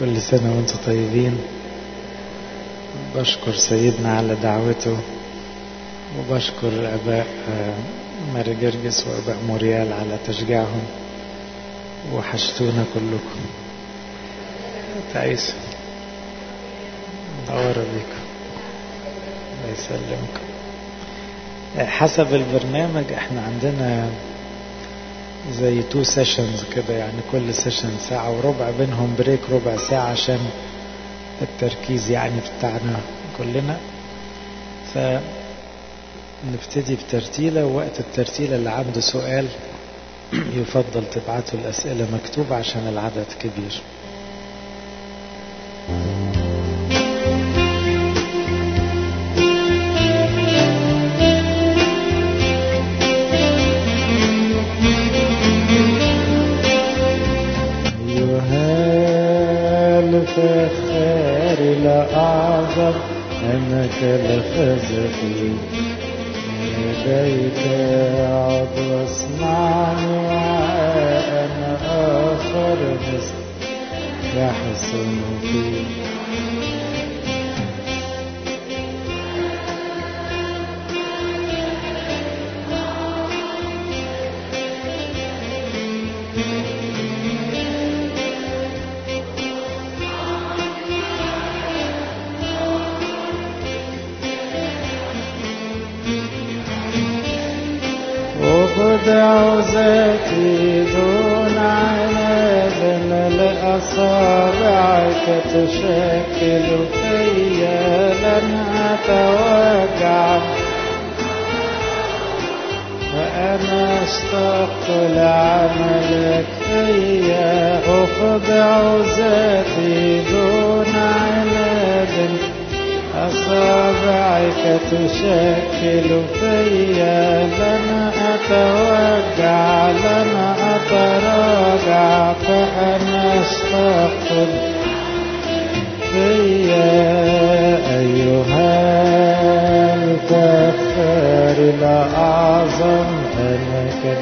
كل سنة وانتم طيبين بشكر سيدنا على دعوته وبشكر أباء ماري جرجس وأباء موريال على تشجيعهم وحشتونا كلكم تعيسوا نور بيكم الله يسلمكم حسب البرنامج احنا عندنا زي تو سيشنز كده يعني كل سيشن ساعة وربع بينهم بريك ربع ساعة عشان التركيز يعني بتاعنا كلنا فنبتدي بترتيلة ووقت الترتيلة اللي عنده سؤال يفضل تبعتوا الأسئلة مكتوبة عشان العدد كبير الفخار الأعظم أنك لخزفي يديك عض واصنعني وأنا آخر مثل يحسن فيك أخدع ذاتي دون عناد لأصابعك تشكل فيا لن أتوجع وأنا أشتاق لعملك فيا أخضع ذاتي دون عناد أصابعك تشكل فيا لن أتوجع لن أتراجع فأنا أشتاق فيا أيها الفخار الأعظم أنك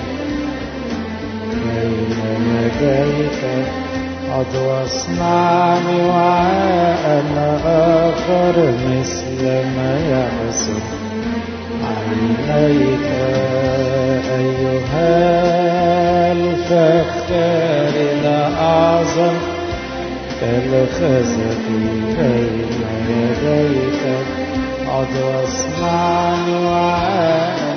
بين يديك قد واصنعني وعاء آخر مثل ما يحسن عينيك أيها الفخار الأعظم كالخزف بين يديك قد واصنعني وعاء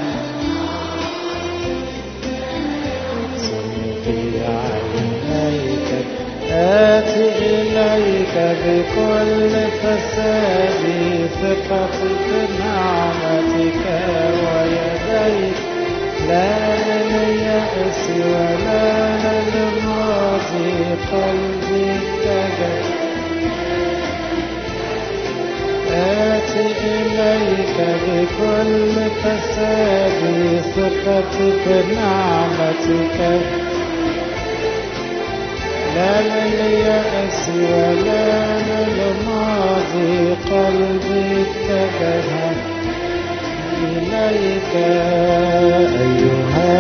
في عينيك آتي إليك بكل فسادي ثقتي في نعمتك ويديك لا لليأس ولا للماضي قلبي اتجه آتي إليك بكل فسادي ثقتي في نعمتك لا لليأس ولا للماضي قلبي اتجه إليك أيها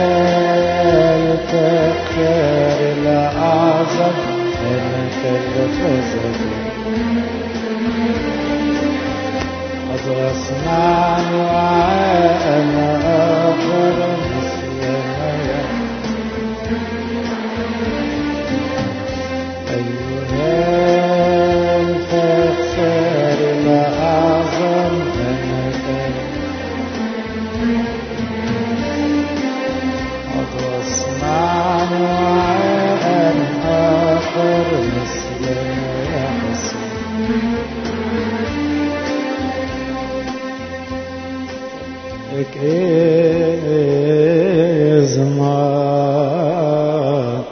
الفخار الأعظم أنك الفزل قد واصنعني وأنا آخر مثل ما أيها الفخار الأعظم أنك قد واصنعني وأنا آخر مثل ما يحسن لك إزمار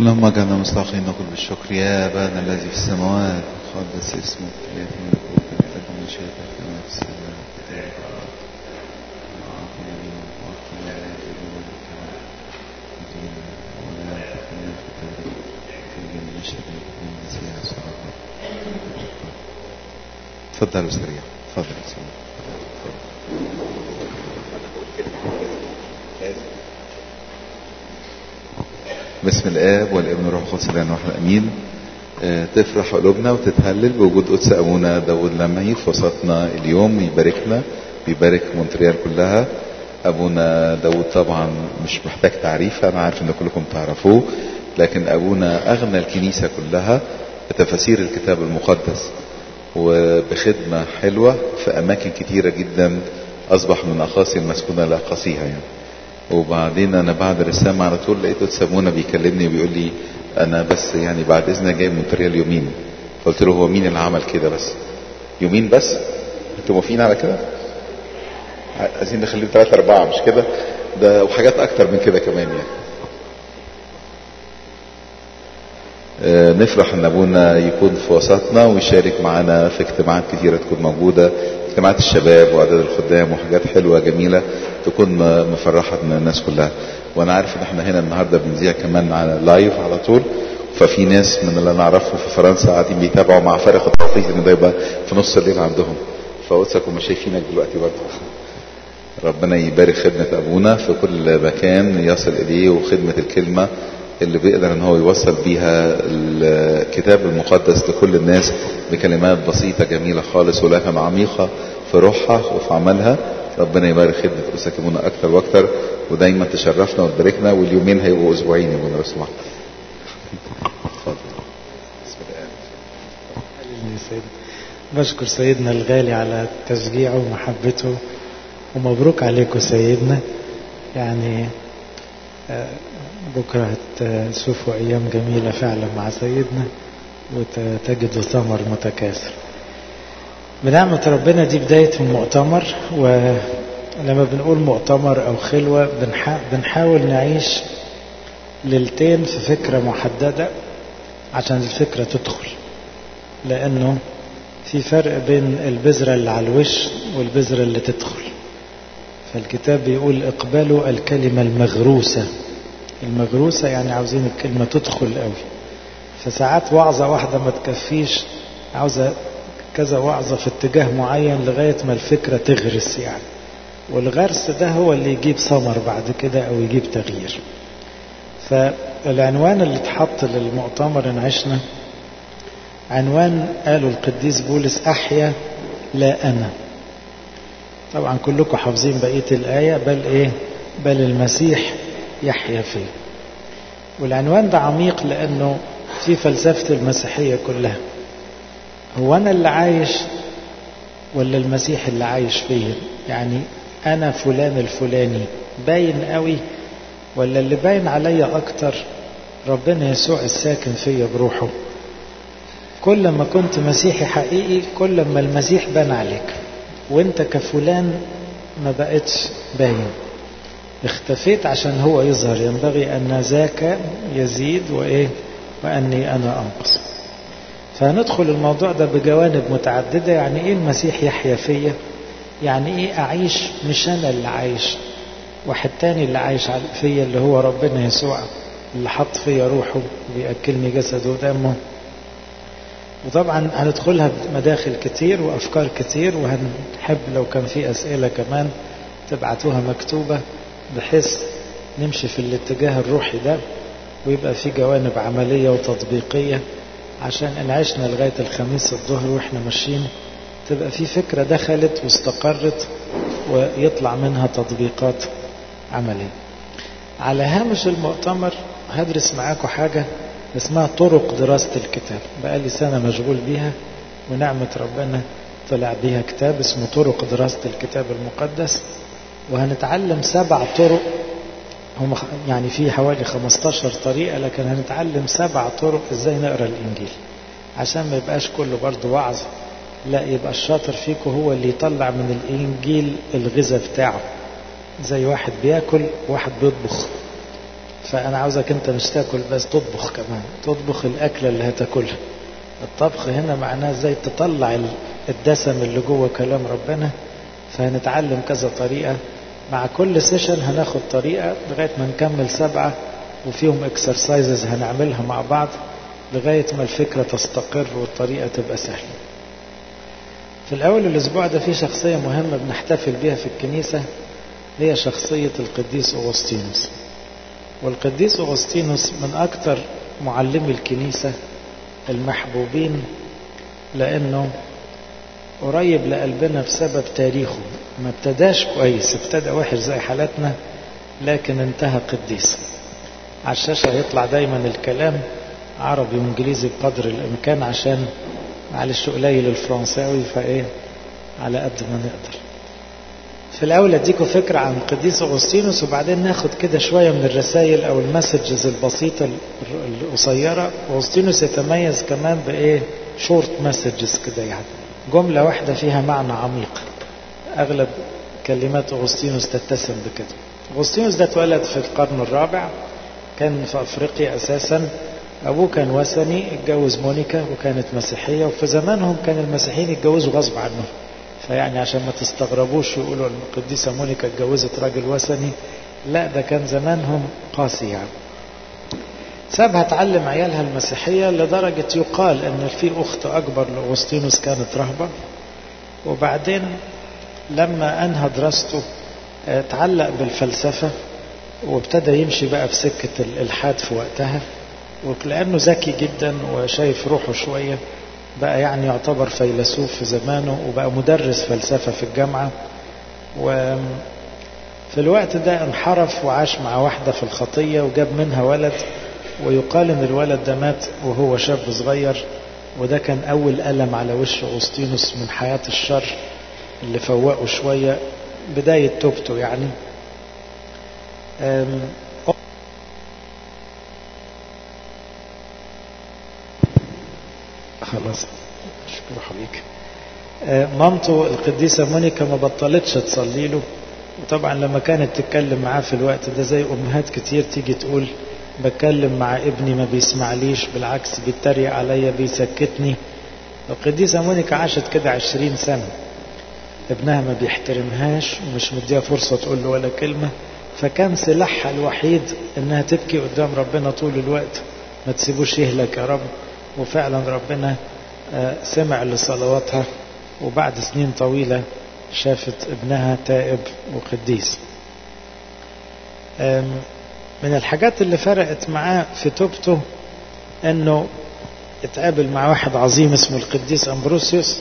اللهم اجعلنا مستحقين نقول بالشكر يا ابانا الذي في السماوات قدس اسمك ياتي ملكوتك تقدم مشيئتك كما في السماء كذلك على الارض اعطنا اليوم واغفر لنا ذنوبنا كما نذنب ولا تحملنا في التجربه تجربه من الشرير من المسيح صراحه تفضلوا سريع تفضل يا سيدي بسم الاب والابن والروح القدس الان واحد امين آه، تفرح قلوبنا وتتهلل بوجود قدس ابونا داود لمعي في وسطنا اليوم يباركنا بيبارك مونتريال كلها ابونا داود طبعا مش محتاج تعريف انا عارف ان كلكم تعرفوه لكن ابونا اغنى الكنيسه كلها بتفاسير الكتاب المقدس وبخدمه حلوه في اماكن كتيره جدا اصبح من اقاصي المسكونه لاقاصيها يعني وبعدين انا بعد الرسالة على طول لقيته سابونا بيكلمني وبيقول لي انا بس يعني بعد اذنك جاي من طريق اليومين قلت له هو مين اللي عمل كده بس يومين بس انتوا موافقين على كده عايزين نخليه ثلاثة أربعة مش كده ده وحاجات أكتر من كده كمان يعني آه، نفرح ان ابونا يكون في وسطنا ويشارك معنا في اجتماعات كثيره تكون موجوده اجتماعات الشباب واعداد الخدام وحاجات حلوه جميله تكون م- مفرحه من الناس كلها وانا عارف ان احنا هنا النهارده بنذيع كمان على لايف على طول ففي ناس من اللي نعرفهم في فرنسا قاعدين بيتابعوا مع فارق التوقيت ان ده يبقى في نص الليل عندهم فقدسك هم شايفينك دلوقتي برضه ربنا يبارك خدمة أبونا في كل مكان يصل إليه وخدمة الكلمة اللي بيقدر ان هو يوصل بيها الكتاب المقدس لكل الناس بكلمات بسيطة جميلة خالص ولكن عميقة في روحها وفي عملها ربنا يبارك خدمة أسك أبونا أكتر وأكتر ودايما تشرفنا وتباركنا واليومين هيبقوا أسبوعين يا أبونا لو سمحت اتفضل بسم الله حبيبي يا سيد بشكر سيدنا الغالي على تشجيعه ومحبته ومبروك عليكم سيدنا يعني آه، بكرة هتشوفوا أيام جميلة فعلا مع سيدنا وتجدوا ثمر متكاثر بنعمة ربنا دي بداية المؤتمر ولما بنقول مؤتمر أو خلوة بنحا- بنحاول نعيش ليلتين في فكرة محددة عشان الفكرة تدخل لأنه في فرق بين البذرة اللي على الوش والبذرة اللي تدخل فالكتاب بيقول اقبلوا الكلمة المغروسة المغروسة يعني عاوزين الكلمة تدخل قوي فساعات وعظة واحدة ما تكفيش عاوزة كذا وعظة في اتجاه معين لغاية ما الفكرة تغرس يعني والغرس ده هو اللي يجيب ثمر بعد كده أو يجيب تغيير فالعنوان اللي اتحط للمؤتمر إن عشنا عنوان قاله القديس بولس أحيا لا أنا طبعا كلكم حافظين بقية الآية بل إيه بل المسيح يحيا فيه والعنوان ده عميق لأنه في فلسفة المسيحية كلها هو أنا اللي عايش ولا المسيح اللي عايش فيا يعني أنا فلان الفلاني باين قوي ولا اللي باين عليا أكتر ربنا يسوع الساكن فيا بروحه كل ما كنت مسيحي حقيقي كل ما المسيح بان عليك وانت كفلان ما بقتش باين اختفيت عشان هو يظهر ينبغي أن ذاك يزيد وإيه وأني أنا أنقص فهندخل الموضوع ده بجوانب متعددة يعني إيه المسيح يحيا فيا يعني إيه أعيش مش أنا اللي عايش واحد تاني اللي عايش فيا اللي هو ربنا يسوع اللي حط فيا روحه بيأكلني جسده ودمه وطبعا هندخلها بمداخل كتير وأفكار كتير وهنحب لو كان في أسئلة كمان تبعتوها مكتوبة بحيث نمشي في الاتجاه الروحي ده ويبقى في جوانب عملية وتطبيقية عشان إن عشنا لغاية الخميس الظهر وإحنا ماشيين تبقى في فكرة دخلت واستقرت ويطلع منها تطبيقات عملية على هامش المؤتمر هدرس معاكم حاجة اسمها طرق دراسة الكتاب بقالي سنة مشغول بيها ونعمة ربنا طلع بيها كتاب اسمه طرق دراسة الكتاب المقدس وهنتعلم سبع طرق هم يعني في حوالي 15 طريقة لكن هنتعلم سبع طرق ازاي نقرا الانجيل عشان ما يبقاش كله برضه وعظ لا يبقى الشاطر فيكم هو اللي يطلع من الانجيل الغذاء بتاعه زي واحد بياكل وواحد بيطبخ فأنا عاوزك أنت مش تاكل بس تطبخ كمان تطبخ الأكلة اللي هتاكلها الطبخ هنا معناه ازاي تطلع الدسم اللي جوه كلام ربنا فهنتعلم كذا طريقة مع كل سيشن هناخد طريقة لغاية ما نكمل سبعة وفيهم اكسرسايزز هنعملها مع بعض لغاية ما الفكرة تستقر والطريقة تبقى سهلة في الأول الأسبوع ده في شخصية مهمة بنحتفل بيها في الكنيسة هي شخصية القديس أغسطينوس والقديس أغسطينوس من أكثر معلمي الكنيسة المحبوبين لأنه قريب لقلبنا بسبب تاريخه ما ابتداش كويس ابتدى وحش زي حالتنا لكن انتهى قديس على الشاشة هيطلع دايما الكلام عربي وانجليزي بقدر الامكان عشان معلش قليل الفرنساوي فايه على قد ما نقدر في الاول اديكم فكرة عن القديس اغسطينوس وبعدين ناخد كده شوية من الرسائل او المسجز البسيطة القصيرة اغسطينوس يتميز كمان بايه شورت مسجز كده يعني جملة واحدة فيها معنى عميق اغلب كلمات اغسطينوس تتسم بكده اغسطينوس ده اتولد في القرن الرابع كان في افريقيا اساسا ابوه كان وثني اتجوز مونيكا وكانت مسيحيه وفي زمانهم كان المسيحيين يتجوزوا غصب عنهم فيعني عشان ما تستغربوش يقولوا القديسه مونيكا اتجوزت راجل وثني لا ده كان زمانهم قاسي يعني سابها تعلم عيالها المسيحيه لدرجه يقال ان في اخت اكبر لاغسطينوس كانت رهبه وبعدين لما انهى دراسته تعلق بالفلسفه وابتدى يمشي بقى في سكه الالحاد في وقتها ولأنه ذكي جدا وشايف روحه شوية بقى يعني يعتبر فيلسوف في زمانه وبقى مدرس فلسفة في الجامعة وفي الوقت ده انحرف وعاش مع واحدة في الخطية وجاب منها ولد ويقال ان الولد ده مات وهو شاب صغير وده كان أول ألم على وش أغسطينوس من حياة الشر اللي فوقه شوية بداية توبته يعني خلاص شكرا حبيك مامته القديسة مونيكا ما بطلتش تصلي له وطبعا لما كانت تتكلم معاه في الوقت ده زي أمهات كتير تيجي تقول بتكلم مع ابني ما بيسمعليش بالعكس بيتريق عليا بيسكتني القديسة مونيكا عاشت كده عشرين سنة ابنها ما بيحترمهاش ومش مديها فرصة تقول له ولا كلمة فكان سلاحها الوحيد انها تبكي قدام ربنا طول الوقت ما تسيبوش يهلك يا رب وفعلا ربنا سمع لصلواتها وبعد سنين طويلة شافت ابنها تائب وقديس من الحاجات اللي فرقت معاه في توبته انه اتقابل مع واحد عظيم اسمه القديس امبروسيوس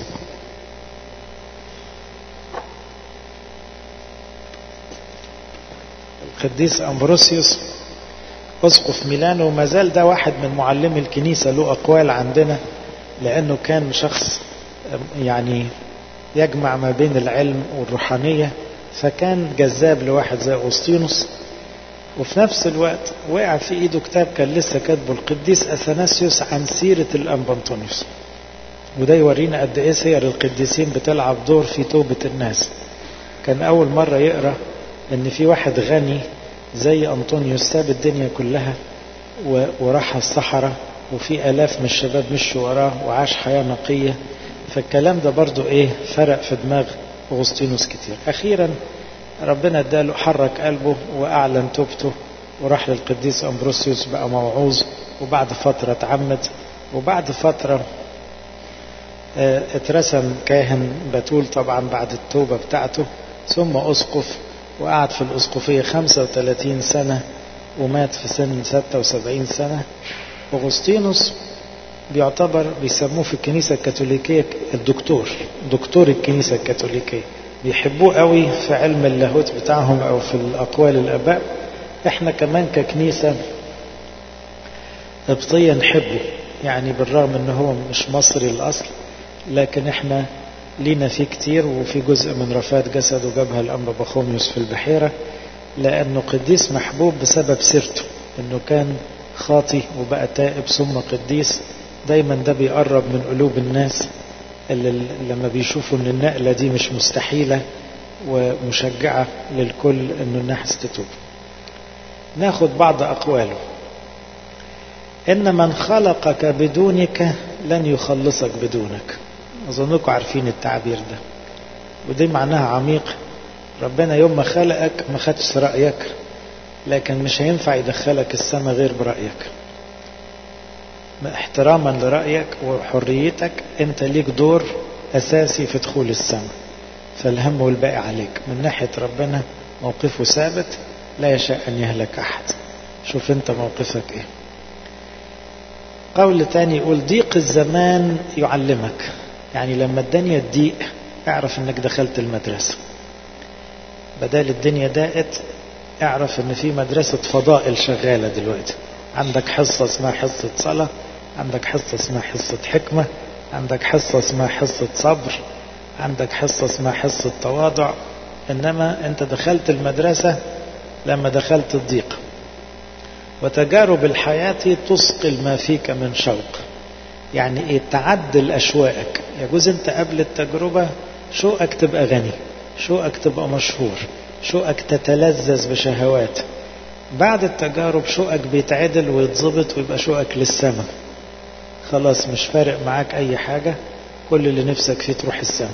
القديس امبروسيوس اسقف ميلانو وما زال ده واحد من معلمي الكنيسه له اقوال عندنا لانه كان شخص يعني يجمع ما بين العلم والروحانيه فكان جذاب لواحد زي اغسطينوس وفي نفس الوقت وقع في ايده كتاب كان لسه كاتبه القديس اثناسيوس عن سيره الانبنطونيوس وده يورينا قد ايه سير القديسين بتلعب دور في توبه الناس كان اول مره يقرا ان في واحد غني زي أنطونيوس ساب الدنيا كلها وراح الصحراء وفي آلاف من الشباب مشوا وراه وعاش حياة نقية فالكلام ده برضو إيه فرق في دماغ أغسطينوس كتير أخيرا ربنا اداله حرك قلبه وأعلن توبته وراح للقديس أمبروسيوس بقى موعوظ وبعد فترة اتعمد وبعد فترة اه اترسم كاهن بتول طبعا بعد التوبة بتاعته ثم أسقف وقعد في الأسقفية 35 سنة ومات في سن 76 سنة أغسطينوس بيعتبر بيسموه في الكنيسة الكاثوليكية الدكتور دكتور الكنيسة الكاثوليكية بيحبوه قوي في علم اللاهوت بتاعهم أو في الأقوال الآباء احنا كمان ككنيسة قبطية نحبه يعني بالرغم ان هو مش مصري الأصل لكن احنا لينا فيه كتير وفي جزء من رفات جسده جابها الأنبا بخوميوس في البحيرة لأنه قديس محبوب بسبب سيرته أنه كان خاطي وبقى تائب ثم قديس دايما ده بيقرب من قلوب الناس اللي لما بيشوفوا ان النقلة دي مش مستحيلة ومشجعة للكل انه الناس تتوب ناخد بعض أقواله إن من خلقك بدونك لن يخلصك بدونك أظنكم عارفين التعبير ده ودي معناها عميق ربنا يوم ما خلقك ما خدش رأيك لكن مش هينفع يدخلك السماء غير برأيك احتراما لرأيك وحريتك انت ليك دور اساسي في دخول السماء فالهم والباقي عليك من ناحية ربنا موقفه ثابت لا يشاء ان يهلك احد شوف انت موقفك ايه قول تاني يقول ضيق الزمان يعلمك يعني لما الدنيا تضيق اعرف انك دخلت المدرسة بدل الدنيا ضاقت اعرف ان في مدرسة فضائل شغالة دلوقتي عندك حصة اسمها حصة صلاة عندك حصة اسمها حصة حكمة عندك حصة اسمها حصة صبر عندك حصة اسمها حصة تواضع إنما أنت دخلت المدرسة لما دخلت الضيق وتجارب الحياة تثقل ما فيك من شوق يعني ايه تعدل أشواقك يجوز أنت قبل التجربة شوقك تبقى غني شوقك تبقى مشهور شوقك تتلذذ بشهوات بعد التجارب شوقك بيتعدل ويتظبط ويبقى شوقك للسماء خلاص مش فارق معاك أي حاجة كل اللي نفسك فيه تروح السماء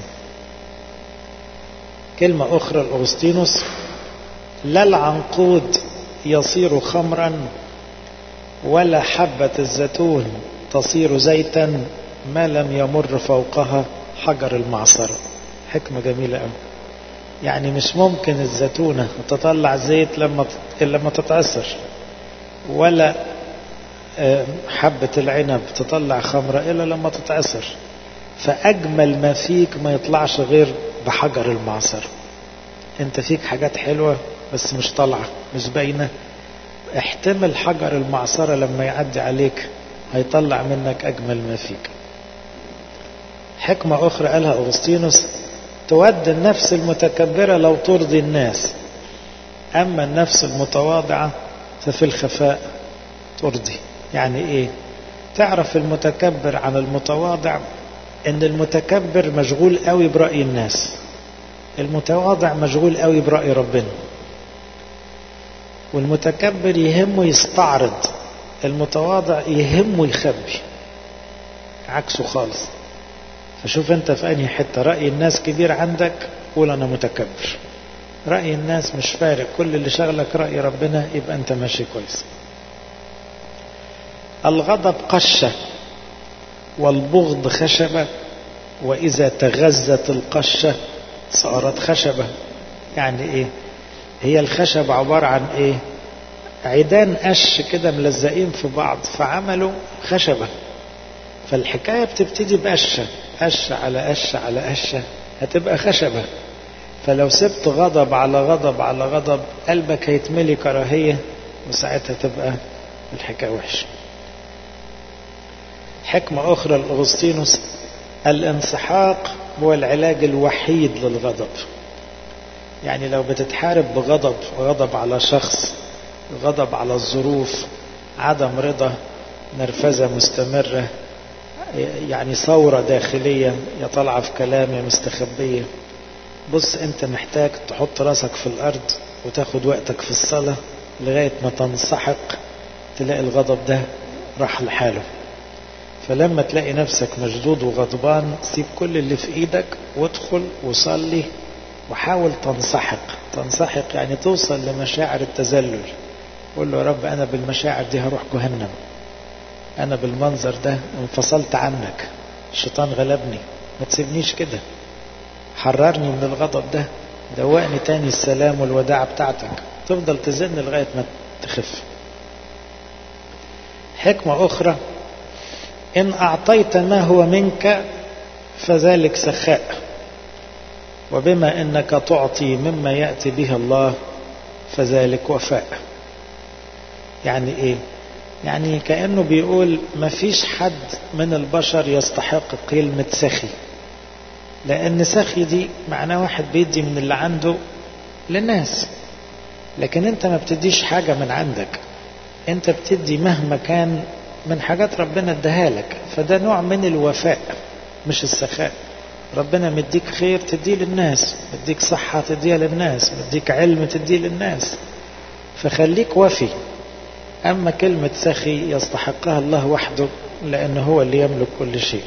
كلمة أخرى لأغسطينوس لا العنقود يصير خمرا ولا حبة الزيتون تصير زيتا ما لم يمر فوقها حجر المعصرة حكمة جميلة قوي يعني مش ممكن الزيتونة تطلع زيت لما لما تتأثر ولا حبة العنب تطلع خمرة إلا لما تتأثر فأجمل ما فيك ما يطلعش غير بحجر المعصر انت فيك حاجات حلوة بس مش طالعة مش باينة احتمل حجر المعصرة لما يعدي عليك هيطلع منك أجمل ما فيك حكمة أخرى قالها أغسطينوس تود النفس المتكبرة لو ترضي الناس أما النفس المتواضعة ففي الخفاء ترضي يعني إيه تعرف المتكبر عن المتواضع ان المتكبر مشغول قوي برأي الناس المتواضع مشغول قوي برأي ربنا والمتكبر يهمه يستعرض المتواضع يهمه يخبي عكسه خالص فشوف انت في انهي حتة رأي الناس كبير عندك قول انا متكبر رأي الناس مش فارق كل اللي شغلك رأي ربنا يبقى انت ماشي كويس الغضب قشة والبغض خشبة وإذا تغذت القشة صارت خشبة يعني إيه هي الخشب عبارة عن إيه عيدان قش كده ملزقين في بعض فعملوا خشبة فالحكاية بتبتدي بقشة قشة على قشة على قشة هتبقى خشبة فلو سبت غضب على غضب على غضب قلبك هيتملي كراهية وساعتها تبقى الحكاية وحشة حكمة أخرى لأغسطينوس الانسحاق هو العلاج الوحيد للغضب يعني لو بتتحارب بغضب غضب على شخص غضب على الظروف عدم رضا نرفزة مستمرة يعني ثورة داخلية يا طالعة في كلام يا مستخبية بص انت محتاج تحط راسك في الارض وتاخد وقتك في الصلاة لغاية ما تنسحق تلاقي الغضب ده راح لحاله فلما تلاقي نفسك مشدود وغضبان سيب كل اللي في ايدك وادخل وصلي وحاول تنسحق تنسحق يعني توصل لمشاعر التذلل قول له يا رب انا بالمشاعر دي هروح جهنم انا بالمنظر ده انفصلت عنك الشيطان غلبني ما تسيبنيش كده حررني من الغضب ده دوقني تاني السلام والوداع بتاعتك تفضل تزن لغاية ما تخف حكمة أخرى إن أعطيت ما هو منك فذلك سخاء وبما إنك تعطي مما يأتي به الله فذلك وفاء يعني إيه يعني كأنه بيقول ما فيش حد من البشر يستحق كلمة سخي لأن سخي دي معناه واحد بيدي من اللي عنده للناس لكن انت ما بتديش حاجة من عندك انت بتدي مهما كان من حاجات ربنا اداها لك فده نوع من الوفاء مش السخاء ربنا مديك خير تديه للناس مديك صحة تديها للناس مديك علم تديه للناس فخليك وفي أما كلمة سخي يستحقها الله وحده لأنه هو اللي يملك كل شيء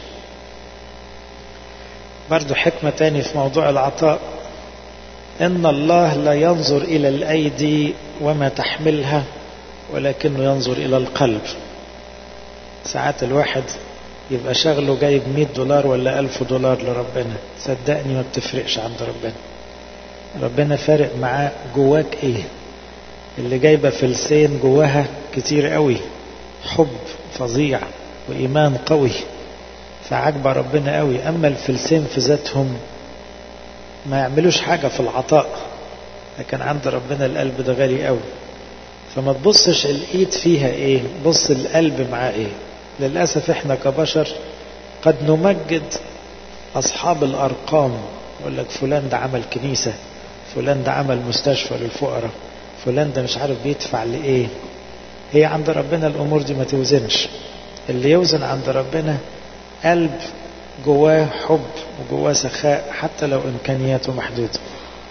برضو حكمة تاني في موضوع العطاء إن الله لا ينظر إلى الأيدي وما تحملها ولكنه ينظر إلى القلب ساعات الواحد يبقى شغله جايب 100 دولار ولا 1000 دولار لربنا صدقني ما بتفرقش عند ربنا ربنا فارق معاه جواك ايه اللي جايبة فلسين جواها كتير قوي حب فظيع وإيمان قوي فعجب ربنا قوي أما الفلسين في ذاتهم ما يعملوش حاجة في العطاء لكن عند ربنا القلب ده غالي قوي فما تبصش الإيد فيها إيه بص القلب معاه إيه للأسف إحنا كبشر قد نمجد أصحاب الأرقام يقول لك فلان ده عمل كنيسة فلان ده عمل مستشفى للفقراء فلان ده مش عارف بيدفع لإيه هي عند ربنا الأمور دي ما توزنش اللي يوزن عند ربنا قلب جواه حب وجواه سخاء حتى لو إمكانياته محدودة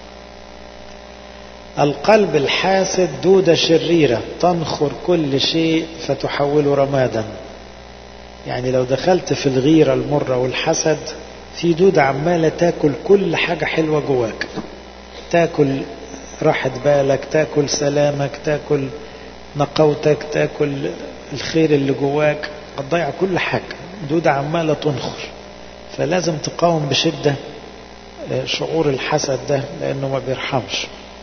القلب الحاسد دودة شريرة تنخر كل شيء فتحوله رمادا يعني لو دخلت في الغيرة المرة والحسد في دودة عمالة تاكل كل حاجة حلوة جواك تاكل راحة بالك تاكل سلامك تاكل نقوتك تاكل الخير اللي جواك هتضيع كل حاجة دودة عمالة تنخر فلازم تقاوم بشدة شعور الحسد ده لأنه ما بيرحمش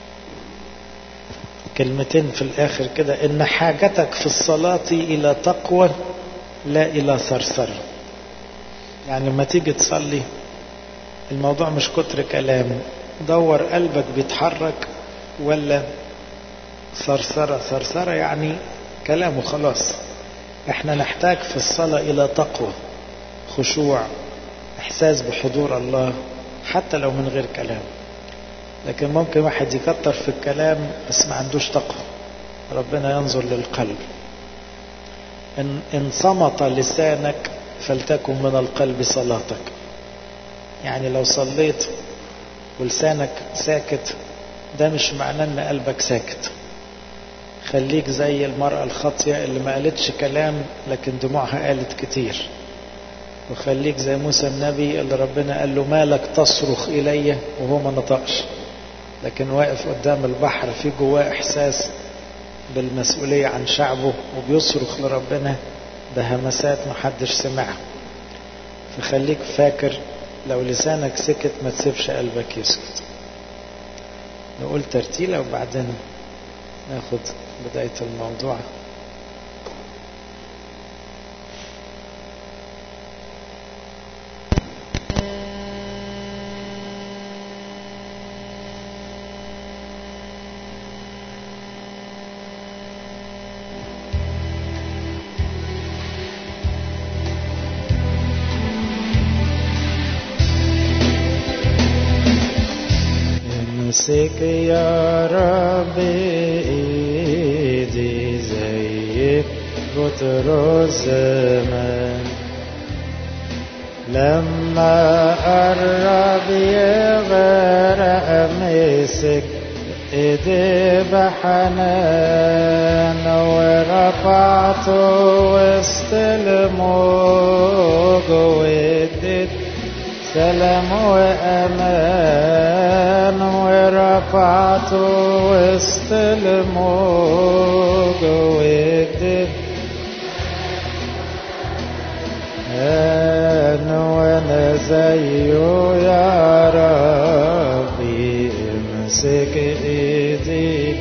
كلمتين في الآخر كده إن حاجتك في الصلاة إلى تقوى لا إلى ثرثرة يعني لما تيجي تصلي الموضوع مش كتر كلام دور قلبك بيتحرك ولا ثرثرة ثرثرة يعني كلامه خلاص احنا نحتاج في الصلاة إلى تقوى خشوع إحساس بحضور الله حتى لو من غير كلام لكن ممكن واحد يكتر في الكلام بس ما عندوش تقوى ربنا ينظر للقلب إن, إن صمت لسانك فلتكن من القلب صلاتك يعني لو صليت ولسانك ساكت ده مش معناه ان قلبك ساكت خليك زي المرأة الخاطية اللي ما قالتش كلام لكن دموعها قالت كتير وخليك زي موسى النبي اللي ربنا قال له مالك تصرخ إلي وهو ما نطقش لكن واقف قدام البحر في جواه إحساس بالمسؤولية عن شعبه وبيصرخ لربنا بهمسات محدش سمعها فخليك فاكر لو لسانك سكت ما تسيبش قلبك يسكت نقول ترتيلة وبعدين ناخد بداية الموضوع امسك يا رب ايدي زي بطرس زمان لما قرب يغرق مسك ايدي بحنان ورفعته وسط الموج واديت سلام وأمان ورفعته وسط الموج واديت أنا وأنا زيه يا ربي امسك ايديك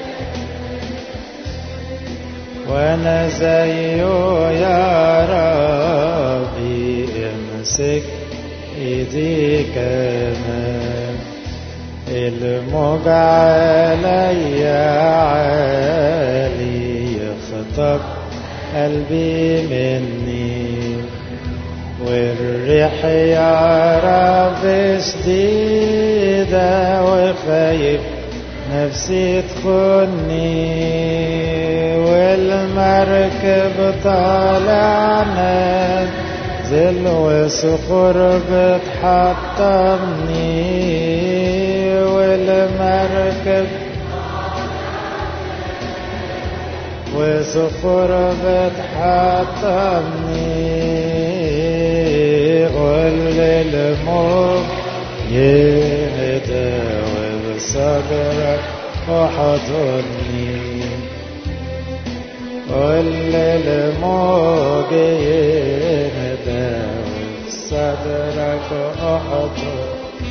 وانا زيه يا ربي امسك ايدي كمان الموج علي عالي يخطف قلبي مني والريح يا رب شديدة وخايف نفسي تخني والمركب طالعنا زل وصخور بتحطمني والمركب وصخور بتحطمني قول للموج يهدى وبصدرك وحضني قول للموج يهدى وبصدرك وحضني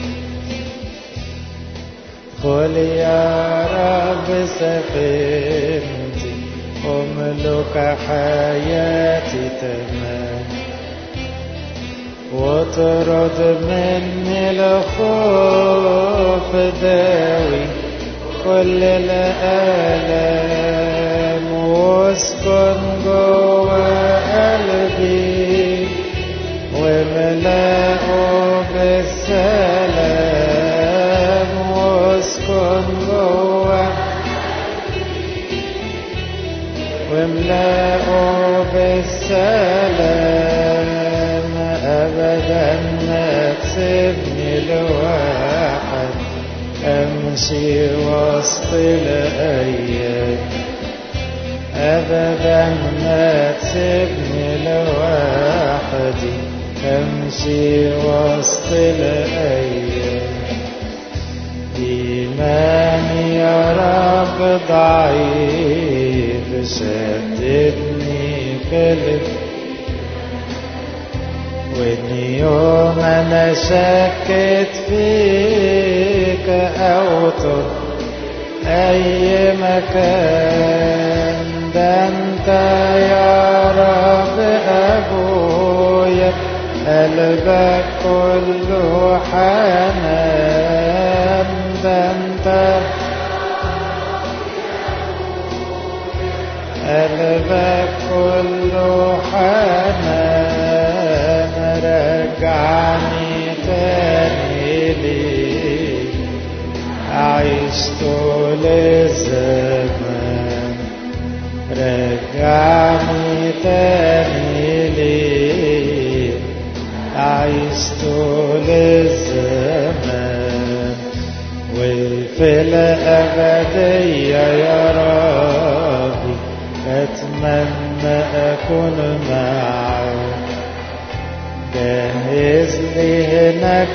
قل يا رب سفينتي أملك حياتي تمام واطرد مني الخوف داوي كل الآلام واسكن جوا قلبي وملأه بالسلام واسكن جوا واملأه بالسلام أبدا ما تسيبني لواحد أمشي وسط الأيام أبدا ما تسيبني لوحدي أمشي وسط الأيام إيماني يا رب ضعيف شددني قلب وإن يوم أنا شكت فيك أو تر أي مكان ده أنت يا رب أبويا قلبك كله حنان ده أنت قلبك كله حنان رجعني تاني ليك أعيش طول الزمان رجعني تاني ليك أعيش طول الزمان وفي الأبدية يا ربي أتمنى أكون معك جهز لي هناك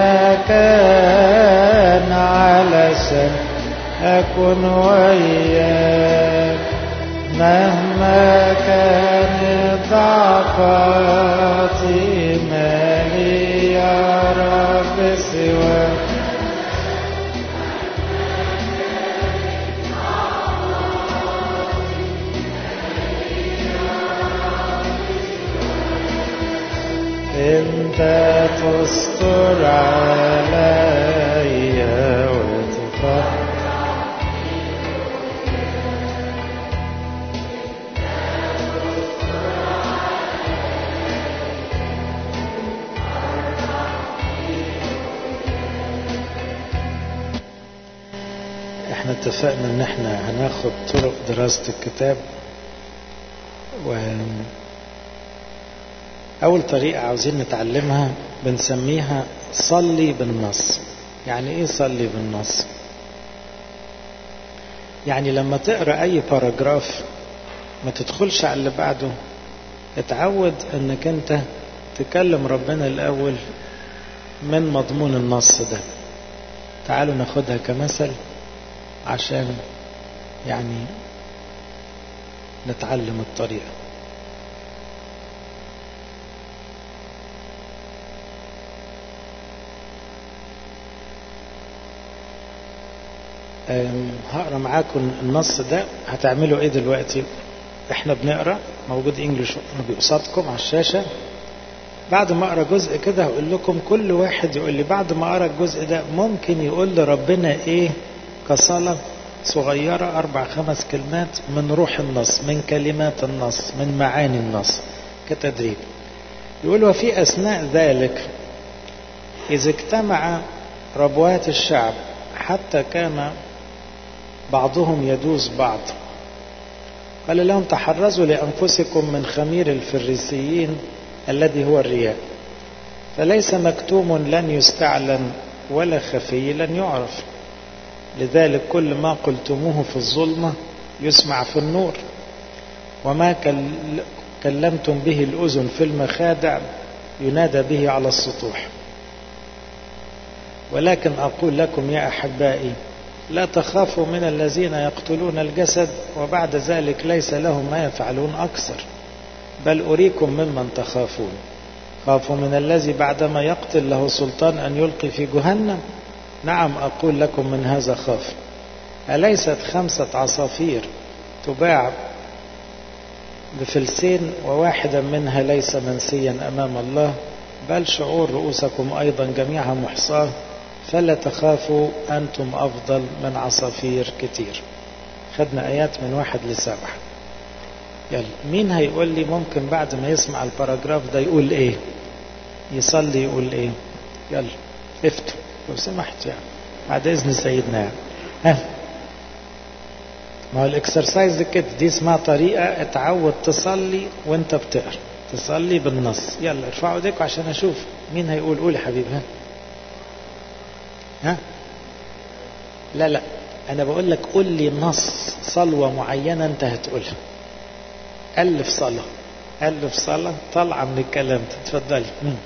مكان علشان أكون وياك مهما كانت ضعفاتي مالي يا رب سواك انت تستر عليا وتفرح احنا اتفقنا ان احنا هناخد طرق دراسة الكتاب و اول طريقة عاوزين نتعلمها بنسميها صلي بالنص يعني ايه صلي بالنص يعني لما تقرا اي باراجراف ما تدخلش على اللي بعده اتعود انك انت تكلم ربنا الاول من مضمون النص ده تعالوا ناخدها كمثل عشان يعني نتعلم الطريقة هقرا معاكم النص ده هتعملوا ايه دلوقتي احنا بنقرا موجود انجلش قصادكم على الشاشه بعد ما اقرا جزء كده هقول لكم كل واحد يقول لي بعد ما اقرا الجزء ده ممكن يقول لربنا ايه كصلاه صغيره اربع خمس كلمات من روح النص من كلمات النص من معاني النص كتدريب يقول وفي اثناء ذلك اذا اجتمع ربوات الشعب حتى كان بعضهم يدوس بعض قال لهم تحرزوا لأنفسكم من خمير الفريسيين الذي هو الرياء فليس مكتوم لن يستعلن ولا خفي لن يعرف لذلك كل ما قلتموه في الظلمة يسمع في النور وما كلمتم به الأذن في المخادع ينادى به على السطوح ولكن أقول لكم يا أحبائي لا تخافوا من الذين يقتلون الجسد وبعد ذلك ليس لهم ما يفعلون أكثر بل أريكم ممن تخافون خافوا من الذي بعدما يقتل له سلطان أن يلقي في جهنم نعم أقول لكم من هذا خاف أليست خمسة عصافير تباع بفلسين وواحدا منها ليس منسيا أمام الله بل شعور رؤوسكم أيضا جميعها محصاه فلا تخافوا أنتم أفضل من عصافير كتير خدنا آيات من واحد لسبعة يلا مين هيقول لي ممكن بعد ما يسمع الباراجراف ده يقول ايه يصلي يقول ايه يلا افتوا لو سمحت يعني بعد اذن سيدنا يعني ها ما هو الاكسرسايز كده دي اسمها طريقة اتعود تصلي وانت بتقرا تصلي بالنص يلا ارفعوا ايديكم عشان اشوف مين هيقول قول يا حبيبي ها ها لا لا انا بقول لك قول لي نص صلوة معينة انت هتقولها ألف صلاة ألف صلاة طالعة من الكلام تتفضلي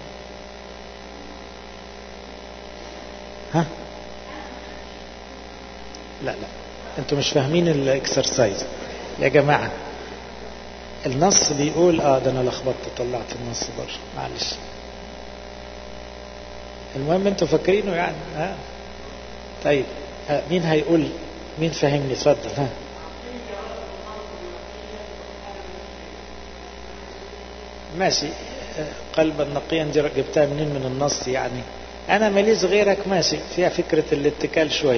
ها لا لا انتوا مش فاهمين الاكسرسايز يا جماعة النص بيقول اه ده انا لخبطت طلعت النص بره معلش المهم انتوا فاكرينه يعني ها طيب آه مين هيقول مين فاهمني اتفضل ها ماشي قلبا نقيا دي جبتها منين من النص يعني انا ماليش غيرك ماشي فيها فكرة الاتكال شوية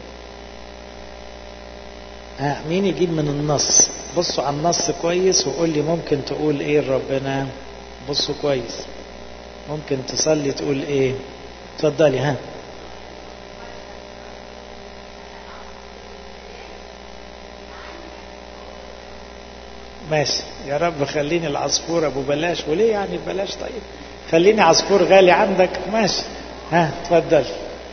ها مين يجيب من النص بصوا على النص كويس وقول لي ممكن تقول ايه ربنا بصوا كويس ممكن تصلي تقول ايه اتفضلي ها ماشي يا رب خليني العصفور ابو بلاش وليه يعني بلاش طيب خليني عصفور غالي عندك ماشي ها اتفضل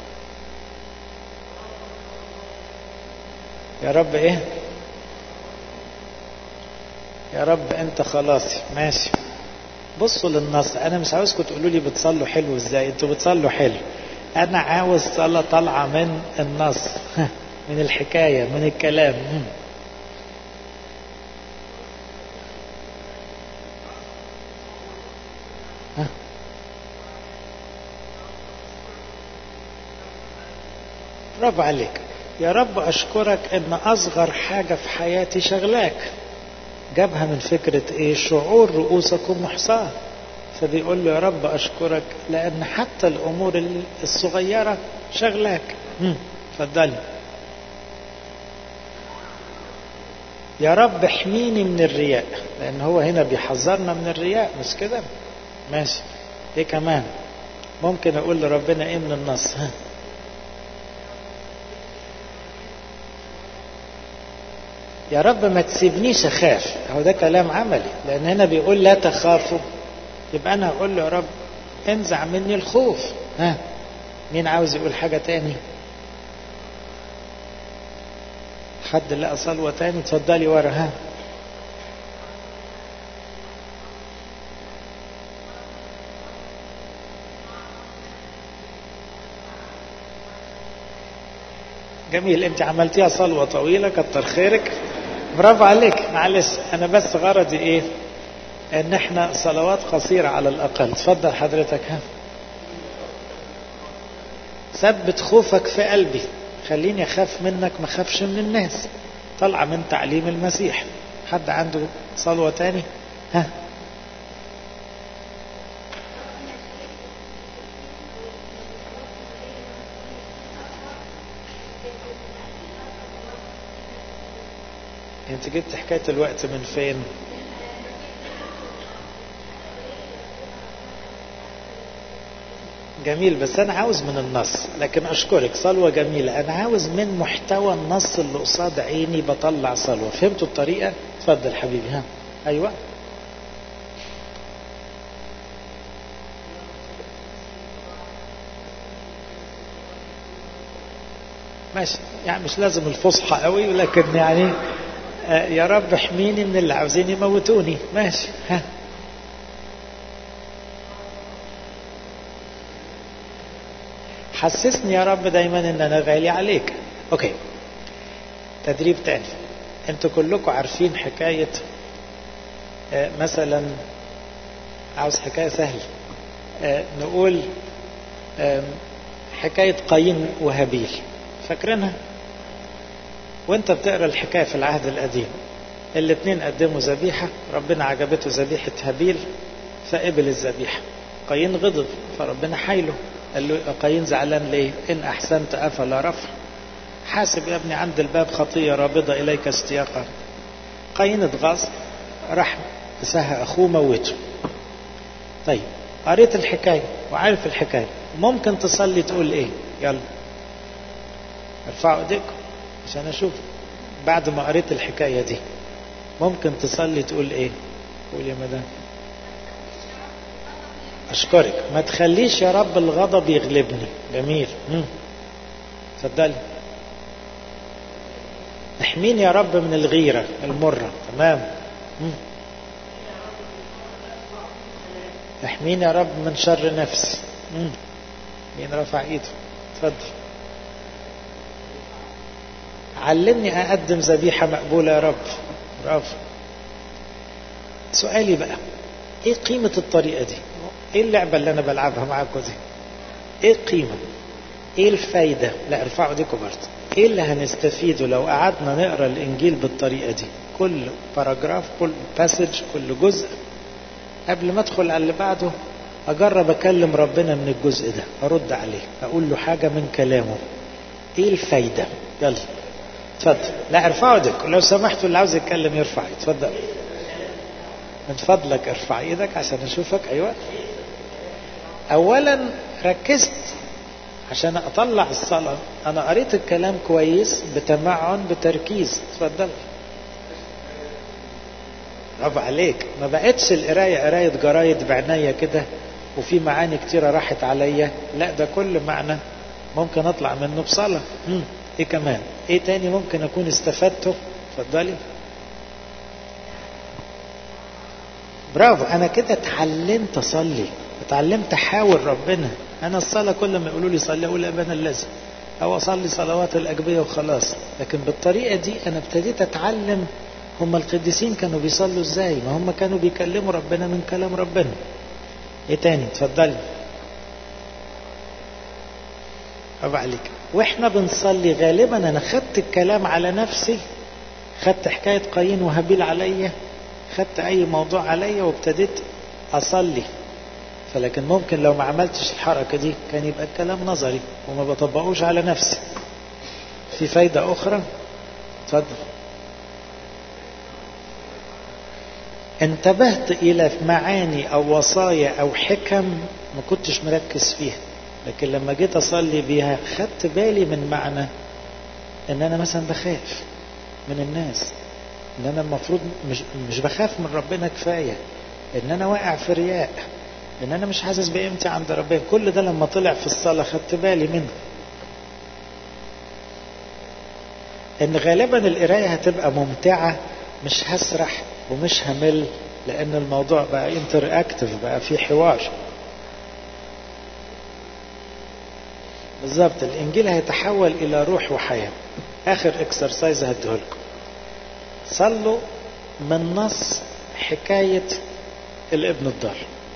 يا رب ايه يا رب انت خلاصي ماشي بصوا للنص انا مش عاوزكم تقولوا لي بتصلوا حلو ازاي انتوا بتصلوا حلو انا عاوز صلاة طالعة من النص من الحكاية من الكلام برافو عليك يا رب أشكرك إن أصغر حاجة في حياتي شغلاك جابها من فكرة إيه شعور رؤوسكم محصاة فبيقول له يا رب أشكرك لأن حتى الأمور الصغيرة شغلاك اتفضلي يا رب احميني من الرياء لأن هو هنا بيحذرنا من الرياء مش كده ماشي ايه كمان ممكن اقول لربنا ايه من النص ها يا رب ما تسيبنيش اخاف هو ده كلام عملي لان هنا بيقول لا تخافوا يبقى انا اقول له يا رب انزع مني الخوف ها مين عاوز يقول حاجة تاني حد لقى صلوة تاني اتفضلي ورا ها جميل انت عملتيها صلوة طويلة كتر خيرك برافو عليك معلش انا بس غرضي ايه ان احنا صلوات قصيرة على الاقل اتفضل حضرتك ها ثبت خوفك في قلبي خليني اخاف منك ما اخافش من الناس طالعه من تعليم المسيح حد عنده صلوة تاني ها انت جبت حكاية الوقت من فين جميل بس انا عاوز من النص لكن اشكرك صلوة جميلة انا عاوز من محتوى النص اللي قصاد عيني بطلع صلوة فهمتوا الطريقة اتفضل حبيبي ها ايوه ماشي يعني مش لازم الفصحى قوي ولكن يعني آه يا رب احميني من اللي عاوزين يموتوني ماشي ها حسسني يا رب دايما ان انا غالي عليك اوكي تدريب تاني انتوا كلكم عارفين حكاية آه مثلا عاوز حكاية سهلة آه نقول آه حكاية قايين وهابيل فاكرينها وانت بتقرا الحكاية في العهد القديم الاثنين قدموا ذبيحة ربنا عجبته ذبيحة هابيل فقبل الذبيحة قايين غضب فربنا حايله قال له قايين زعلان ليه إن أحسنت أفلا رفع حاسب يا ابني عند الباب خطية رابضة إليك استياقا قايين اتغاظ راح سهى أخوه موته طيب قريت الحكاية وعارف الحكاية ممكن تصلي تقول إيه يلا ارفعوا ايديكم عشان أشوف بعد ما قريت الحكاية دي ممكن تصلي تقول إيه قول يا مدام أشكرك ما تخليش يا رب الغضب يغلبني جميل اتفضلي احميني يا رب من الغيرة المرة تمام مم. احميني يا رب من شر نفسي مم. مين رفع ايده اتفضل علمني اقدم ذبيحة مقبولة يا رب برافو سؤالي بقى ايه قيمة الطريقة دي ايه اللعبة اللي انا بلعبها معاكم دي ايه القيمة ايه الفايدة لا ارفعوا ايديكم برضه ايه اللي هنستفيده لو قعدنا نقرا الانجيل بالطريقة دي كل باراجراف كل باسج كل جزء قبل ما ادخل على اللي بعده اجرب اكلم ربنا من الجزء ده ارد عليه اقول له حاجة من كلامه ايه الفايدة يلا اتفضل لا ارفعوا ايدكم لو سمحتوا اللي عاوز يتكلم يرفع اتفضل من فضلك ارفع ايدك عشان اشوفك ايوه اولا ركزت عشان اطلع الصلاة انا قريت الكلام كويس بتمعن بتركيز اتفضل برافو عليك ما بقتش القراية قراية جرايد بعناية كده وفي معاني كتيرة راحت عليا لا ده كل معنى ممكن اطلع منه بصلاة مم. ايه كمان ايه تاني ممكن اكون استفدته اتفضلي برافو انا كده اتعلمت اصلي اتعلمت احاور ربنا انا الصلاه كل ما يقولوا لي صلي اقول ابانا اللازم او اصلي صلوات الاجبيه وخلاص لكن بالطريقه دي انا ابتديت اتعلم هم القديسين كانوا بيصلوا ازاي ما هم كانوا بيكلموا ربنا من كلام ربنا ايه تاني اتفضلي برافو عليك واحنا بنصلي غالبا انا خدت الكلام على نفسي خدت حكايه قايين وهابيل عليا خدت اي موضوع عليا وابتديت اصلي فلكن ممكن لو ما عملتش الحركة دي كان يبقى الكلام نظري وما بطبقوش على نفسي في فايدة أخرى اتفضل انتبهت إلى معاني أو وصايا أو حكم ما كنتش مركز فيها لكن لما جيت أصلي بيها خدت بالي من معنى إن أنا مثلا بخاف من الناس إن أنا المفروض مش, مش بخاف من ربنا كفاية إن أنا واقع في رياء ان انا مش حاسس بقيمتي عند ربنا كل ده لما طلع في الصلاه خدت بالي منه ان غالبا القرايه هتبقى ممتعه مش هسرح ومش همل لان الموضوع بقى انتر اكتف بقى في حوار بالظبط الانجيل هيتحول الى روح وحياه اخر اكسرسايز هديهولكم صلوا من نص حكايه الابن الضال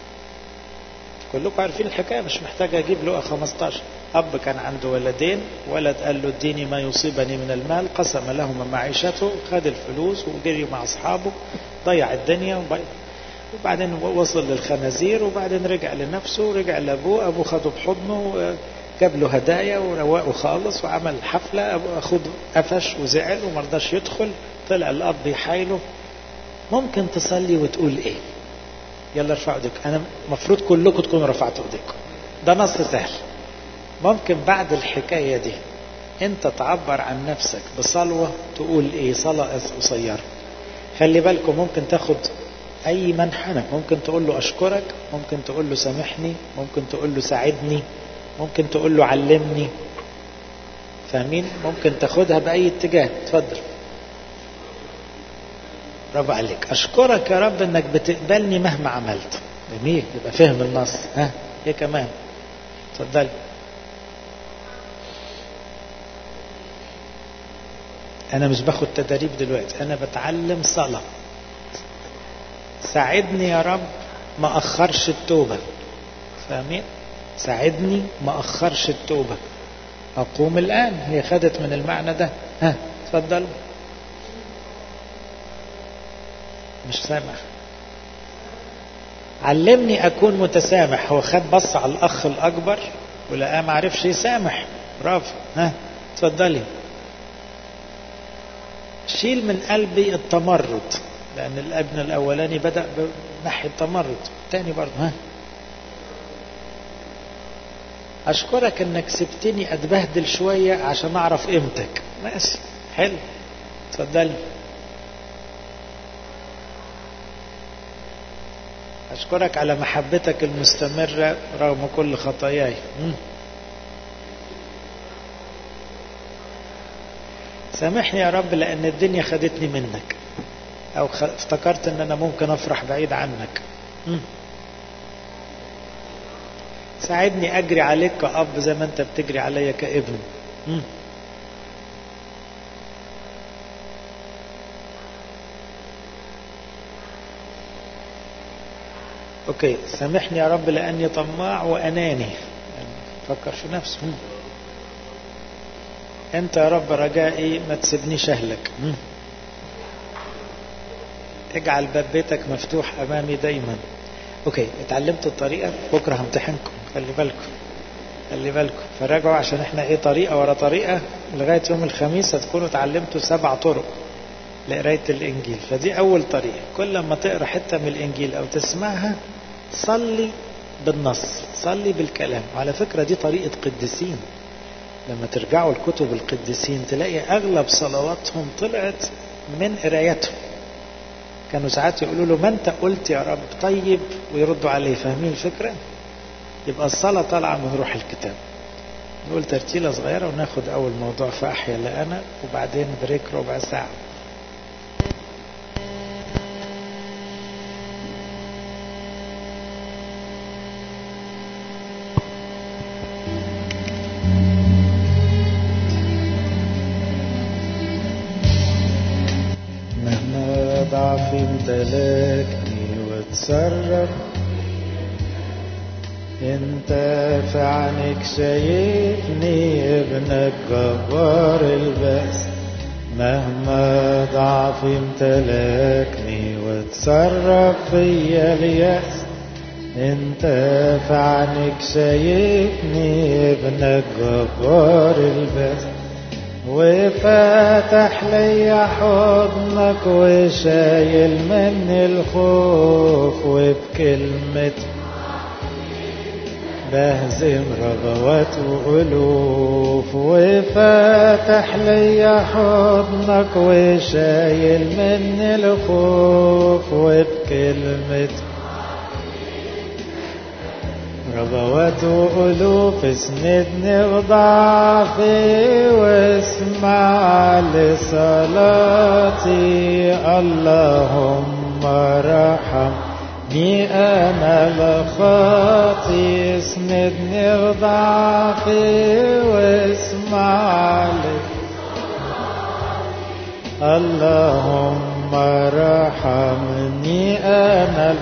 كلكم عارفين الحكاية مش محتاج أجيب لقى 15 أب كان عنده ولدين ولد قال له اديني ما يصيبني من المال قسم لهما معيشته خد الفلوس وجري مع أصحابه ضيع الدنيا وبعدين وصل للخنازير وبعدين رجع لنفسه ورجع لأبوه أبوه خده بحضنه جاب له هدايا وروقه خالص وعمل حفلة أبوه أخوه قفش وزعل ومرضاش يدخل طلع الأب يحايله ممكن تصلي وتقول إيه يلا ارفعوا ايديكم انا المفروض كلكم تكونوا رفعتوا ايديكم ده نص سهل ممكن بعد الحكايه دي انت تعبر عن نفسك بصلوه تقول ايه صلاه قصيره خلي بالكم ممكن تاخد اي منحنى ممكن تقول له اشكرك ممكن تقول له سامحني ممكن تقول له ساعدني ممكن تقول له علمني فاهمين ممكن تاخدها باي اتجاه اتفضل برافو عليك اشكرك يا رب انك بتقبلني مهما عملت جميل يبقى فهم النص ها ايه كمان اتفضلي انا مش باخد تدريب دلوقتي انا بتعلم صلاة ساعدني يا رب ما اخرش التوبة فاهمين ساعدني ما اخرش التوبة اقوم الان هي خدت من المعنى ده ها اتفضل مش سامع علمني اكون متسامح هو خد بص على الاخ الاكبر ولقاه ما عرفش يسامح برافو ها اتفضلي شيل من قلبي التمرد لان الابن الاولاني بدا بناحيه التمرد الثاني برضه ها اشكرك انك سبتني اتبهدل شويه عشان اعرف قيمتك ماشي حلو اتفضلي أشكرك على محبتك المستمرة رغم كل خطاياي سامحني يا رب لأن الدنيا خدتني منك أو افتكرت أن أنا ممكن أفرح بعيد عنك ساعدني أجري عليك كأب زي ما أنت بتجري عليا كابن اوكي سامحني يا رب لاني طماع واناني يعني فكر في نفسه انت يا رب رجائي ما تسيبنيش اهلك اجعل باب بيتك مفتوح امامي دايما اوكي اتعلمت الطريقه بكره همتحنكم خلي بالكم خلي بالكم فراجعوا عشان احنا ايه طريقه ورا طريقه لغايه يوم الخميس هتكونوا اتعلمتوا سبع طرق لقرايه الانجيل فدي اول طريقه كل ما تقرا حته من الانجيل او تسمعها صلي بالنص صلي بالكلام وعلى فكره دي طريقه قديسين لما ترجعوا لكتب القديسين تلاقي اغلب صلواتهم طلعت من قرايتهم كانوا ساعات يقولوا له ما انت قلت يا رب طيب ويردوا عليه فاهمين الفكره يبقى الصلاه طالعه من روح الكتاب نقول ترتيله صغيره وناخد اول موضوع في احيا لأنا وبعدين بريك ربع ساعه مهما ضعفي امتلكني وتصرف انت في عنك شايفني ابنك جبار البأس مهما ضعفي امتلكني وتصرف فيا اليأس انت في عنك شايفني ابنك جبار البأس وفاتح لي حضنك وشايل مني الخوف وبكلمة بهزم رغوات وألوف وفاتح لي حضنك وشايل مني الخوف وبكلمة ربوات وألوف اسندني بضعفي واسمع لصلاتي اللهم ارحمني أنا الخاطي اسندني بضعفي واسمع لي اللهم ارحمني أنا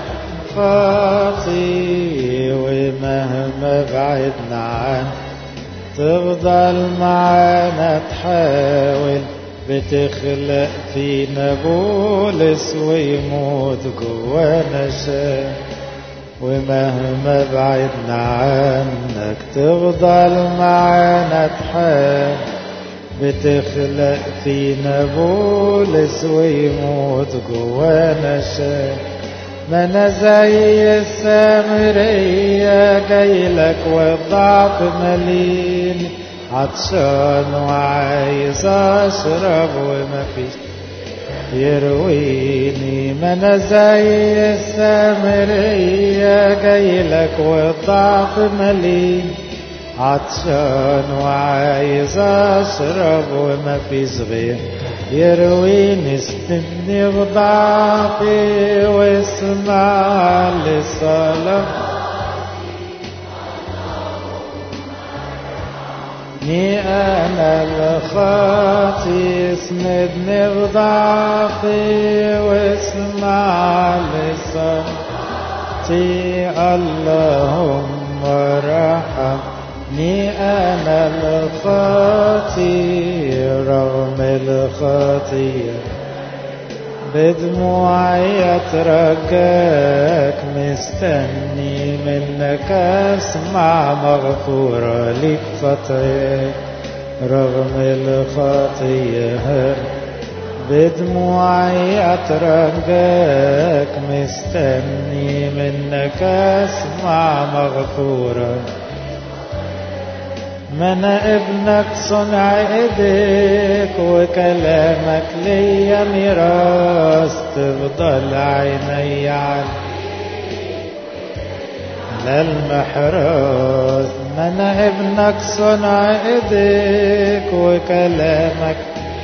الخاطي ومهما بعدنا عنك تفضل معانا تحاول بتخلق فينا بولس ويموت جوانا شام ومهما بعدنا عنك تفضل معانا تحاول بتخلق فينا بولس ويموت جوانا شام ما انا زي السامرية جايلك والضعف مليني عطشان وعايز اشرب وما فيش يرويني ما انا زي السامرية جايلك والضعف مليني عطشان وعايز اشرب وما في صغير يرويني استني بضعفي واسمع للصلاة ني انا الخاطي اسندني بضعفي واسمع لصلاتي اللهم ارحمني انا الخاطي رغم الخطيه بدموعي اترجاك مستني منك اسمع مغفورة لي خطاياك رغم الخطية بدموعي اترجاك مستني منك اسمع مغفورة ما انا ابنك صنع ايديك وكلامك ليا ميراث تفضل عيني على على المحراث ما انا ابنك صنع ايديك وكلامك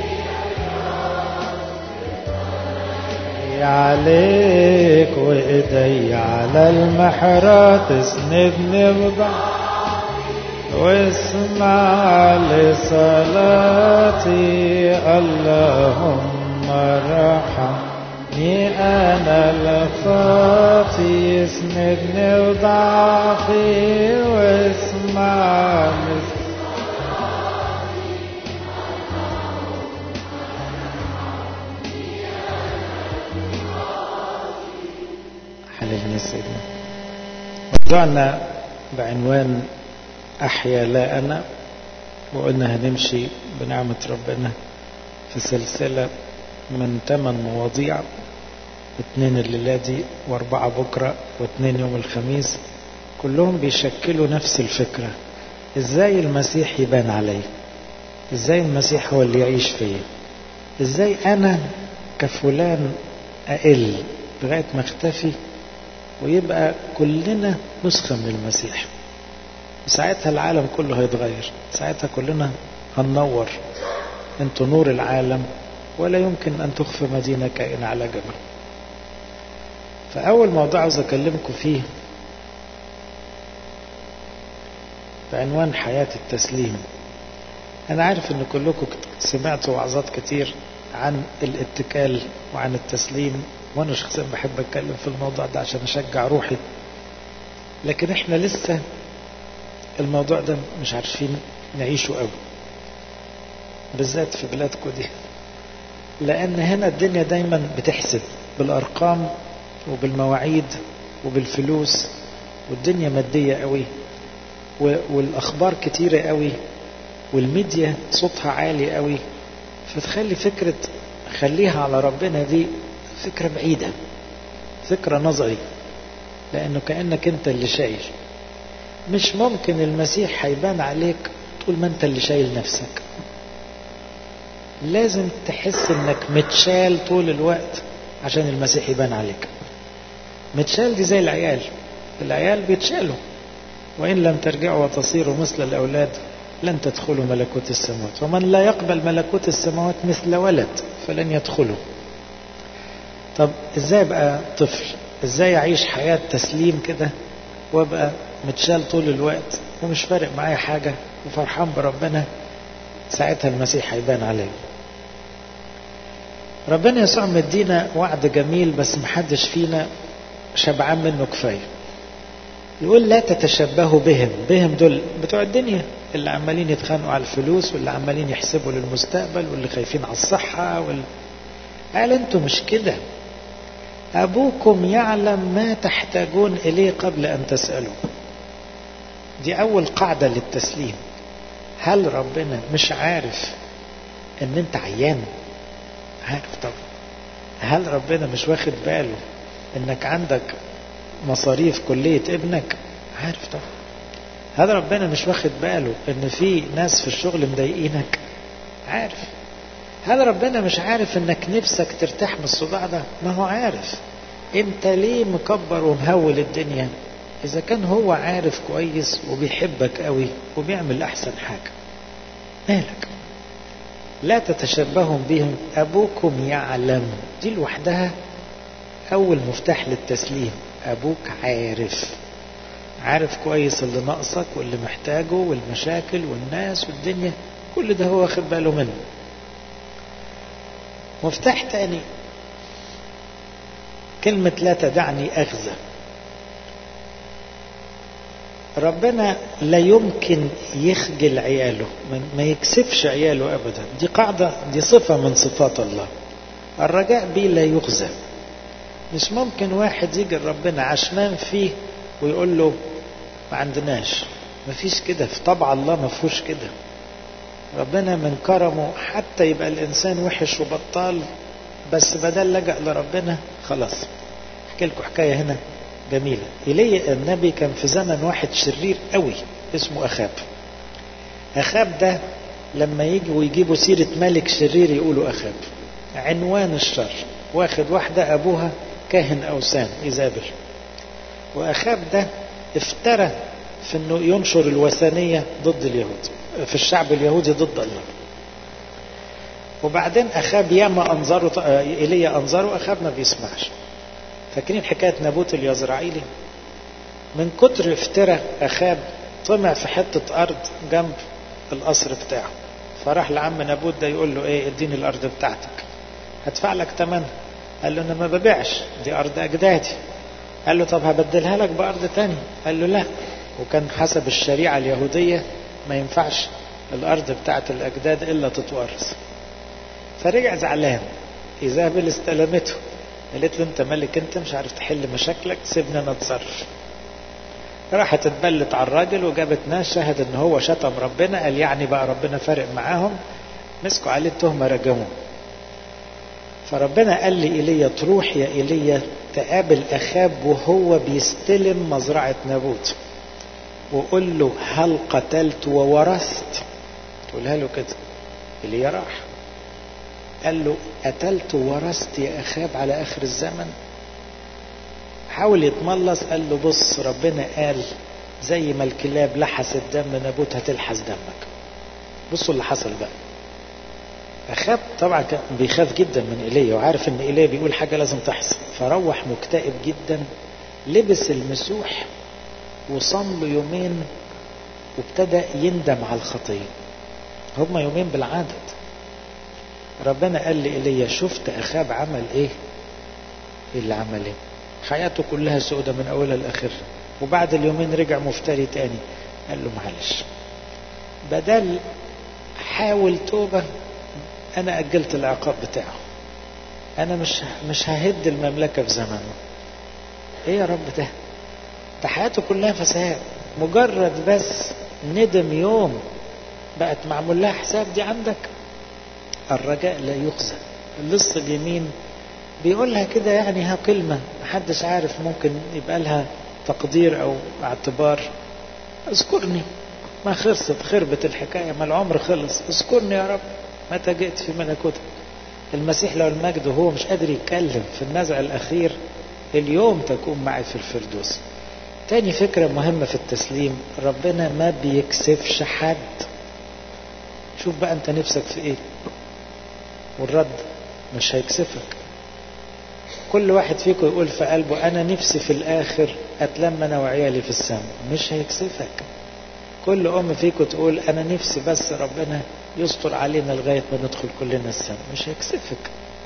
عليك وايدي على المحراث اسندني بضعف واسمع لصلاتي اللهم ارحمني انا الخاطي اسندني وضعفي واسمع حللني سيدنا موضوعنا بعنوان أحيا لا أنا وقلنا هنمشي بنعمة ربنا في سلسلة من ثمان مواضيع اتنين الليلة دي واربعة بكرة واتنين يوم الخميس كلهم بيشكلوا نفس الفكرة ازاي المسيح يبان علي ازاي المسيح هو اللي يعيش فيا ازاي انا كفلان اقل لغاية ما اختفي ويبقى كلنا نسخة من المسيح ساعتها العالم كله هيتغير ساعتها كلنا هننور انتوا نور العالم ولا يمكن ان تخفى مدينة كائن على جبل فاول موضوع عاوز اكلمكم فيه بعنوان حياة التسليم انا عارف ان كلكم سمعتوا وعظات كتير عن الاتكال وعن التسليم وانا شخصيا بحب اتكلم في الموضوع ده عشان اشجع روحي لكن احنا لسه الموضوع ده مش عارفين نعيشه قوي بالذات في بلادكم دي لان هنا الدنيا دايما بتحسب بالارقام وبالمواعيد وبالفلوس والدنيا ماديه قوي والاخبار كتيره قوي والميديا صوتها عالي قوي فتخلي فكره خليها على ربنا دي فكره بعيده فكره نظري لانه كانك انت اللي شايل مش ممكن المسيح هيبان عليك طول ما انت اللي شايل نفسك لازم تحس انك متشال طول الوقت عشان المسيح يبان عليك متشال دي زي العيال العيال بيتشالوا وإن لم ترجعوا وتصيروا مثل الأولاد لن تدخلوا ملكوت السماوات ومن لا يقبل ملكوت السماوات مثل ولد فلن يدخلوا طب ازاي ابقى طفل ازاي اعيش حياة تسليم كده وابقى متشال طول الوقت ومش فارق معايا حاجة وفرحان بربنا ساعتها المسيح هيبان عليا ربنا يسوع مدينا وعد جميل بس محدش فينا شبعان منه كفايه يقول لا تتشبهوا بهم بهم دول بتوع الدنيا اللي عمالين يتخانقوا على الفلوس واللي عمالين يحسبوا للمستقبل واللي خايفين على الصحة وال... قال انتوا مش كده أبوكم يعلم ما تحتاجون إليه قبل أن تسألوا دي أول قاعدة للتسليم هل ربنا مش عارف ان انت عيان عارف طبعا هل ربنا مش واخد باله انك عندك مصاريف كلية ابنك عارف طبعا هل ربنا مش واخد باله ان في ناس في الشغل مضايقينك عارف هل ربنا مش عارف انك نفسك ترتاح من الصداع ده ما هو عارف انت ليه مكبر ومهول الدنيا إذا كان هو عارف كويس وبيحبك قوي وبيعمل أحسن حاجة مالك لا تتشبهوا بهم أبوكم يعلم دي لوحدها أول مفتاح للتسليم أبوك عارف عارف كويس اللي ناقصك واللي محتاجه والمشاكل والناس والدنيا كل ده هو واخد باله منه مفتاح تاني كلمة لا تدعني أخزى ربنا لا يمكن يخجل عياله ما يكسفش عياله أبدا دي قاعدة دي صفة من صفات الله الرجاء بيه لا يخزى مش ممكن واحد يجي ربنا عشمان فيه ويقول له ما عندناش ما فيش كده في طبع الله ما فيهوش كده ربنا من كرمه حتى يبقى الإنسان وحش وبطال بس بدل لجأ لربنا خلاص احكي لكم حكاية هنا جميلة إلي النبي كان في زمن واحد شرير قوي اسمه أخاب أخاب ده لما يجوا يجيبوا سيرة ملك شرير يقولوا أخاب عنوان الشر واخد واحدة أبوها كاهن أوثان إيزابل وأخاب ده افترى في أنه ينشر الوثنية ضد اليهود في الشعب اليهودي ضد الله وبعدين أخاب ياما أنظره إيليا أنظره أخاب ما بيسمعش فاكرين حكاية نابوت اليزرعيلي من كتر افترى أخاب طمع في حتة أرض جنب القصر بتاعه فراح لعم نابوت ده يقول له ايه اديني الأرض بتاعتك هدفع لك تمنها قال له انا ما ببيعش دي أرض أجدادي قال له طب هبدلها لك بأرض تاني قال له لا وكان حسب الشريعة اليهودية ما ينفعش الأرض بتاعت الأجداد إلا تتورث فرجع زعلان إيزابل استلمته قالت له أنت ملك أنت مش عارف تحل مشاكلك سيبني أنا أتصرف راحت اتبلت على الراجل وجابت ناس شهد ان هو شتم ربنا قال يعني بقى ربنا فارق معاهم مسكوا عليه التهمه رجموه فربنا قال لي ايليا تروح يا ايليا تقابل اخاب وهو بيستلم مزرعه نابوت وقول له هل قتلت وورثت تقولها له كده ايليا راح قال له قتلت وورثت يا اخاب على اخر الزمن حاول يتملص قال له بص ربنا قال زي ما الكلاب لحست دم نابوت هتلحس دمك بصوا اللي حصل بقى أخاب طبعا كان بيخاف جدا من إيليا وعارف إن إيليا بيقول حاجة لازم تحصل فروح مكتئب جدا لبس المسوح وصام له يومين وابتدى يندم على الخطية هما يومين بالعدد ربنا قال لي إيليا شفت أخاب عمل إيه اللي عمل إيه حياته كلها سودة من أولها لآخرها وبعد اليومين رجع مفتري تاني قال له معلش بدل حاول توبة أنا أجلت العقاب بتاعه أنا مش مش ههد المملكة في زمنه إيه يا رب ده ده حياته كلها فساد مجرد بس ندم يوم بقت معمول لها حساب دي عندك الرجاء لا يخزى اللص اليمين بيقولها كده يعني ها كلمة محدش عارف ممكن يبقى لها تقدير أو اعتبار اذكرني ما خلصت خربت الحكاية ما العمر خلص اذكرني يا رب متى جئت في ملكوتك المسيح له المجد وهو مش قادر يتكلم في النزع الأخير اليوم تكون معي في الفردوس تاني فكرة مهمة في التسليم ربنا ما بيكسفش حد شوف بقى انت نفسك في ايه والرد مش هيكسفك كل واحد فيكم يقول في قلبه أنا نفسي في الآخر أتلم أنا وعيالي في السماء مش هيكسفك كل أم فيكم تقول أنا نفسي بس ربنا يستر علينا لغاية ما ندخل كلنا السماء مش هيكسفك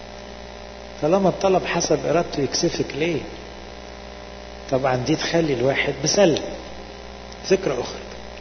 طالما الطلب حسب إرادته يكسفك ليه طبعا دي تخلي الواحد مسلم فكرة أخرى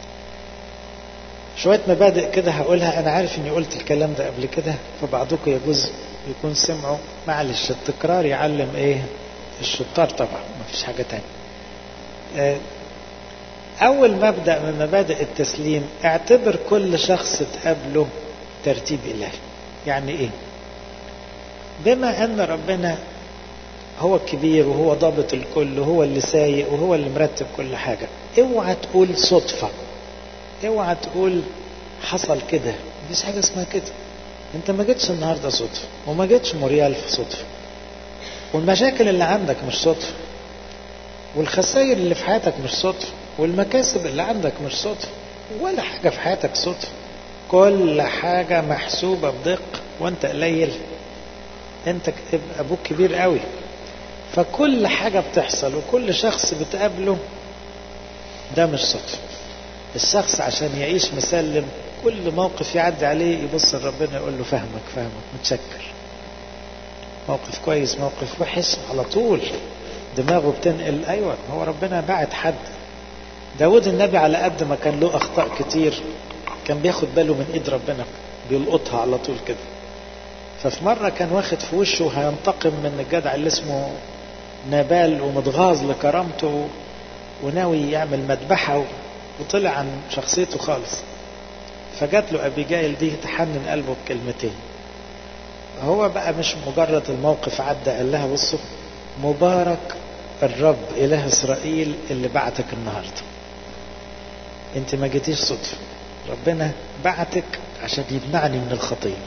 شوية مبادئ كده هقولها أنا عارف إني قلت الكلام ده قبل كده فبعضكم يجوز يكون سمعوا معلش التكرار يعلم إيه الشطار طبعا ما فيش حاجة تانية أول مبدأ من مبادئ التسليم اعتبر كل شخص تقابله ترتيب إلهي يعني إيه بما أن ربنا هو الكبير وهو ضابط الكل وهو اللي سايق وهو اللي مرتب كل حاجة اوعى تقول صدفة اوعى تقول حصل كده مفيش حاجة اسمها كده انت ما جيتش النهاردة صدفة وما جيتش موريال في صدفة والمشاكل اللي عندك مش صدفة والخسائر اللي في حياتك مش صدفة والمكاسب اللي عندك مش صدفة ولا حاجة في حياتك صدفة كل حاجة محسوبة بدقة وانت قليل انت ابوك كبير قوي فكل حاجة بتحصل وكل شخص بتقابله ده مش صدفة الشخص عشان يعيش مسلم كل موقف يعدي عليه يبص لربنا يقول له فهمك فهمك متشكر موقف كويس موقف وحش على طول دماغه بتنقل ايوه هو ربنا بعت حد داود النبي على قد ما كان له اخطاء كتير كان بياخد باله من ايد ربنا بيلقطها على طول كده ففي مرة كان واخد في وشه هينتقم من الجدع اللي اسمه نبال ومتغاظ لكرامته وناوي يعمل مذبحة وطلع عن شخصيته خالص فجات له أبيجايل دي تحنن قلبه بكلمتين هو بقى مش مجرد الموقف عدى قال لها بصوا مبارك الرب إله إسرائيل اللي بعتك النهاردة انت ما جيتيش صدفة ربنا بعتك عشان يمنعني من الخطية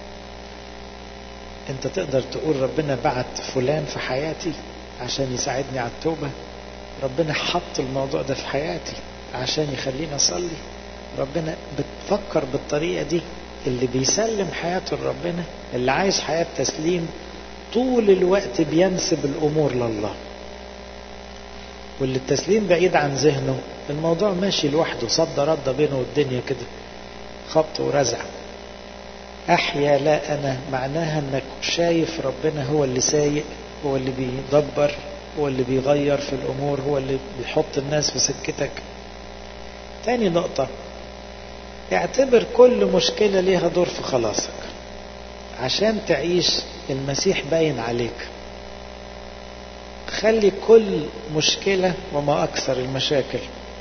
انت تقدر تقول ربنا بعت فلان في حياتي عشان يساعدني على التوبة ربنا حط الموضوع ده في حياتي عشان يخليني أصلي ربنا بتفكر بالطريقة دي اللي بيسلم حياته لربنا اللي عايش حياة تسليم طول الوقت بينسب الأمور لله واللي التسليم بعيد عن ذهنه الموضوع ماشي لوحده صد رد بينه والدنيا كده خبط ورزع أحيا لا أنا معناها أنك شايف ربنا هو اللي سايق هو اللي بيدبر هو اللي بيغير في الأمور هو اللي بيحط الناس في سكتك تاني نقطة اعتبر كل مشكلة ليها دور في خلاصك عشان تعيش المسيح باين عليك خلي كل مشكلة وما أكثر المشاكل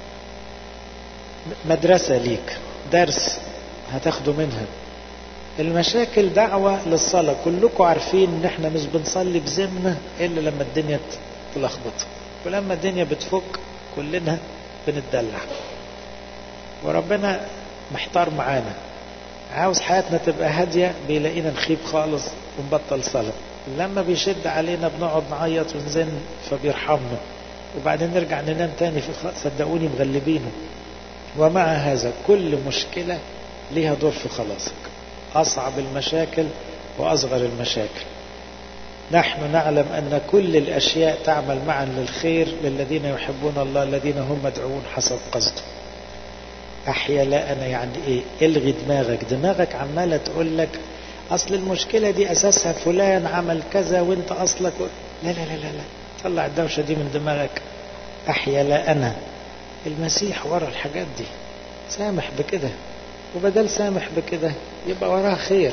مدرسة ليك درس هتاخده منها المشاكل دعوة للصلاة كلكم عارفين ان احنا مش بنصلي بذمة الا لما الدنيا تلخبط ولما الدنيا بتفك كلنا بنتدلع وربنا محتار معانا عاوز حياتنا تبقى هادية بيلاقينا نخيب خالص ونبطل صلاة لما بيشد علينا بنقعد نعيط ونزن فبيرحمنا وبعدين نرجع ننام تاني في صدقوني مغلبينه ومع هذا كل مشكلة ليها دور في خلاصك أصعب المشاكل وأصغر المشاكل نحن نعلم أن كل الأشياء تعمل معا للخير للذين يحبون الله الذين هم مدعوون حسب قصده أحيا لا أنا يعني إيه الغي دماغك دماغك عمالة تقول لك أصل المشكلة دي أساسها فلان عمل كذا وانت أصلك و... لا لا لا لا لا طلع الدوشة دي من دماغك أحيا لا أنا المسيح ورا الحاجات دي سامح بكده وبدل سامح بكده يبقى وراها خير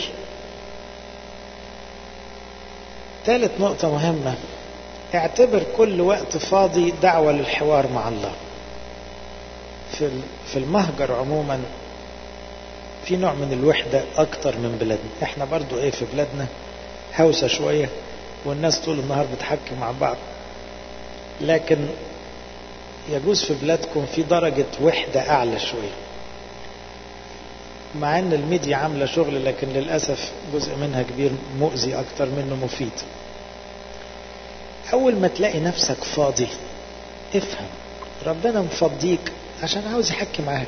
ثالث نقطة مهمة اعتبر كل وقت فاضي دعوة للحوار مع الله في في المهجر عموما في نوع من الوحدة أكتر من بلادنا احنا برضو ايه في بلادنا هوسة شوية والناس طول النهار بتحكي مع بعض لكن يجوز في بلادكم في درجة وحدة أعلى شوية مع ان الميديا عاملة شغل لكن للأسف جزء منها كبير مؤذي أكتر منه مفيد أول ما تلاقي نفسك فاضي افهم ربنا مفضيك عشان عاوز يحكي معاك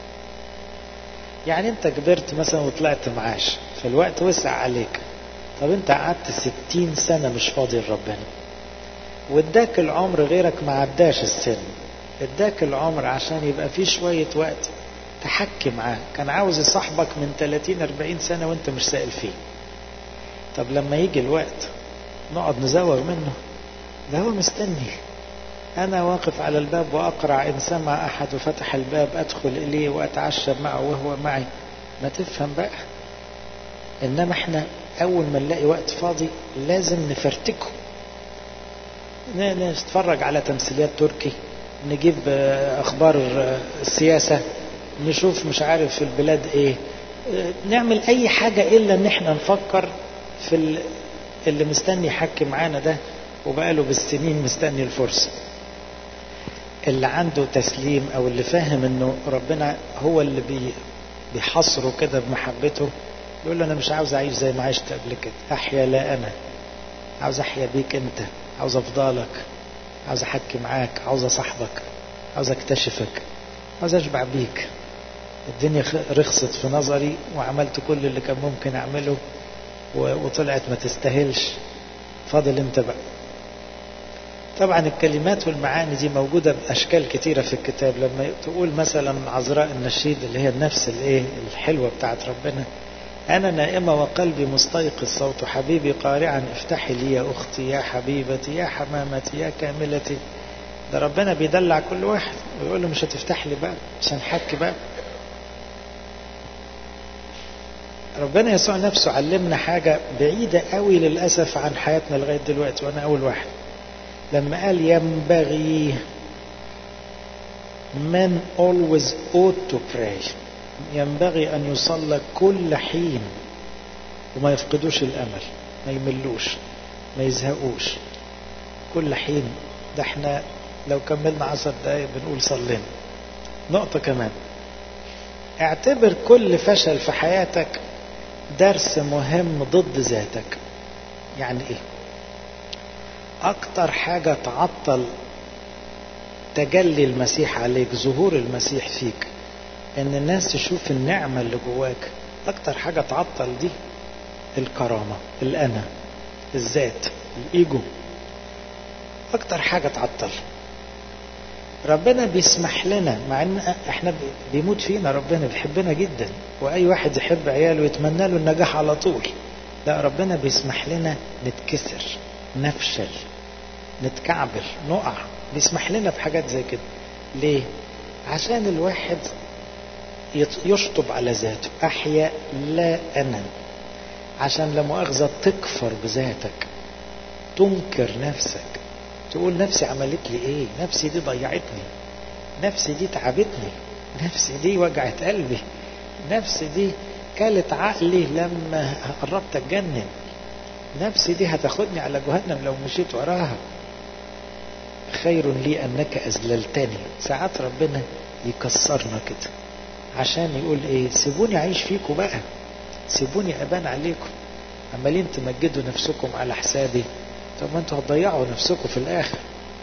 يعني انت كبرت مثلا وطلعت معاش فالوقت وسع عليك طب انت قعدت ستين سنة مش فاضي لربنا واداك العمر غيرك ما عداش السن اداك العمر عشان يبقى فيه شوية وقت تحكي معاه كان عاوز يصاحبك من 30 40 سنة وانت مش سائل فيه طب لما يجي الوقت نقعد نزوغ منه ده هو مستني أنا واقف على الباب وأقرع إن سمع أحد وفتح الباب أدخل إليه وأتعشى معه وهو معي ما تفهم بقى إنما إحنا أول ما نلاقي وقت فاضي لازم نفرتكه نتفرج على تمثيليات تركي نجيب أخبار السياسة نشوف مش عارف في البلاد إيه نعمل أي حاجة إلا إن إحنا نفكر في اللي مستني يحكي معانا ده وبقاله بالسنين مستني الفرصة اللي عنده تسليم او اللي فاهم انه ربنا هو اللي بي بيحصره كده بمحبته يقول له انا مش عاوز اعيش زي ما عشت قبل كده احيا لا انا عاوز احيا بيك انت عاوز افضلك عاوز احكي معاك عاوز اصاحبك عاوز اكتشفك عاوز اشبع بيك الدنيا رخصت في نظري وعملت كل اللي كان ممكن اعمله وطلعت ما تستاهلش فاضل انت بقى طبعا الكلمات والمعاني دي موجودة بأشكال كتيرة في الكتاب لما تقول مثلا عذراء النشيد اللي هي النفس الايه الحلوة بتاعت ربنا أنا نائمة وقلبي مستيقظ صوت حبيبي قارعا افتحي لي يا أختي يا حبيبتي يا حمامتي يا كاملتي ده ربنا بيدلع كل واحد ويقول له مش هتفتح لي بقى مش هنحكي بقى ربنا يسوع نفسه علمنا حاجة بعيدة قوي للأسف عن حياتنا لغاية دلوقتي وأنا أول واحد لما قال ينبغي men always ought to pray ينبغي أن يصلى كل حين وما يفقدوش الأمل ما يملوش ما يزهقوش كل حين ده احنا لو كملنا عشر دقايق بنقول صلينا نقطة كمان اعتبر كل فشل في حياتك درس مهم ضد ذاتك يعني ايه اكتر حاجة تعطل تجلي المسيح عليك ظهور المسيح فيك ان الناس تشوف النعمة اللي جواك اكتر حاجة تعطل دي الكرامة الانا الذات الايجو اكتر حاجة تعطل ربنا بيسمح لنا مع ان احنا بيموت فينا ربنا بيحبنا جدا واي واحد يحب عياله يتمنى له النجاح على طول لا ربنا بيسمح لنا نتكسر نفشل نتكعبل نقع بيسمح لنا بحاجات زي كده ليه عشان الواحد يشطب على ذاته احيا لا انا عشان لا مؤاخذه تكفر بذاتك تنكر نفسك تقول نفسي عملت لي ايه نفسي دي ضيعتني نفسي دي تعبتني نفسي دي وجعت قلبي نفسي دي كلت عقلي لما قربت اتجنن نفسي دي هتاخدني على جهنم لو مشيت وراها خير لي انك اذللتني ساعات ربنا يكسرنا كده عشان يقول ايه سيبوني اعيش فيكم بقى سيبوني ابان عليكم عمالين تمجدوا نفسكم على حسابي طب ما انتوا هتضيعوا نفسكم في الاخر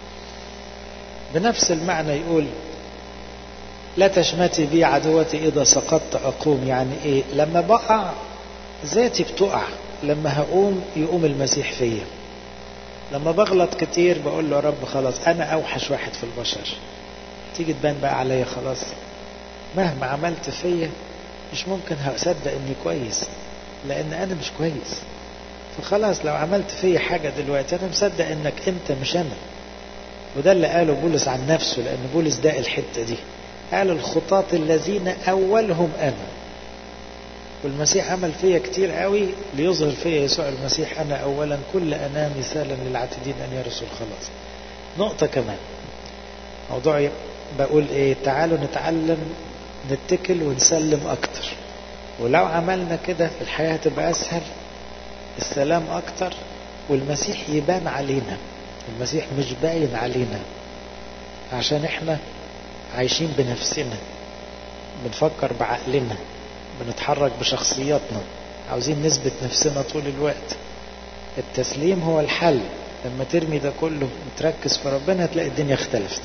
بنفس المعنى يقول لا تشمتي بي عدوتي اذا سقطت اقوم يعني ايه لما بقع ذاتي بتقع لما هقوم يقوم المسيح فيا لما بغلط كتير بقول له يا رب خلاص انا اوحش واحد في البشر تيجي تبان بقى عليا خلاص مهما عملت فيا مش ممكن هصدق اني كويس لان انا مش كويس فخلاص لو عملت فيا حاجة دلوقتي انا مصدق انك انت مش انا وده اللي قاله بولس عن نفسه لان بولس ده الحتة دي قال الخطاة الذين اولهم انا والمسيح عمل فيا كتير قوي ليظهر فيا يسوع المسيح انا اولا كل انا مثالا للعاتدين ان يرثوا الخلاص نقطة كمان موضوع بقول ايه تعالوا نتعلم نتكل ونسلم اكتر ولو عملنا كده الحياة هتبقى اسهل السلام اكتر والمسيح يبان علينا المسيح مش باين علينا عشان احنا عايشين بنفسنا بنفكر بعقلنا بنتحرك بشخصياتنا عاوزين نثبت نفسنا طول الوقت التسليم هو الحل لما ترمي ده كله وتركز في ربنا هتلاقي الدنيا اختلفت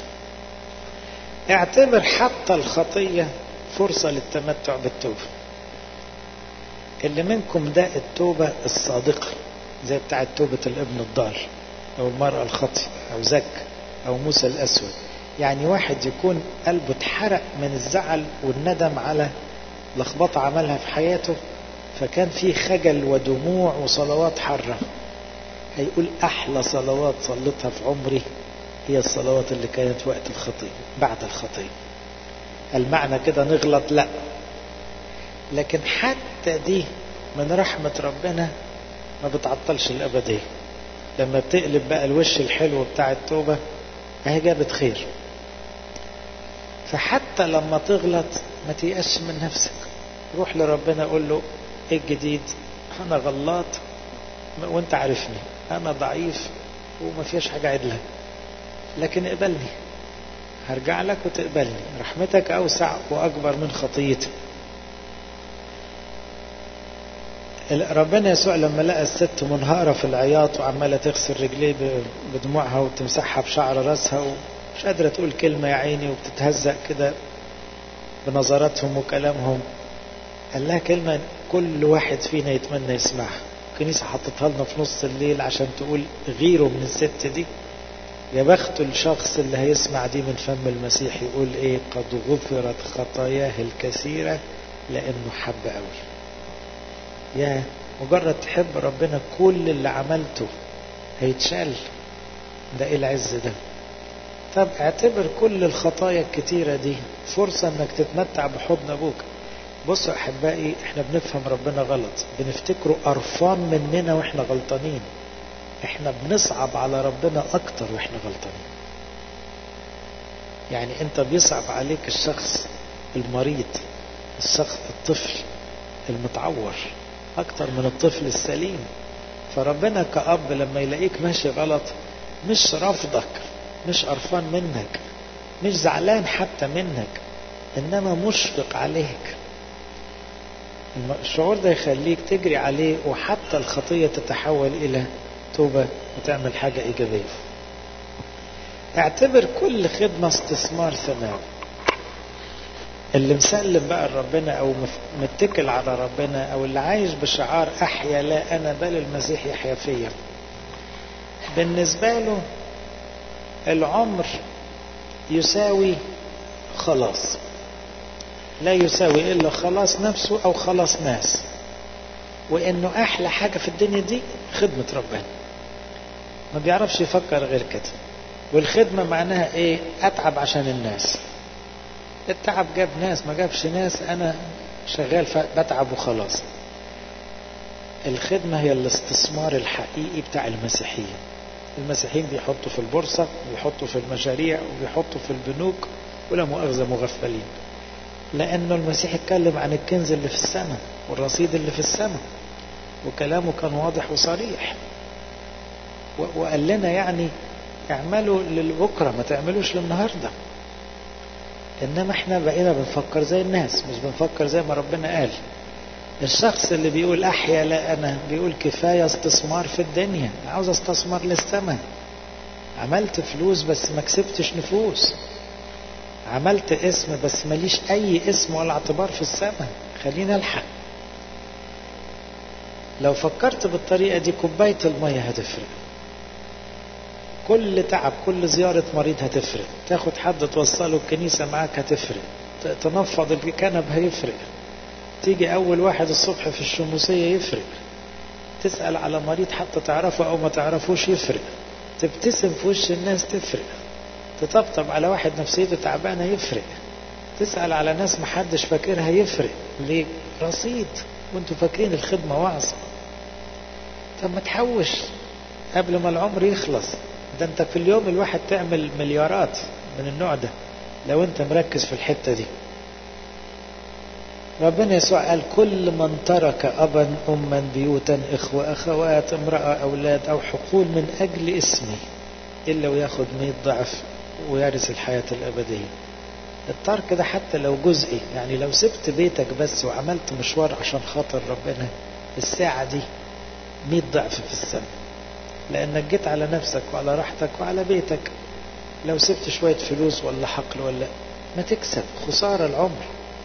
اعتبر حتى الخطية فرصة للتمتع بالتوبة اللي منكم ده التوبة الصادقة زي بتاعة توبة الابن الضال أو المرأة الخطي أو زك أو موسى الأسود يعني واحد يكون قلبه اتحرق من الزعل والندم على لخبطة عملها في حياته فكان في خجل ودموع وصلوات حرة هيقول أحلى صلوات صليتها في عمري هي الصلوات اللي كانت وقت الخطية بعد الخطية المعنى كده نغلط لا لكن حتى دي من رحمة ربنا ما بتعطلش الأبدية لما بتقلب بقى الوش الحلو بتاع التوبة اهي جابت خير فحتى لما تغلط ما تيأسش من نفسك روح لربنا قول له ايه الجديد انا غلط وانت عارفني انا ضعيف وما فيش حاجة عدلة لكن اقبلني هرجع لك وتقبلني رحمتك اوسع واكبر من خطيتي ربنا يسوع لما لقى الست منهارة في العياط وعمالة تغسل رجليه بدموعها وتمسحها بشعر راسها ومش قادرة تقول كلمة يا عيني وبتتهزق كده بنظراتهم وكلامهم قال لها كلمة كل واحد فينا يتمنى يسمعها الكنيسة حطتها لنا في نص الليل عشان تقول غيره من الست دي يا بخت الشخص اللي هيسمع دي من فم المسيح يقول ايه قد غفرت خطاياه الكثيرة لانه حب قوي يا مجرد تحب ربنا كل اللي عملته هيتشال ده ايه العز ده طب اعتبر كل الخطايا الكتيرة دي فرصة انك تتمتع بحضن ابوك بصوا احبائي احنا بنفهم ربنا غلط بنفتكره قرفان مننا واحنا غلطانين احنا بنصعب على ربنا اكتر واحنا غلطانين يعني انت بيصعب عليك الشخص المريض الشخص الطفل المتعور اكتر من الطفل السليم فربنا كأب لما يلاقيك ماشي غلط مش رافضك مش قرفان منك مش زعلان حتى منك انما مشفق عليك الشعور ده يخليك تجري عليه وحتى الخطية تتحول إلى توبة وتعمل حاجة إيجابية اعتبر كل خدمة استثمار ثماني اللي مسلم بقى لربنا أو متكل على ربنا أو اللي عايش بشعار أحيا لا أنا بل المسيح يحيا فيا بالنسبة له العمر يساوي خلاص لا يساوي إلا خلاص نفسه أو خلاص ناس وإنه أحلى حاجة في الدنيا دي خدمة ربنا ما بيعرفش يفكر غير كده والخدمة معناها إيه أتعب عشان الناس التعب جاب ناس ما جابش ناس أنا شغال بتعب وخلاص الخدمة هي الاستثمار الحقيقي بتاع المسيحيين المسيحيين بيحطوا في البورصة وبيحطوا في المشاريع وبيحطوا في البنوك ولا مؤاخذة مغفلين لأنه المسيح اتكلم عن الكنز اللي في السماء والرصيد اللي في السماء وكلامه كان واضح وصريح وقال لنا يعني اعملوا للبكرة ما تعملوش للنهاردة إنما احنا بقينا بنفكر زي الناس مش بنفكر زي ما ربنا قال الشخص اللي بيقول أحيا لا أنا بيقول كفاية استثمار في الدنيا عاوز استثمر للسماء عملت فلوس بس ما كسبتش نفوس عملت اسم بس ماليش أي اسم ولا اعتبار في السماء خلينا الحق لو فكرت بالطريقة دي كوباية المية هتفرق كل تعب كل زيارة مريض هتفرق تاخد حد توصله الكنيسة معاك هتفرق تنفض الكنب هيفرق تيجي أول واحد الصبح في الشموسية يفرق تسأل على مريض حتى تعرفه أو ما تعرفوش يفرق تبتسم في وش الناس تفرق تطبطب على واحد نفسيته تعبانة يفرق تسأل على ناس محدش فاكرها يفرق ليه رصيد وانتوا فاكرين الخدمة وعظ طب ما تحوش قبل ما العمر يخلص ده انت في اليوم الواحد تعمل مليارات من النوع ده لو انت مركز في الحتة دي ربنا يسوع قال كل من ترك أبا أما بيوتا إخوة أخوات امرأة أولاد أو حقول من أجل اسمي إلا وياخد مئة ضعف ويرث الحياة الأبدية الترك ده حتى لو جزئي يعني لو سبت بيتك بس وعملت مشوار عشان خاطر ربنا الساعة دي مئة ضعف في السنة لأنك جيت على نفسك وعلى راحتك وعلى بيتك لو سبت شوية فلوس ولا حقل ولا ما تكسب خسارة العمر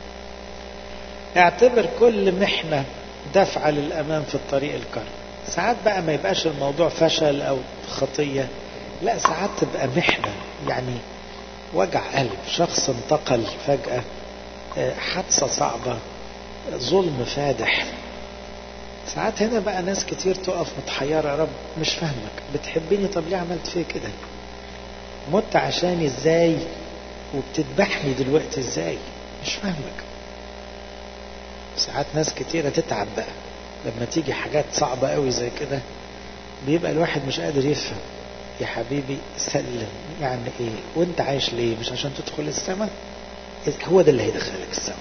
اعتبر كل محنة دفعة للأمام في الطريق الكرم ساعات بقى ما يبقاش الموضوع فشل أو خطية لا ساعات تبقى محنة يعني وجع قلب شخص انتقل فجأة حادثة صعبة ظلم فادح ساعات هنا بقى ناس كتير تقف متحيرة يا رب مش فاهمك بتحبني طب ليه عملت فيه كده مت عشاني ازاي وبتذبحني دلوقتي ازاي مش فاهمك ساعات ناس كتيرة تتعب بقى لما تيجي حاجات صعبة قوي زي كده بيبقى الواحد مش قادر يفهم يا حبيبي سلم يعني ايه وانت عايش ليه مش عشان تدخل السماء هو ده اللي هيدخلك السماء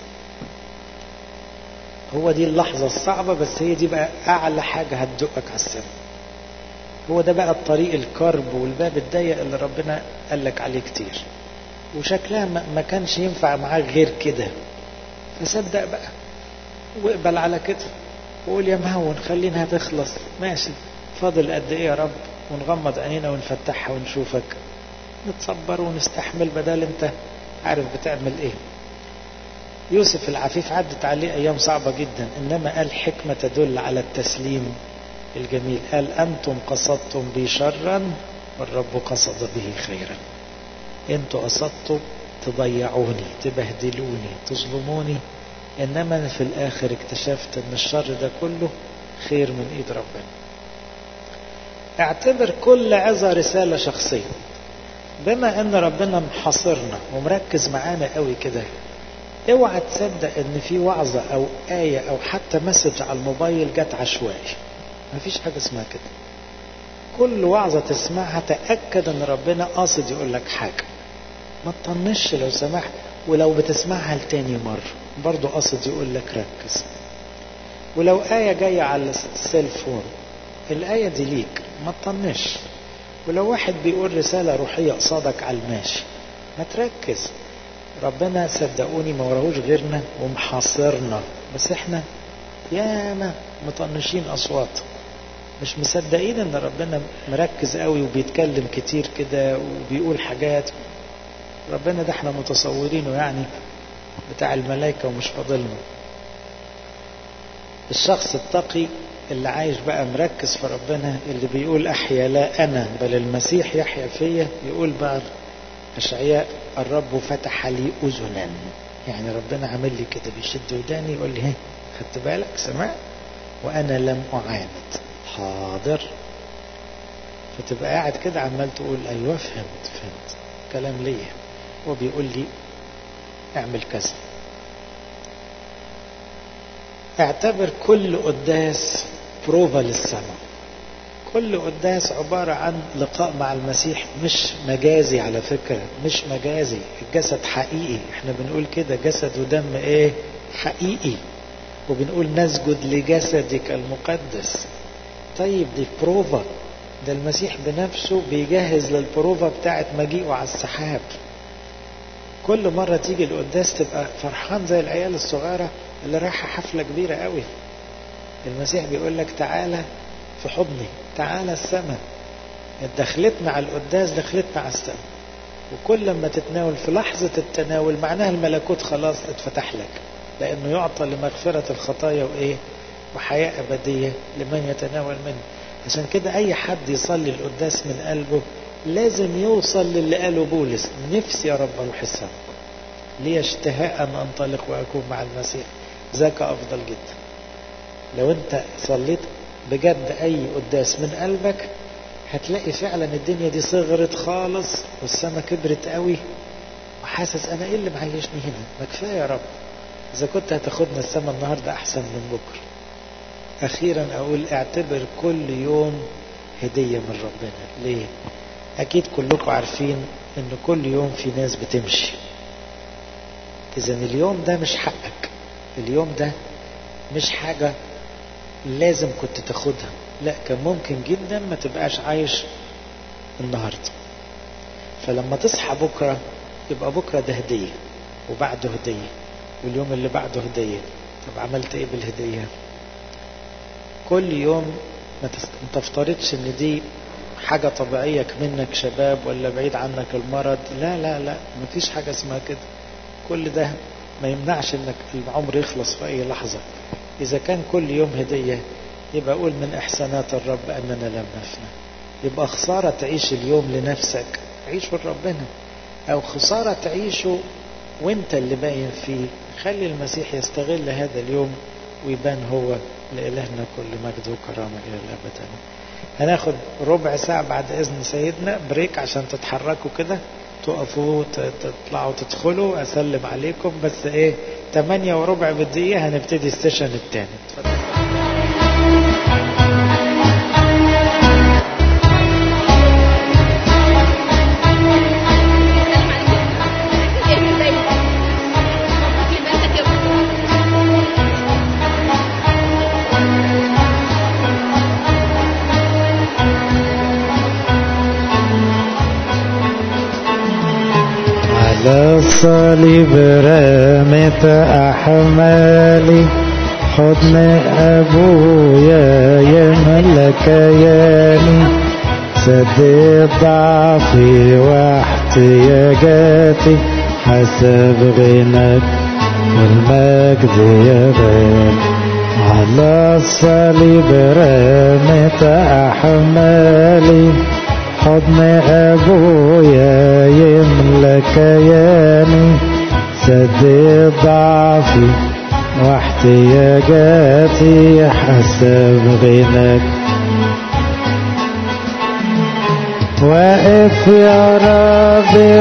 هو دي اللحظة الصعبة بس هي دي بقى أعلى حاجة هتدقك على السماء هو ده بقى الطريق الكرب والباب الضيق اللي ربنا قال لك عليه كتير وشكلها ما كانش ينفع معاك غير كده فصدق بقى واقبل على كده وقول يا مهون خلينها تخلص ماشي فاضل قد ايه يا رب ونغمض عينينا ونفتحها ونشوفك نتصبر ونستحمل بدل انت عارف بتعمل ايه يوسف العفيف عدت عليه ايام صعبة جدا انما قال حكمة تدل على التسليم الجميل قال انتم قصدتم بي شرا والرب قصد به خيرا انتوا قصدتوا تضيعوني تبهدلوني تظلموني انما في الاخر اكتشفت ان الشر ده كله خير من ايد ربنا اعتبر كل عظة رسالة شخصية بما ان ربنا محاصرنا ومركز معانا قوي كده اوعى تصدق ان في وعظة او آية او حتى مسج على الموبايل جت عشوائي مفيش حاجة اسمها كده كل وعظة تسمعها تأكد ان ربنا قاصد يقول لك حاجة ما تطنش لو سمحت ولو بتسمعها لتاني مرة برضو قاصد يقول لك ركز ولو آية جاية على السيلفون الآية دي ليك ما تطنش ولو واحد بيقول رسالة روحية قصادك على الماشي ما تركز ربنا صدقوني ما وراهوش غيرنا ومحاصرنا بس احنا ياما مطنشين اصوات مش مصدقين ان ربنا مركز قوي وبيتكلم كتير كده وبيقول حاجات ربنا ده احنا متصورينه يعني بتاع الملائكة ومش فاضلنا الشخص التقي اللي عايش بقى مركز في ربنا اللي بيقول احيا لا انا بل المسيح يحيا فيا يقول بقى اشعياء الرب فتح لي اذنا يعني ربنا عامل لي كده بيشد وداني يقول لي خدت بالك سمعت وانا لم اعاند حاضر فتبقى قاعد كده عمال تقول ايوه فهمت فهمت كلام ليا هو بيقول لي اعمل كذا اعتبر كل قداس بروفا للسماء كل قداس عبارة عن لقاء مع المسيح مش مجازي على فكرة مش مجازي الجسد حقيقي احنا بنقول كده جسد ودم ايه حقيقي وبنقول نسجد لجسدك المقدس طيب دي بروفا ده المسيح بنفسه بيجهز للبروفا بتاعت مجيئه على السحاب كل مرة تيجي القداس تبقى فرحان زي العيال الصغيرة اللي رايحة حفلة كبيرة قوي المسيح بيقول لك تعالى في حضني تعالى السماء دخلتنا على القداس دخلتنا على السماء وكل ما تتناول في لحظة التناول معناها الملكوت خلاص اتفتح لك لأنه يعطى لمغفرة الخطايا وإيه وحياة أبدية لمن يتناول منه عشان كده أي حد يصلي القداس من قلبه لازم يوصل للي قاله بولس نفسي يا رب أروح السماء لي اشتهاء أن أنطلق وأكون مع المسيح ذاك أفضل جدا لو أنت صليت بجد أي قداس من قلبك هتلاقي فعلا الدنيا دي صغرت خالص والسما كبرت قوي وحاسس أنا إيه اللي معيشني هنا ما كفاية يا رب إذا كنت هتاخدنا السما النهاردة أحسن من بكرة أخيرا أقول اعتبر كل يوم هدية من ربنا ليه أكيد كلكم عارفين إن كل يوم في ناس بتمشي إذا اليوم ده مش حقك اليوم ده مش حاجة لازم كنت تاخدها لا كان ممكن جدا ما تبقاش عايش النهاردة فلما تصحى بكرة يبقى بكرة ده هدية وبعده هدية واليوم اللي بعده هدية طب عملت ايه بالهدية كل يوم ما تفترضش ان دي حاجة طبيعية منك شباب ولا بعيد عنك المرض لا لا لا مفيش حاجة اسمها كده كل ده ما يمنعش انك العمر يخلص في اي لحظة اذا كان كل يوم هدية يبقى قول من احسانات الرب اننا لم نفنى يبقى خسارة تعيش اليوم لنفسك عيشه لربنا او خسارة تعيشه وانت اللي باين فيه خلي المسيح يستغل هذا اليوم ويبان هو لإلهنا كل مجد وكرامة إلى الأبد هناخد ربع ساعة بعد إذن سيدنا بريك عشان تتحركوا كده تقفوا تطلعوا تدخلوا أسلم عليكم بس إيه 8 وربع بالدقيقة هنبتدي السيشن التاني اتفضل على الصليب رمت أحمالي حضن أبويا يملك كياني سد ضعفي واحتياجاتي حسب غناك المجد يبان على الصليب رمت أحمالي حضن أبويا يملى كياني سد ضعفي واحتياجاتي حسب غناك واقف يا ربي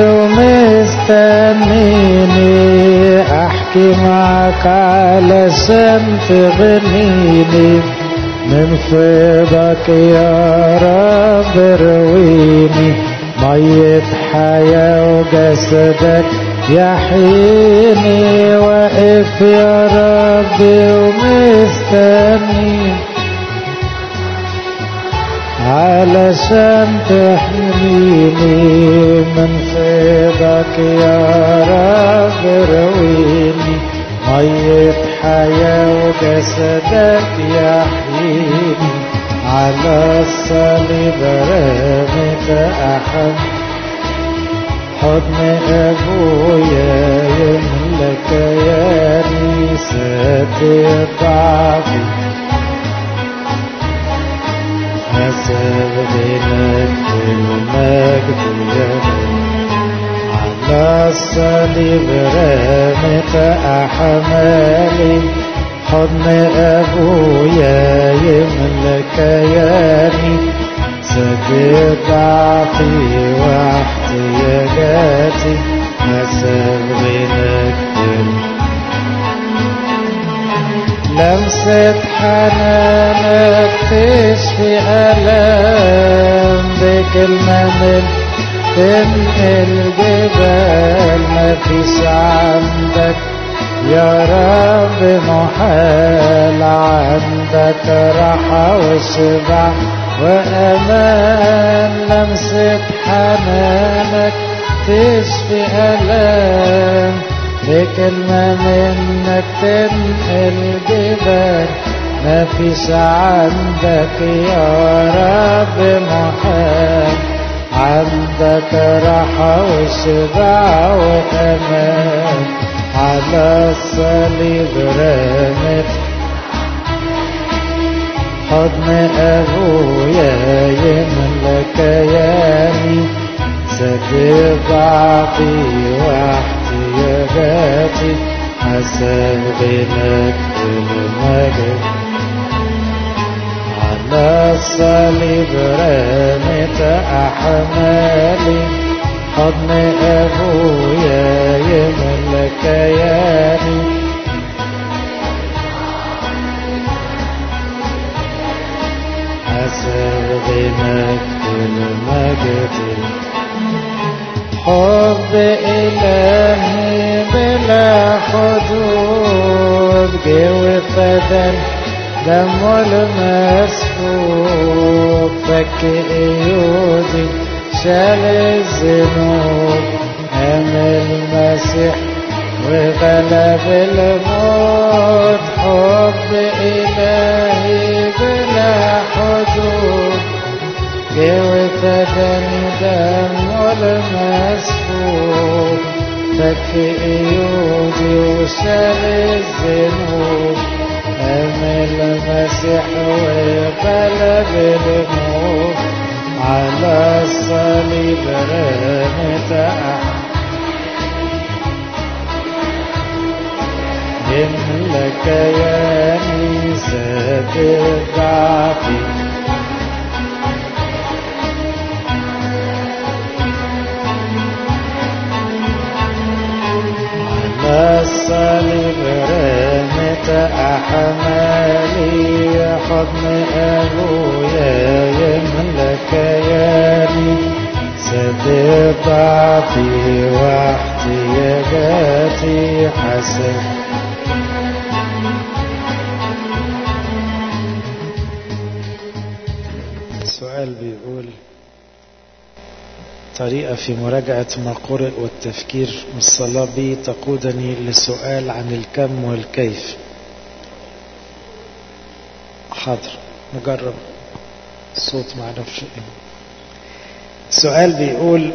ومستنيني احكي معك علشان تغنيني من فضلك يا رب رويني مية حياة وجسدك يحييني واقف يا ربي ومستنيني علشان تحميني من فيضك يا رب رويني مية حياة وجسدك يحييني على الصليب رمت أحد حضن أبويا يملك يا نساتي ضعفي حسب غناك المجد على الصليب رمت أحمالي حضن أبويا يملك ياني سد ضعفي واحتياجاتي حسب غناك لمسة حنانك تشفي ألم بكلمة من تنقل الجبال مفيش عندك يا رب محال عندك راحة وشبع وأمان لمسة حنانك تشفي ألم بكلمة منك تنقل جبال مفيش عندك يا رب محال عندك راحة وشبع وأمان على الصليب رمت حضن أبويا يملك يامي سد ضعفي واحتياجاتي حسب غناك المجد على الصليب رمت أحمالي حضن أبويا يملك يامي حسب غناك المجد حب إلهي بلا حدود جه فدن دم المسفوك فك ايودي شال الذنوب قام المسيح وغلب الموت حب إلهي بلا حدود جه فدني دم المسفوك فك ايودي وشال الذنوب قام المسيح وغلب الموت على الصليب رمت لك يا نساء الضعف على الصليب رمت أحمالي حضن أبويا يملك ياني سد ضعفي واحتياجاتي حسب السؤال بيقول طريقة في مراجعة ما قرأ والتفكير والصلاة به تقودني لسؤال عن الكم والكيف حاضر نجرب الصوت معرفش ايه السؤال بيقول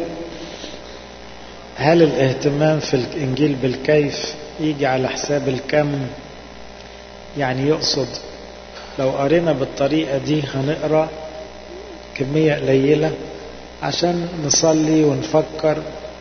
هل الاهتمام في الانجيل بالكيف يجي على حساب الكم يعني يقصد لو قرينا بالطريقة دي هنقرأ كمية قليلة عشان نصلي ونفكر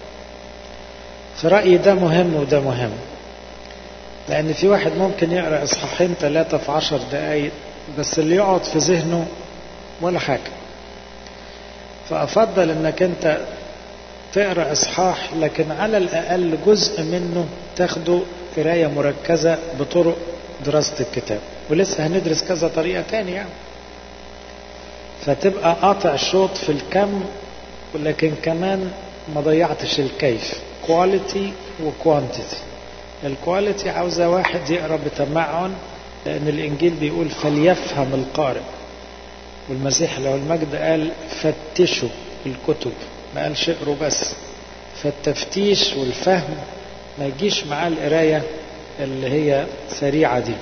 في رأيي ده مهم وده مهم لأن في واحد ممكن يقرأ إصحاحين ثلاثة في عشر دقايق بس اللي يقعد في ذهنه ولا حاجة فأفضل أنك أنت تقرأ إصحاح لكن على الأقل جزء منه تاخده قراية مركزة بطرق دراسة الكتاب ولسه هندرس كذا طريقة تانية يعني فتبقى قاطع الشوط في الكم ولكن كمان ما ضيعتش الكيف كواليتي وكوانتيتي الكواليتي عاوزة واحد يقرأ بتمعن لأن الإنجيل بيقول فليفهم القارئ والمسيح لو المجد قال فتشوا الكتب ما قالش اقروا بس فالتفتيش والفهم ما يجيش معاه القراية اللي هي سريعة دي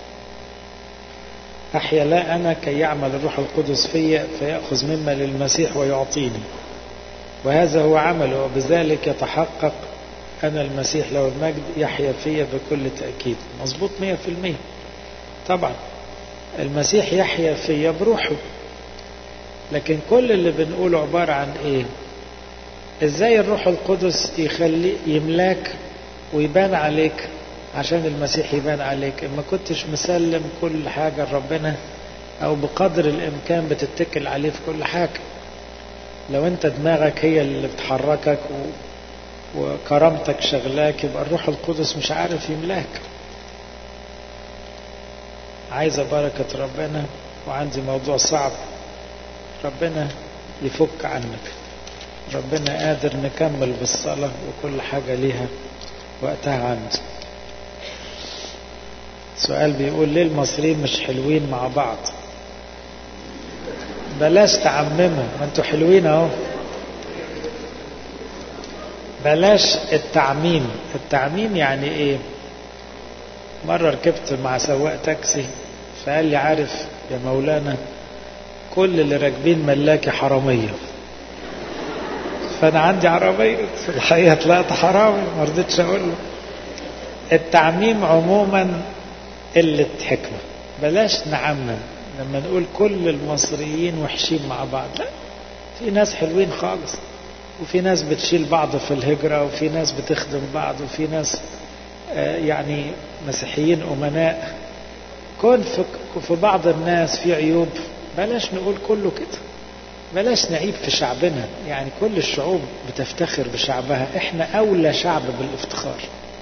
أحيا لا أنا كي يعمل الروح القدس في فيأخذ مما للمسيح ويعطيني وهذا هو عمله وبذلك يتحقق أن المسيح لو المجد يحيا فيا بكل تأكيد مظبوط مية في المية طبعا المسيح يحيا فيا بروحه لكن كل اللي بنقوله عبارة عن ايه ازاي الروح القدس يخلي يملاك ويبان عليك عشان المسيح يبان عليك ما كنتش مسلم كل حاجة لربنا او بقدر الامكان بتتكل عليه في كل حاجة لو انت دماغك هي اللي بتحركك و... وكرامتك شغلاك يبقى الروح القدس مش عارف يملاك عايزة بركة ربنا وعندي موضوع صعب ربنا يفك عنك ربنا قادر نكمل بالصلاة وكل حاجة ليها وقتها عنده سؤال بيقول ليه المصريين مش حلوين مع بعض بلاش تعمموا ما انتوا حلوين اهو بلاش التعميم التعميم يعني ايه مرة ركبت مع سواق تاكسي فقال لي عارف يا مولانا كل اللي راكبين ملاكي حرامية فأنا عندي عربية في الحقيقة طلعت حرامي ما رضيتش أقول له التعميم عموما قلة حكمة بلاش نعمم لما نقول كل المصريين وحشين مع بعض لا في ناس حلوين خالص وفي ناس بتشيل بعض في الهجرة وفي ناس بتخدم بعض وفي ناس يعني مسيحيين أمناء كون في بعض الناس في عيوب بلاش نقول كله كده بلاش نعيب في شعبنا يعني كل الشعوب بتفتخر بشعبها احنا أولى شعب بالافتخار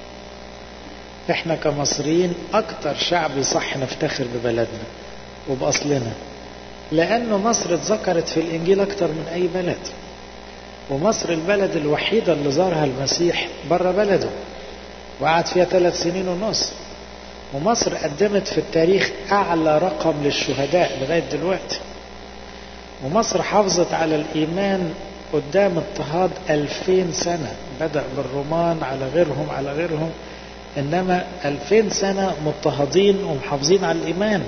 احنا كمصريين أكتر شعب يصح نفتخر ببلدنا وبأصلنا لأنه مصر اتذكرت في الإنجيل أكتر من أي بلد ومصر البلد الوحيدة اللي زارها المسيح بره بلده وقعد فيها ثلاث سنين ونص ومصر قدمت في التاريخ أعلى رقم للشهداء لغاية دلوقتي ومصر حافظت على الإيمان قدام اضطهاد ألفين سنة بدأ بالرومان على غيرهم على غيرهم إنما ألفين سنة مضطهدين ومحافظين على الإيمان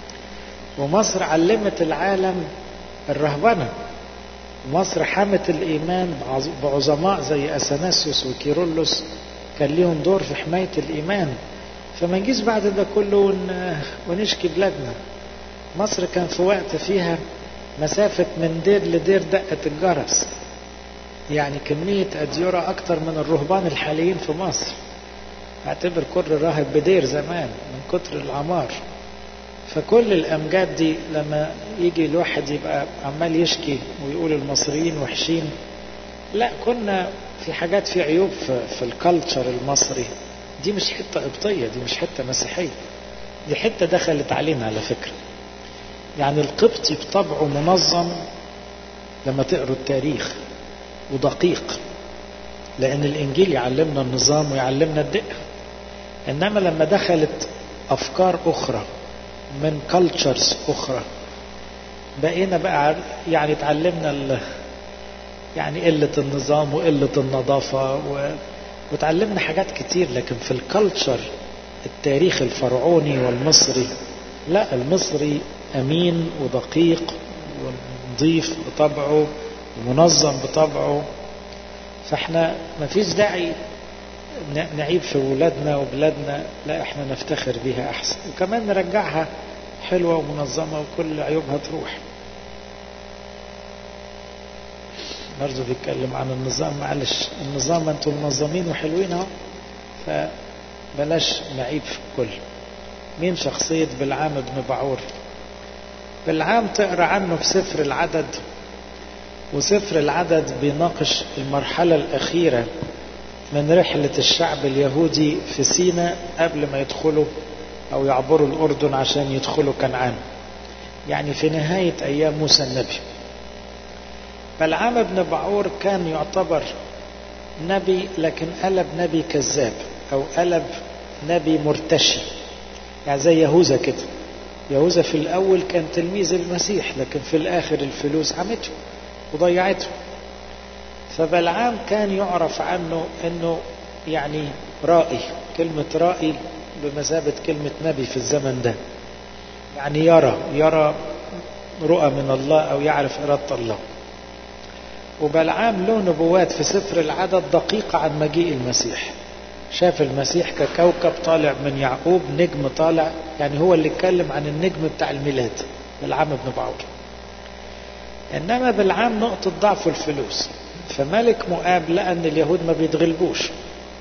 ومصر علمت العالم الرهبنة مصر حمت الإيمان بعظماء زي أثناسيوس وكيرلس كان ليهم دور في حماية الإيمان فما نجيش بعد ده كله ون... ونشكي بلادنا مصر كان في وقت فيها مسافة من دير لدير دقة الجرس يعني كمية أديرة أكتر من الرهبان الحاليين في مصر اعتبر كل راهب بدير زمان من كتر العمار فكل الأمجاد دي لما يجي الواحد يبقى عمال يشكي ويقول المصريين وحشين لا كنا في حاجات في عيوب في, في الكالتشر المصري دي مش حتة قبطية دي مش حتة مسيحية دي حتة دخلت علينا على فكرة يعني القبطي بطبعه منظم لما تقروا التاريخ ودقيق لأن الإنجيل يعلمنا النظام ويعلمنا الدقة إنما لما دخلت أفكار أخرى من كالتشرز أخرى بقينا بقى يعني اتعلمنا ال يعني قلة النظام وقلة النظافة و... وتعلمنا حاجات كتير لكن في الكالتشر التاريخ الفرعوني والمصري لا المصري أمين ودقيق ونظيف بطبعه ومنظم بطبعه فاحنا ما فيش داعي نعيب في ولادنا وبلادنا لا احنا نفتخر بيها احسن وكمان نرجعها حلوة ومنظمة وكل عيوبها تروح برضه بيتكلم عن النظام معلش النظام انتم منظمين وحلوين اهو فبلاش نعيب في الكل مين شخصية بالعام بن بعور بالعام تقرا عنه في سفر العدد وسفر العدد بيناقش المرحلة الأخيرة من رحلة الشعب اليهودي في سيناء قبل ما يدخلوا أو يعبروا الأردن عشان يدخلوا كنعان يعني في نهاية أيام موسى النبي بلعام بن بعور كان يعتبر نبي لكن قلب نبي كذاب أو قلب نبي مرتشي يعني زي يهوذا كده يهوذا في الأول كان تلميذ المسيح لكن في الآخر الفلوس عمته وضيعته فبلعام كان يعرف عنه أنه يعني رائي كلمة رائي بمثابة كلمة نبي في الزمن ده يعني يرى يرى رؤى من الله أو يعرف إرادة الله وبلعام له نبوات في سفر العدد دقيقة عن مجيء المسيح شاف المسيح ككوكب طالع من يعقوب نجم طالع يعني هو اللي اتكلم عن النجم بتاع الميلاد بلعام بن بعور انما بلعام نقطة ضعفه الفلوس فملك مؤاب لقى ان اليهود ما بيتغلبوش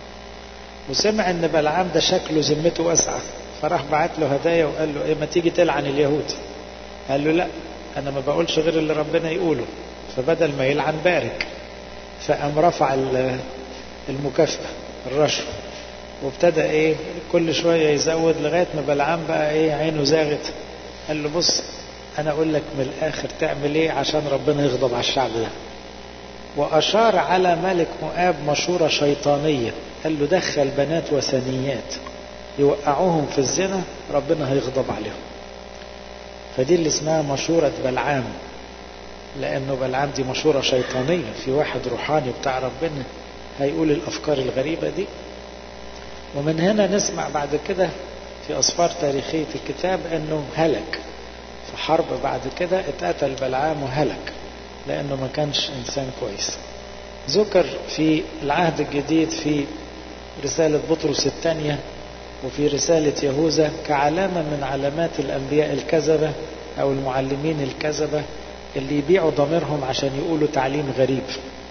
وسمع ان بلعام ده شكله ذمته واسعة فراح بعت له هدايا وقال له ايه ما تيجي تلعن اليهود قال له لا انا ما بقولش غير اللي ربنا يقوله فبدل ما يلعن بارك فقام رفع المكافأة الرشوة وابتدى ايه كل شوية يزود لغاية ما بلعام بقى ايه عينه زاغت قال له بص انا اقول لك من الاخر تعمل ايه عشان ربنا يغضب على الشعب ده واشار على ملك مؤاب مشورة شيطانية قال له دخل بنات وثنيات يوقعوهم في الزنا ربنا هيغضب عليهم فدي اللي اسمها مشورة بلعام لانه بلعام دي مشورة شيطانية في واحد روحاني بتاع ربنا هيقول الافكار الغريبة دي ومن هنا نسمع بعد كده في أسفار تاريخية الكتاب أنه هلك في حرب بعد كده اتقتل بلعام وهلك لأنه ما كانش إنسان كويس ذكر في العهد الجديد في رسالة بطرس الثانية وفي رسالة يهوذا كعلامة من علامات الأنبياء الكذبة أو المعلمين الكذبة اللي يبيعوا ضميرهم عشان يقولوا تعليم غريب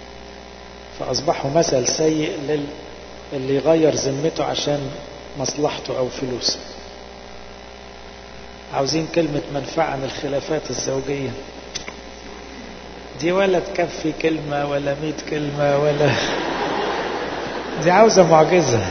فأصبحوا مثل سيء لل اللي يغير ذمته عشان مصلحته أو فلوسه عاوزين كلمة منفعة عن الخلافات الزوجية دي ولا تكفي كلمة ولا مئة كلمة ولا دي عاوزة معجزة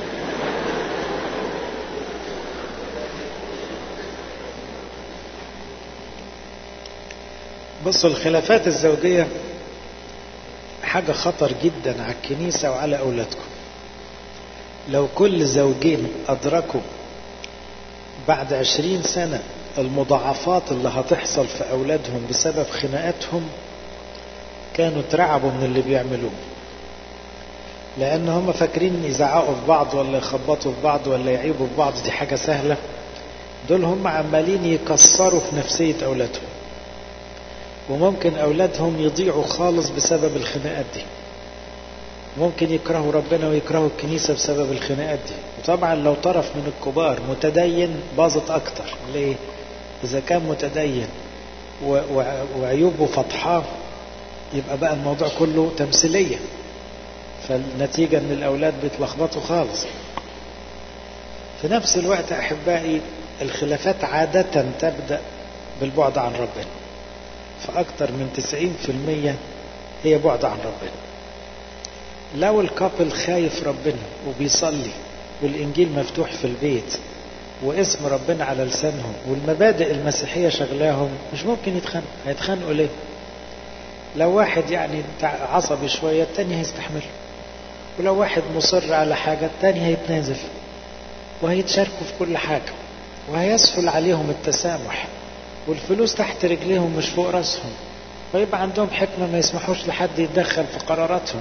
بصوا الخلافات الزوجية حاجة خطر جدا على الكنيسة وعلى أولادكم لو كل زوجين أدركوا بعد عشرين سنة المضاعفات اللي هتحصل في أولادهم بسبب خناقاتهم كانوا اترعبوا من اللي بيعملوه لأن هم فاكرين يزعقوا في بعض ولا يخبطوا في بعض ولا يعيبوا في بعض دي حاجة سهلة دول هم عمالين يكسروا في نفسية أولادهم وممكن أولادهم يضيعوا خالص بسبب الخناقات دي ممكن يكرهوا ربنا ويكرهوا الكنيسة بسبب الخناقات دي وطبعا لو طرف من الكبار متدين باظت أكتر ليه؟ إذا كان متدين و... و... وعيوبه فضحاه يبقى بقى الموضوع كله تمثيلية فالنتيجة ان الأولاد بيتلخبطوا خالص في نفس الوقت أحبائي الخلافات عادة تبدأ بالبعد عن ربنا فأكثر من 90% هي بعد عن ربنا لو الكابل خايف ربنا وبيصلي والإنجيل مفتوح في البيت واسم ربنا على لسانهم والمبادئ المسيحية شغلاهم مش ممكن يتخانقوا هيتخانقوا ليه لو واحد يعني عصبي شوية التاني هيستحمل ولو واحد مصر على حاجة التاني هيتنازل وهيتشاركوا في كل حاجة وهيسهل عليهم التسامح والفلوس تحت رجليهم مش فوق راسهم ويبقى عندهم حكمة ما يسمحوش لحد يتدخل في قراراتهم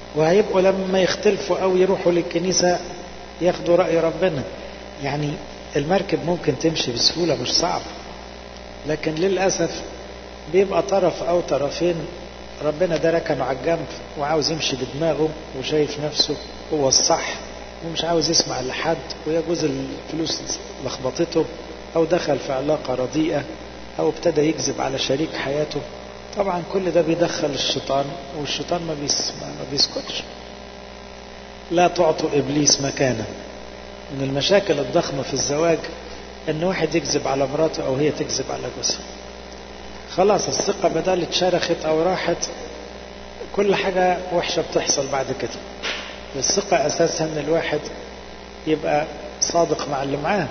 وهيبقوا لما يختلفوا أو يروحوا للكنيسة ياخدوا رأي ربنا يعني المركب ممكن تمشي بسهولة مش صعب لكن للأسف بيبقى طرف أو طرفين ربنا ده ركنه على الجنب وعاوز يمشي بدماغه وشايف نفسه هو الصح ومش عاوز يسمع لحد ويجوز الفلوس لخبطته أو دخل في علاقة رديئة أو ابتدى يكذب على شريك حياته طبعا كل ده بيدخل الشيطان والشيطان ما, بيس ما بيسكتش لا تعطوا إبليس مكانا من المشاكل الضخمة في الزواج ان واحد يكذب على مراته او هي تكذب على جوزها خلاص الثقة بدل اتشرخت او راحت كل حاجة وحشة بتحصل بعد كده الثقة اساسها ان الواحد يبقى صادق مع اللي معاه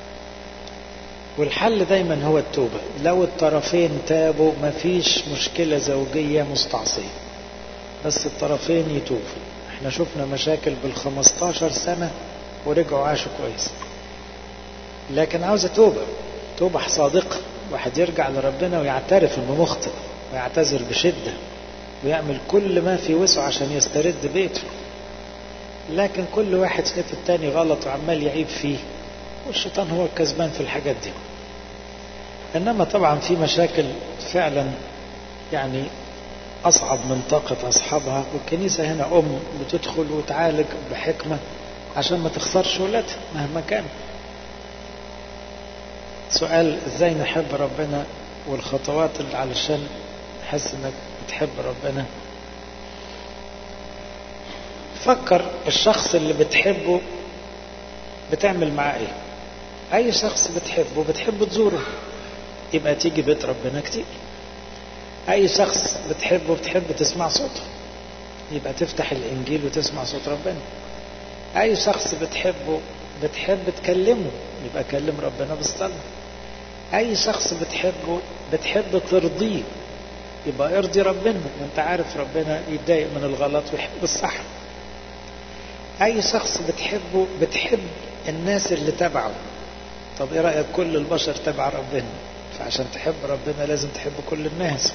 والحل دايما هو التوبة لو الطرفين تابوا مفيش مشكلة زوجية مستعصية بس الطرفين يتوبوا احنا شفنا مشاكل بالخمستاشر سنة ورجعوا عاشوا كويس لكن عاوزة توبة توبة صادقة واحد يرجع لربنا ويعترف انه مخطئ ويعتذر بشدة ويعمل كل ما في وسعه عشان يسترد بيته لكن كل واحد شايف التاني غلط وعمال يعيب فيه والشيطان هو الكسبان في الحاجات دي انما طبعا في مشاكل فعلا يعني اصعب من طاقة اصحابها والكنيسة هنا ام بتدخل وتعالج بحكمة عشان ما تخسرش ولادها مهما كان سؤال ازاي نحب ربنا والخطوات اللي علشان تحس انك بتحب ربنا فكر الشخص اللي بتحبه بتعمل معاه ايه اي شخص بتحبه بتحب تزوره يبقى تيجي بيت ربنا كتير اي شخص بتحبه بتحب تسمع صوته يبقى تفتح الانجيل وتسمع صوت ربنا اي شخص بتحبه بتحب تكلمه يبقى كلم ربنا بالصلاة اي شخص بتحبه بتحب ترضيه يبقى ارضي ربنا وانت عارف ربنا يتضايق من الغلط ويحب الصح اي شخص بتحبه بتحب الناس اللي تبعه طب ايه رأيك كل البشر تبع ربنا فعشان تحب ربنا لازم تحب كل الناس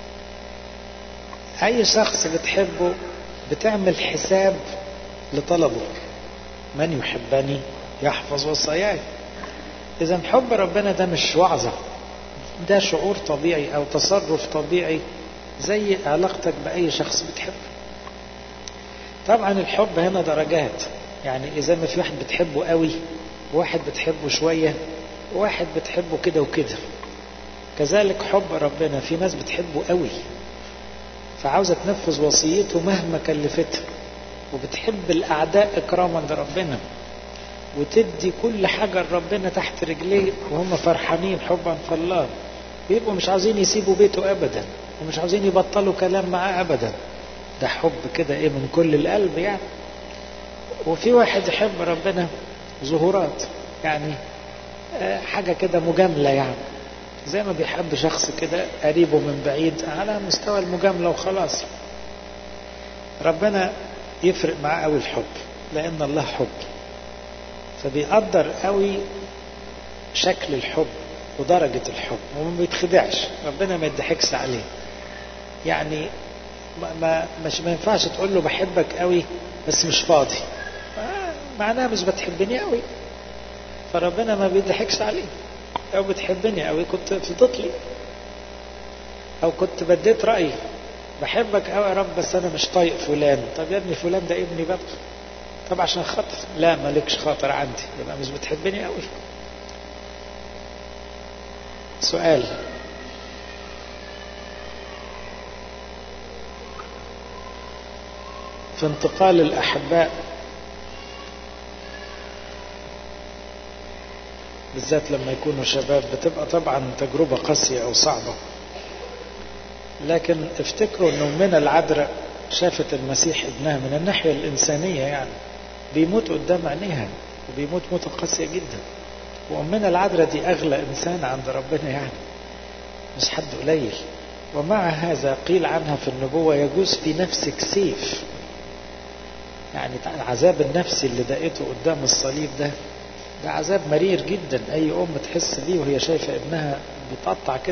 اي شخص بتحبه بتعمل حساب لطلبه من يحبني يحفظ وصاياي اذا حب ربنا ده مش وعظة ده شعور طبيعي او تصرف طبيعي زي علاقتك باي شخص بتحبه طبعا الحب هنا درجات يعني اذا ما في واحد بتحبه قوي وواحد بتحبه شوية وواحد بتحبه كده وكده كذلك حب ربنا في ناس بتحبه قوي فعاوزة تنفذ وصيته مهما كلفتها وبتحب الأعداء إكراما لربنا وتدي كل حاجة لربنا تحت رجليه وهم فرحانين حبا في الله بيبقوا مش عاوزين يسيبوا بيته أبدا ومش عاوزين يبطلوا كلام معاه أبدا ده حب كده إيه من كل القلب يعني وفي واحد يحب ربنا ظهورات يعني حاجة كده مجاملة يعني زي ما بيحب شخص كده قريبه من بعيد على مستوى المجاملة وخلاص ربنا يفرق معاه قوي الحب لأن الله حب فبيقدر قوي شكل الحب ودرجة الحب وما بيتخدعش ربنا ما يضحكش عليه يعني ما, ما مش ما ينفعش تقول له بحبك قوي بس مش فاضي معناها مش بتحبني قوي فربنا ما بيضحكش عليه لو بتحبني قوي كنت فضت لي او كنت بديت رأيي بحبك قوي يا رب بس انا مش طايق فلان طب يا ابني فلان ده ابني برضه طب عشان خاطر لا مالكش خاطر عندي يبقى مش بتحبني قوي سؤال في انتقال الأحباء بالذات لما يكونوا شباب بتبقى طبعا تجربة قاسية أو صعبة لكن افتكروا أنه من العذراء شافت المسيح ابنها من الناحية الإنسانية يعني بيموت قدام عينيها وبيموت موتة قاسية جدا وأمنا العذراء دي أغلى إنسان عند ربنا يعني مش حد قليل ومع هذا قيل عنها في النبوة يجوز في نفسك سيف يعني العذاب النفسي اللي دقته قدام الصليب ده ده عذاب مرير جدا أي أم تحس بيه وهي شايفة ابنها بيتقطع كده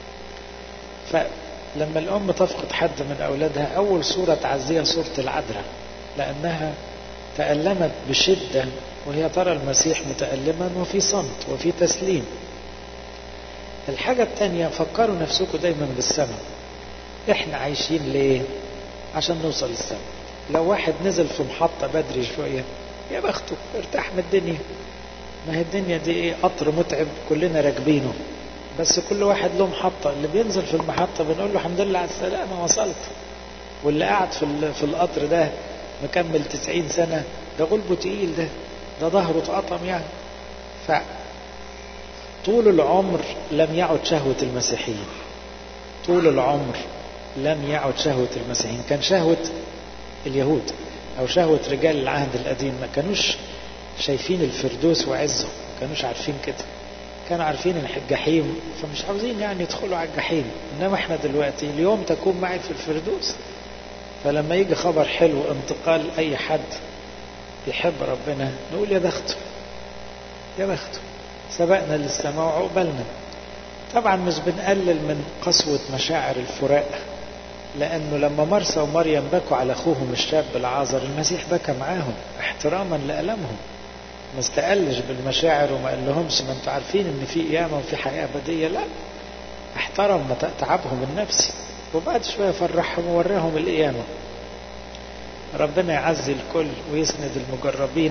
فلما الأم تفقد حد من أولادها أول صورة تعزيها صورة العذراء لأنها تألمت بشدة وهي ترى المسيح متألما وفي صمت وفي تسليم الحاجة الثانية فكروا نفسكم دايما بالسماء احنا عايشين ليه عشان نوصل السماء لو واحد نزل في محطة بدري شوية يا بخته ارتاح من الدنيا ما هي الدنيا دي ايه قطر متعب كلنا راكبينه بس كل واحد له محطة اللي بينزل في المحطة بنقول له الحمد لله على السلامة وصلت واللي قاعد في في القطر ده مكمل 90 سنة ده غلبه تقيل ده ده ظهره اتقطم يعني ف طول العمر لم يعد شهوة المسيحيين طول العمر لم يعد شهوة المسيحيين كان شهوة اليهود أو شهوة رجال العهد القديم ما كانوش شايفين الفردوس وعزه ما كانوش عارفين كده كانوا عارفين ان الجحيم فمش عاوزين يعني يدخلوا على الجحيم انما احنا دلوقتي اليوم تكون معي في الفردوس فلما يجي خبر حلو انتقال اي حد يحب ربنا نقول يا بخته يا بخته سبقنا للسماء وعقبالنا طبعا مش بنقلل من قسوة مشاعر الفراق لأنه لما مرسى ومريم بكوا على أخوهم الشاب العازر المسيح بكى معاهم احتراما لألمهم ما استقلش بالمشاعر وما قال لهمش ما انتوا عارفين ان في قيامة وفي حياة أبدية لا احترم تعبهم النفسي وبعد شوية فرحهم ووراهم القيامة ربنا يعزي الكل ويسند المجربين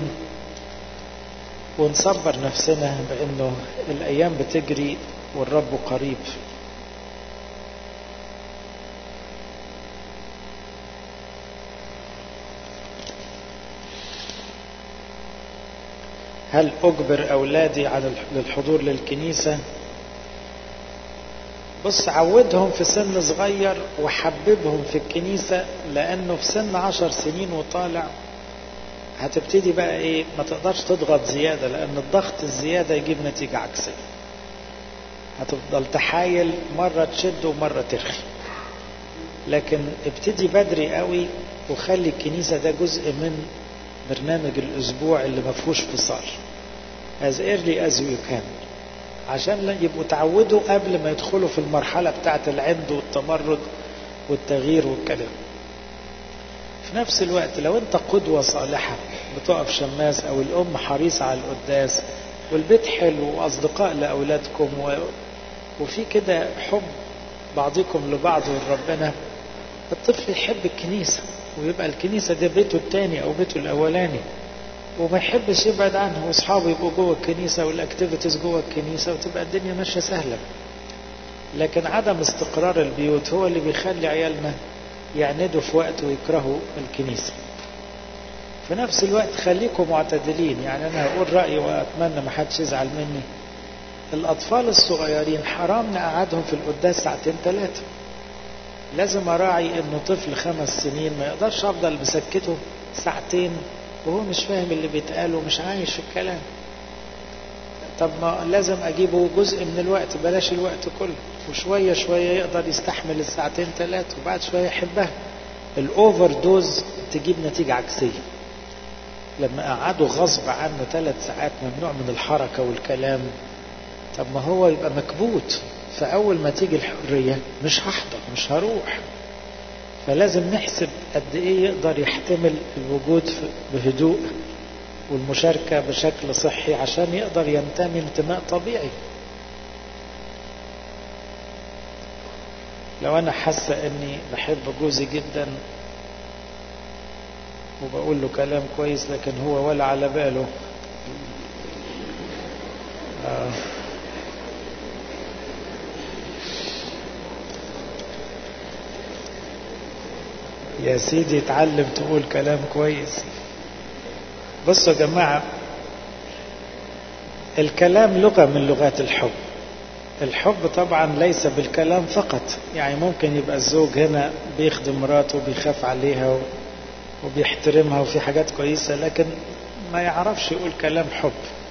ونصبر نفسنا بأنه الأيام بتجري والرب قريب هل أجبر أولادي على الحضور للكنيسة بص عودهم في سن صغير وحببهم في الكنيسة لأنه في سن عشر سنين وطالع هتبتدي بقى ايه ما تقدرش تضغط زيادة لأن الضغط الزيادة يجيب نتيجة عكسية هتفضل تحايل مرة تشد ومرة ترخي لكن ابتدي بدري قوي وخلي الكنيسة ده جزء من برنامج الأسبوع اللي ما فيهوش فصال as early as you can عشان يبقوا تعودوا قبل ما يدخلوا في المرحلة بتاعة العند والتمرد والتغيير والكلام في نفس الوقت لو انت قدوة صالحة بتقف شماس او الام حريصة على القداس والبيت حلو واصدقاء لاولادكم و... وفي كده حب بعضكم لبعض وربنا الطفل يحب الكنيسة ويبقى الكنيسة ده بيته التاني او بيته الاولاني وما يحبش يبعد عنه واصحابه يبقوا جوه الكنيسة والاكتيفيتيز جوه الكنيسة وتبقى الدنيا ماشية سهلة لكن عدم استقرار البيوت هو اللي بيخلي عيالنا يعندوا في وقت ويكرهوا الكنيسة في نفس الوقت خليكم معتدلين يعني أنا هقول رأيي وأتمنى ما حدش يزعل مني الأطفال الصغيرين حرام نقعدهم في القداس ساعتين ثلاثة لازم أراعي إنه طفل خمس سنين ما يقدرش أفضل بسكته ساعتين وهو مش فاهم اللي بيتقال ومش عايش في الكلام طب ما لازم أجيبه جزء من الوقت بلاش الوقت كله وشوية شوية يقدر يستحمل الساعتين ثلاثة وبعد شوية يحبها الأوفر دوز تجيب نتيجة عكسية لما قعدوا غصب عنه ثلاث ساعات ممنوع من الحركة والكلام طب ما هو يبقى مكبوت فأول ما تيجي الحرية مش هحضر مش هروح فلازم نحسب قد إيه يقدر يحتمل الوجود بهدوء والمشاركة بشكل صحي عشان يقدر ينتمي انتماء طبيعي لو أنا حاسة أني بحب جوزي جدا وبقول له كلام كويس لكن هو ولا على باله آه. يا سيدي اتعلم تقول كلام كويس بصوا يا جماعة الكلام لغة من لغات الحب الحب طبعا ليس بالكلام فقط يعني ممكن يبقى الزوج هنا بيخدم مراته وبيخاف عليها وبيحترمها وفي حاجات كويسة لكن ما يعرفش يقول كلام حب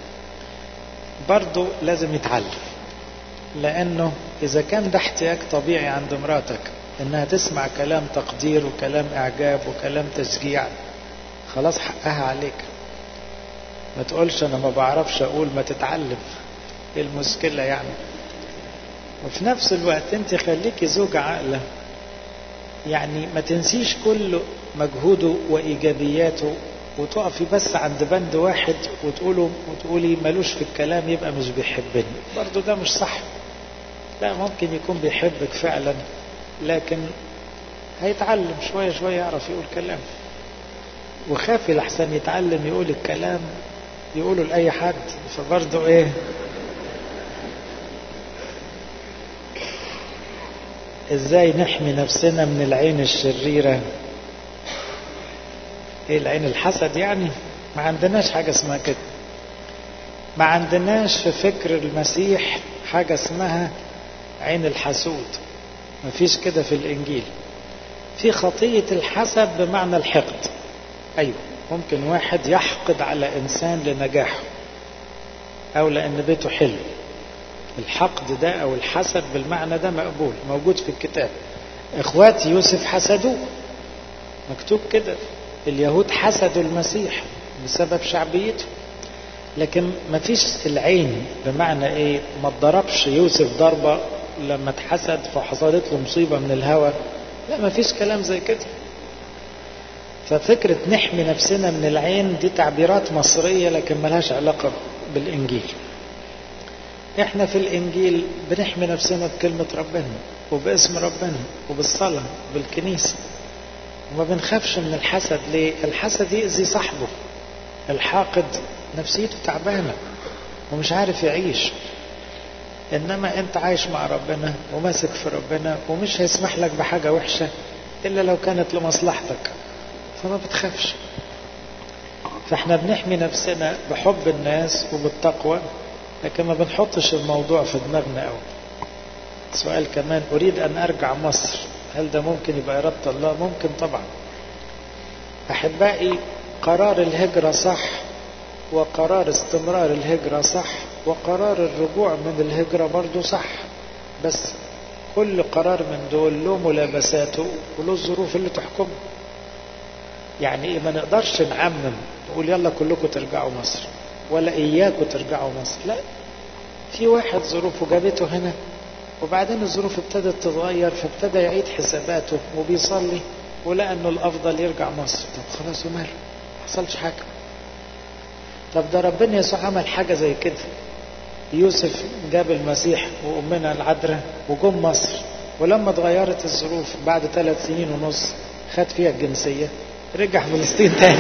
برضه لازم يتعلم لأنه إذا كان ده احتياج طبيعي عند مراتك إنها تسمع كلام تقدير وكلام إعجاب وكلام تشجيع خلاص حقها عليك ما تقولش أنا ما بعرفش أقول ما تتعلم إيه المشكلة يعني وفي نفس الوقت أنت خليكي زوجة عاقلة يعني ما تنسيش كل مجهوده وإيجابياته وتقفي بس عند بند واحد وتقولوا وتقولي ملوش في الكلام يبقى مش بيحبني برضو ده مش صح لا ممكن يكون بيحبك فعلا لكن هيتعلم شوية شوية يعرف يقول كلام وخافي لحسن يتعلم يقول الكلام يقوله لأي حد فبرضه ايه ازاي نحمي نفسنا من العين الشريرة ايه العين الحسد يعني ما عندناش حاجة اسمها كده ما عندناش في فكر المسيح حاجة اسمها عين الحسود ما فيش كده في الانجيل في خطية الحسد بمعنى الحقد ايوه ممكن واحد يحقد على انسان لنجاحه او لان بيته حلو الحقد ده او الحسد بالمعنى ده مقبول موجود في الكتاب اخوات يوسف حسدوه مكتوب كده اليهود حسدوا المسيح بسبب شعبيته لكن ما فيش العين بمعنى ايه ما اتضربش يوسف ضربة لما اتحسد فحصلت له مصيبة من الهوى لا ما فيش كلام زي كده ففكرة نحمي نفسنا من العين دي تعبيرات مصرية لكن ملهاش علاقة بالإنجيل احنا في الإنجيل بنحمي نفسنا بكلمة ربنا وباسم ربنا وبالصلاة بالكنيسة وما بنخافش من الحسد ليه الحسد يأذي صاحبه الحاقد نفسيته تعبانة ومش عارف يعيش إنما أنت عايش مع ربنا وماسك في ربنا ومش هيسمح لك بحاجة وحشة إلا لو كانت لمصلحتك فما بتخافش فاحنا بنحمي نفسنا بحب الناس وبالتقوى لكن ما بنحطش الموضوع في دماغنا قوي سؤال كمان أريد أن أرجع مصر هل ده ممكن يبقى إرادة الله ممكن طبعا أحبائي قرار الهجرة صح وقرار استمرار الهجرة صح وقرار الرجوع من الهجرة برضو صح بس كل قرار من دول له ملابساته وله الظروف اللي تحكمه يعني ايه ما نقدرش نعمم نقول يلا كلكم ترجعوا مصر ولا اياكم ترجعوا مصر لا في واحد ظروفه جابته هنا وبعدين الظروف ابتدت تتغير فابتدى يعيد حساباته وبيصلي ولقى انه الافضل يرجع مصر طب خلاص وماله ما حصلش حاجه طب ده ربنا يسوع عمل حاجه زي كده يوسف جاب المسيح وامنا العذراء وجم مصر ولما اتغيرت الظروف بعد ثلاث سنين ونص خد فيها الجنسيه رجع فلسطين تاني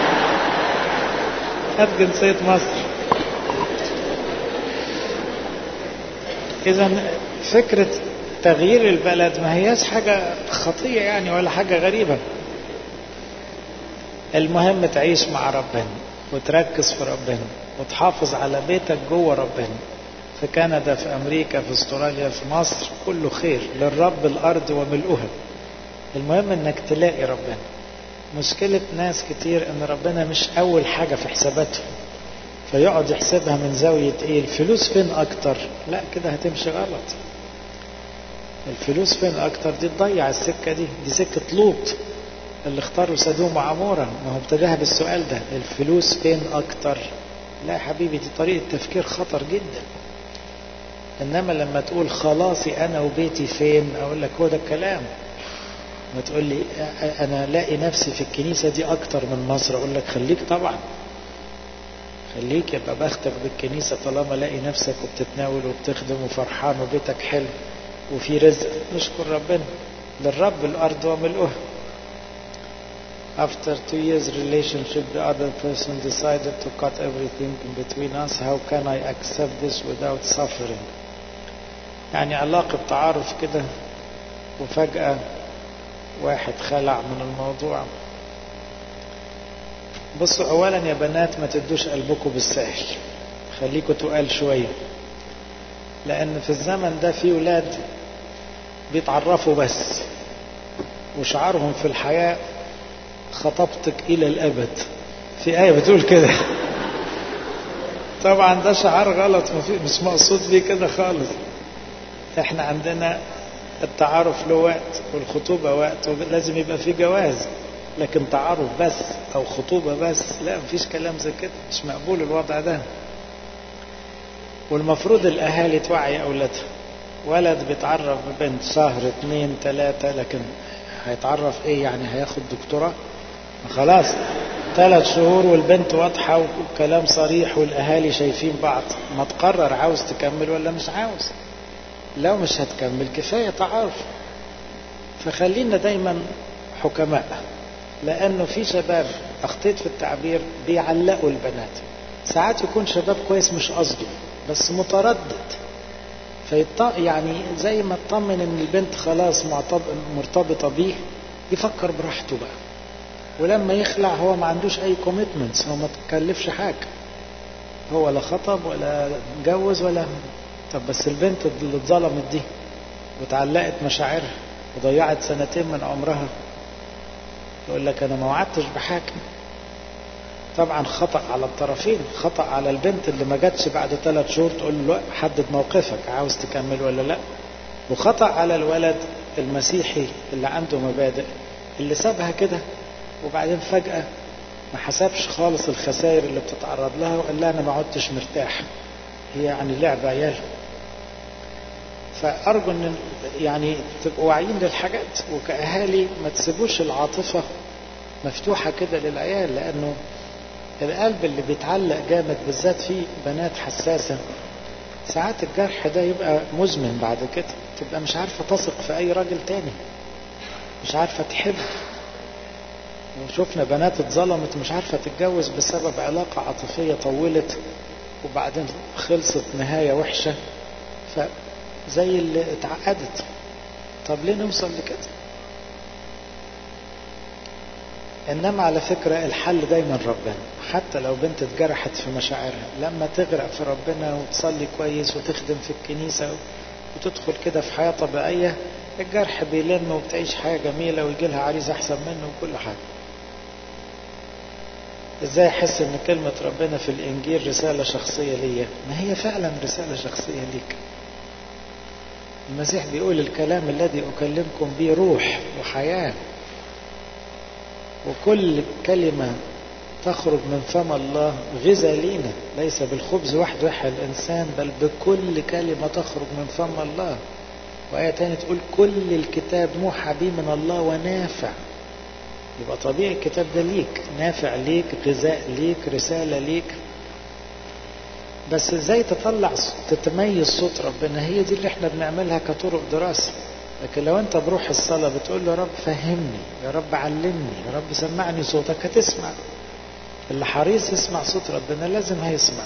خد جنسيه مصر اذا فكره تغيير البلد ما هياش حاجه خطيه يعني ولا حاجه غريبه المهم تعيش مع ربنا وتركز في ربنا وتحافظ على بيتك جوه ربنا في كندا في امريكا في استراليا في مصر كله خير للرب الارض وملؤها المهم انك تلاقي ربنا مشكلة ناس كتير ان ربنا مش اول حاجة في حساباتهم فيقعد يحسبها من زاوية ايه الفلوس فين اكتر لا كده هتمشي غلط الفلوس فين اكتر دي تضيع السكة دي دي سكة لوط اللي اختاروا سدوم وعمورة ما هو ابتداها بالسؤال ده الفلوس فين اكتر لا يا حبيبي دي طريقة تفكير خطر جدا انما لما تقول خلاصي انا وبيتي فين اقول لك هو ده الكلام ما تقول لي انا الاقي نفسي في الكنيسة دي اكتر من مصر اقول لك خليك طبعا خليك يبقى بختك بالكنيسة طالما لاقي نفسك وبتتناول وبتخدم وفرحان وبيتك حلو وفي رزق نشكر ربنا للرب الارض وملؤها After two years relationship, the other person decided to cut everything in between us. How can I accept this without suffering? يعني علاقة تعارف كده وفجأة واحد خلع من الموضوع بصوا أولا يا بنات ما تدوش قلبكم بالسهل خليكوا تقال شوية لأن في الزمن ده في ولاد بيتعرفوا بس وشعارهم في الحياة خطبتك إلى الأبد في آية بتقول كده طبعا ده شعار غلط مش مقصود بيه كده خالص احنا عندنا التعارف له وقت والخطوبة وقت ولازم يبقى في جواز لكن تعارف بس او خطوبة بس لا مفيش كلام زي كده مش مقبول الوضع ده والمفروض الاهالي توعي اولادها ولد بيتعرف ببنت شهر اتنين تلاتة لكن هيتعرف ايه يعني هياخد دكتوراه خلاص ثلاث شهور والبنت واضحة والكلام صريح والأهالي شايفين بعض ما تقرر عاوز تكمل ولا مش عاوز لو مش هتكمل كفاية تعارف فخلينا دايما حكماء لأنه في شباب أخطيت في التعبير بيعلقوا البنات ساعات يكون شباب كويس مش قصده بس متردد فيط يعني زي ما اطمن ان البنت خلاص مرتبطة بيه يفكر براحته بقى ولما يخلع هو ما عندوش اي كوميتمنتس هو ما تكلفش حاجة هو لا خطب ولا اتجوز ولا طب بس البنت اللي اتظلمت دي وتعلقت مشاعرها وضيعت سنتين من عمرها يقول لك انا ما وعدتش بحاجة طبعا خطأ على الطرفين خطأ على البنت اللي ما جاتش بعد ثلاث شهور تقول له حدد موقفك عاوز تكمل ولا لا وخطأ على الولد المسيحي اللي عنده مبادئ اللي سابها كده وبعدين فجأة ما حسبش خالص الخسائر اللي بتتعرض لها وقال لها انا ما عدتش مرتاح هي يعني لعبة عيال فأرجو أن يعني تبقوا واعيين للحاجات وكأهالي ما تسيبوش العاطفة مفتوحة كده للعيال لأنه القلب اللي بيتعلق جامد بالذات فيه بنات حساسة ساعات الجرح ده يبقى مزمن بعد كده تبقى مش عارفة تثق في أي راجل تاني مش عارفة تحب وشفنا بنات اتظلمت مش عارفة تتجوز بسبب علاقة عاطفية طولت وبعدين خلصت نهاية وحشة فزي اللي اتعقدت طب ليه نوصل لكده انما على فكرة الحل دايما ربنا حتى لو بنت اتجرحت في مشاعرها لما تغرق في ربنا وتصلي كويس وتخدم في الكنيسة وتدخل كده في حياة طبيعية الجرح بيلم وبتعيش حياة جميلة ويجي لها عريس احسن منه وكل حاجة ازاي احس ان كلمة ربنا في الانجيل رسالة شخصية ليا ما هي فعلا رسالة شخصية ليك المسيح بيقول الكلام الذي اكلمكم به روح وحياة وكل كلمة تخرج من فم الله غذاء لينا ليس بالخبز وحده يحيى الإنسان بل بكل كلمة تخرج من فم الله وآية تانية تقول كل الكتاب موحى به من الله ونافع يبقى طبيعي الكتاب ده ليك نافع ليك غذاء ليك رسالة ليك بس ازاي تطلع تتميز صوت ربنا هي دي اللي احنا بنعملها كطرق دراسة لكن لو انت بروح الصلاة بتقول له يا رب فهمني يا رب علمني يا رب سمعني صوتك هتسمع اللي حريص يسمع صوت ربنا لازم هيسمع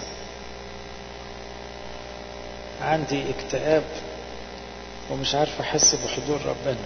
عندي اكتئاب ومش عارف احس بحضور ربنا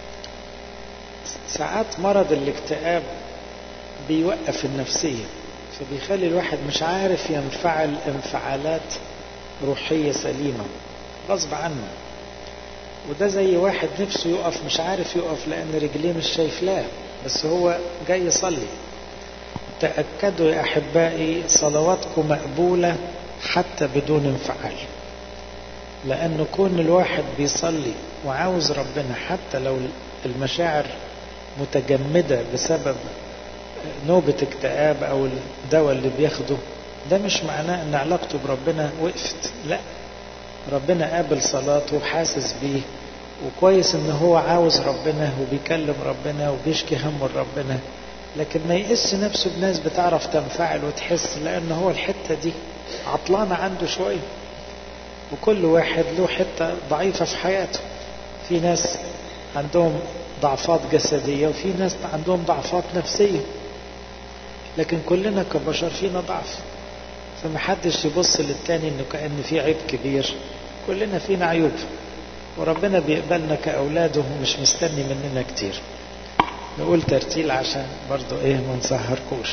ساعات مرض الاكتئاب بيوقف النفسية فبيخلي الواحد مش عارف ينفعل انفعالات روحية سليمة غصب عنه وده زي واحد نفسه يقف مش عارف يقف لأن رجليه مش شايفلاه بس هو جاي يصلي تأكدوا يا أحبائي صلواتكم مقبولة حتى بدون انفعال لأنه كون الواحد بيصلي وعاوز ربنا حتى لو المشاعر متجمدة بسبب نوبة اكتئاب أو الدواء اللي بياخده ده مش معناه أن علاقته بربنا وقفت لا ربنا قابل صلاته وحاسس بيه وكويس ان هو عاوز ربنا وبيكلم ربنا وبيشكي همه لربنا لكن ما يقس نفسه بناس بتعرف تنفعل وتحس لان هو الحتة دي عطلانة عنده شوية وكل واحد له حتة ضعيفة في حياته في ناس عندهم ضعفات جسدية وفي ناس عندهم ضعفات نفسية لكن كلنا كبشر فينا ضعف فمحدش يبص للتاني انه كأن في عيب كبير كلنا فينا عيوب وربنا بيقبلنا كأولاده ومش مستني مننا كتير نقول ترتيل عشان برضو ايه ما نسهركوش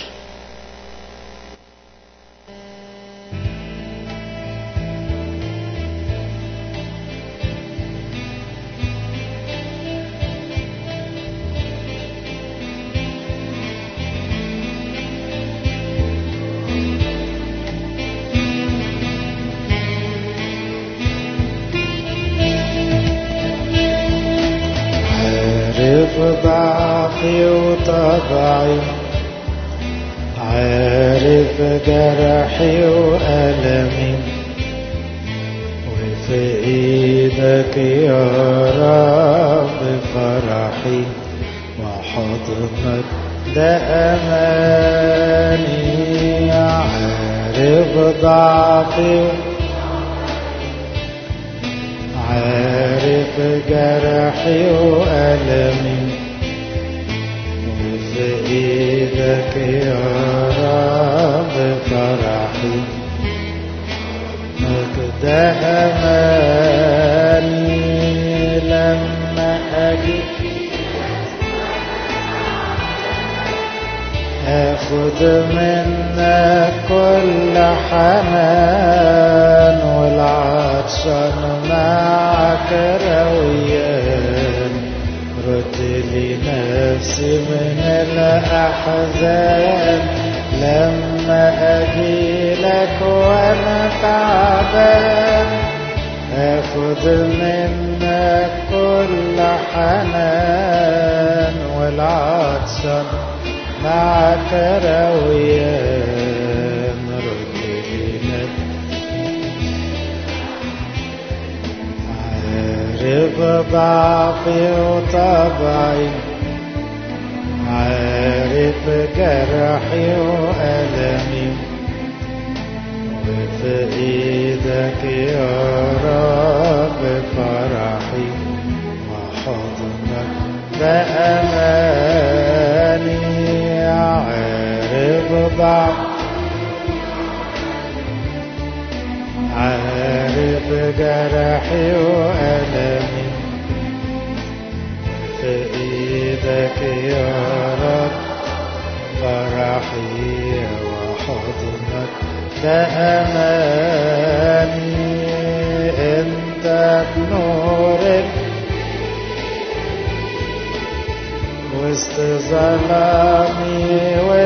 عارف ضعفي وطبعي عارف جرحي وألمي وفي ايدك يا رب فرحي وحضنك ده أماني عارف ضعفي عارف جرحي وألمي وفي إيدك يا رب فرحي ده أماني لما أجي أخذ منك كل حنان والعطشان معك رويان رد لي نفسي من الأحزان لما أجيلك وأنا تعبان أخذ منك كل حنان والعطشان معك رويان رجلنا عارف ضعفي وطبعي عارف جرحي وألمي وفي إيدك يا رب فرحي وحضنك بأماني عارف ضعف عارف جرحي وألمي في إيدك يا رب فرحي وحضنك ده أماني أنت بنور وسط ظلامي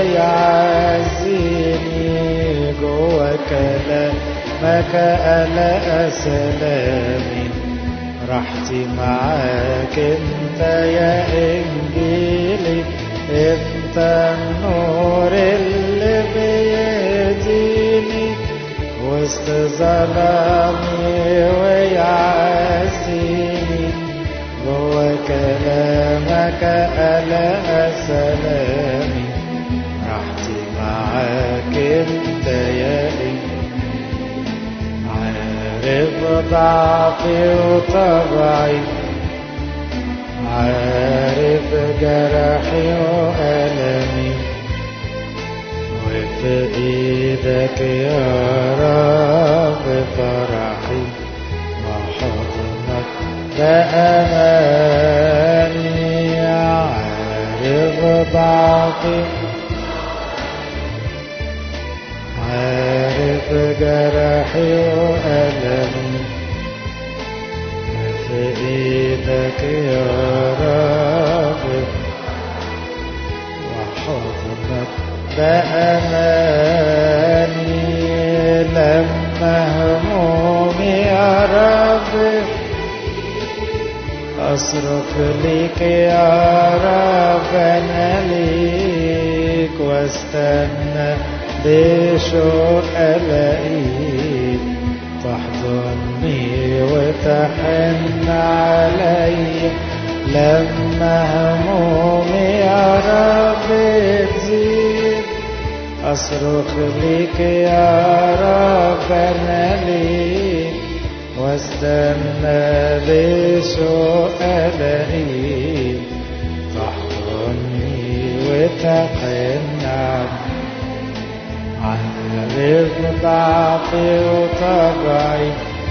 ويعزيني جوا كلامك ألا سلامي راحتي معاك انت يا انجيلي انت النور اللي بيديني وسط ظلامي ويعزيني جوا كلامك ألا سلامي راحتي معاك انت يا عارف ضعفي وطبعي عارف جرحي وألمي وفي إيدك يا رب فرحي وحضنك بأماني عارف ضعفي عارف جرحي وألمي في إيدك يا رب وحضنك بأماني لما همومي يا رب أصرخ ليك يا رب أنا ليك واستنى بشوق ألاقيك تحضني وتحن علي لما همومي يا رب تزيد أصرخ ليك يا رب أنا ليك واستنى بشوق ألاقيك تحضني وتحن علي عارف ضعفي وطبعي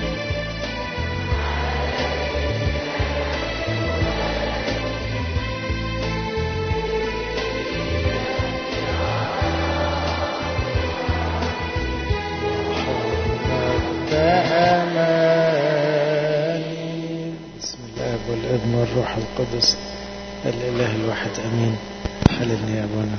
أماني بسم الله والابن والروح القدس الإله الواحد أمين حللني يا أبونا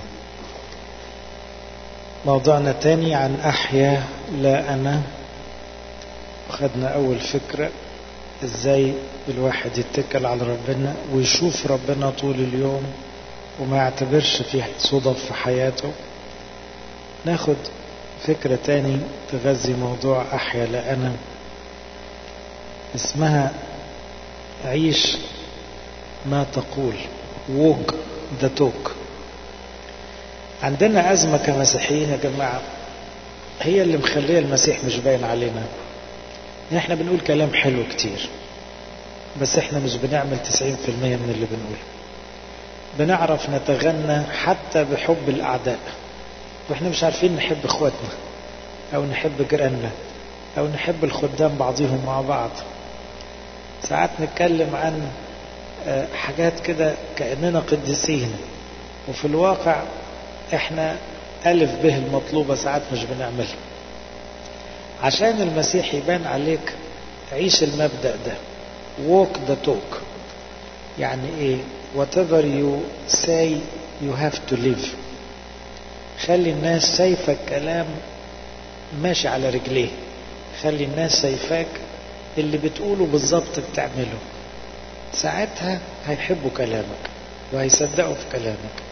موضوعنا تاني عن أحيا لا أنا خدنا أول فكرة إزاي الواحد يتكل على ربنا ويشوف ربنا طول اليوم وما يعتبرش في صدف في حياته ناخد فكرة تاني تغذي موضوع أحيا لا أنا اسمها عيش ما تقول walk the talk عندنا أزمة كمسيحيين يا جماعة هي اللي مخليه المسيح مش باين علينا احنا بنقول كلام حلو كتير بس احنا مش بنعمل 90% من اللي بنقوله بنعرف نتغنى حتى بحب الأعداء واحنا مش عارفين نحب اخواتنا او نحب جيراننا او نحب الخدام بعضهم مع بعض ساعات نتكلم عن حاجات كده كأننا قديسين وفي الواقع احنا ألف به المطلوبة ساعات مش بنعملها عشان المسيح يبان عليك عيش المبدأ ده walk the talk يعني ايه whatever you say you have to live خلي الناس شايفة الكلام ماشي على رجليه خلي الناس شايفاك اللي بتقوله بالظبط بتعمله ساعتها هيحبوا كلامك وهيصدقوا في كلامك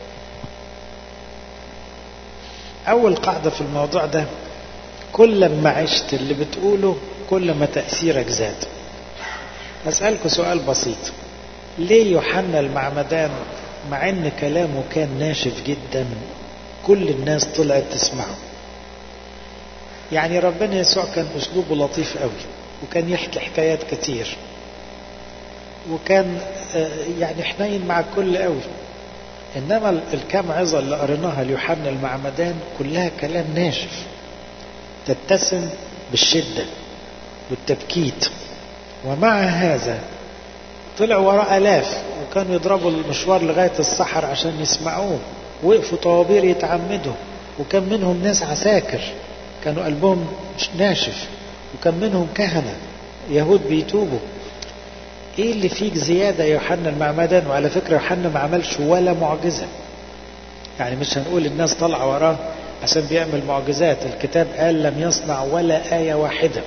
أول قاعدة في الموضوع ده كل ما عشت اللي بتقوله كل ما تأثيرك زاد أسألكوا سؤال بسيط ليه يوحنا المعمدان مع ان كلامه كان ناشف جدا كل الناس طلعت تسمعه يعني ربنا يسوع كان اسلوبه لطيف قوي وكان يحكي حكايات كتير وكان يعني حنين مع الكل قوي انما الكام عظه اللي قريناها ليوحنا المعمدان كلها كلام ناشف تتسم بالشده والتبكيت ومع هذا طلع وراء آلاف وكانوا يضربوا المشوار لغاية الصحر عشان يسمعوه وقفوا طوابير يتعمدوا وكان منهم ناس عساكر كانوا قلبهم ناشف وكان منهم كهنة يهود بيتوبوا ايه اللي فيك زيادة يا يوحنا المعمدان وعلى فكرة يوحنا ما عملش ولا معجزة يعني مش هنقول الناس طالعة وراه عشان بيعمل معجزات الكتاب قال لم يصنع ولا آية واحدة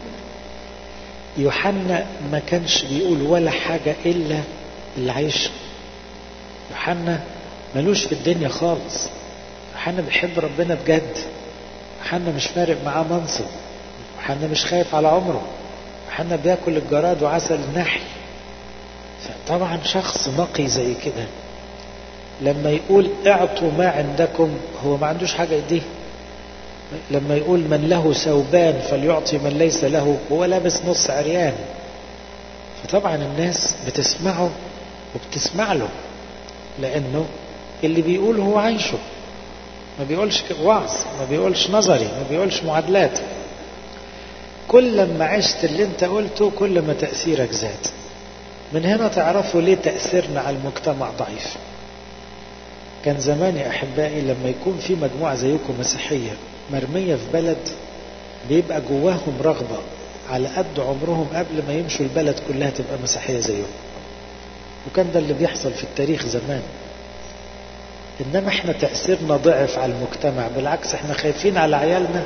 يوحنا ما كانش بيقول ولا حاجة إلا اللي عايشها يوحنا ملوش في الدنيا خالص يوحنا بيحب ربنا بجد يوحنا مش فارق معاه منصب يوحنا مش خايف على عمره يوحنا بياكل الجراد وعسل النحل فطبعا شخص نقي زي كده لما يقول اعطوا ما عندكم هو ما عندوش حاجة يديه لما يقول من له ثوبان فليعطي من ليس له هو لابس نص عريان فطبعا الناس بتسمعه وبتسمع له لانه اللي بيقول هو عايشه ما بيقولش وعظ ما بيقولش نظري ما بيقولش معادلات كل ما عشت اللي انت قلته كل ما تأثيرك زاد من هنا تعرفوا ليه تأثيرنا على المجتمع ضعيف كان زمان يا أحبائي لما يكون في مجموعة زيكم مسيحية مرمية في بلد بيبقى جواهم رغبة على قد عمرهم قبل ما يمشوا البلد كلها تبقى مسيحية زيهم وكان ده اللي بيحصل في التاريخ زمان إنما احنا تأثيرنا ضعف على المجتمع بالعكس احنا خايفين على عيالنا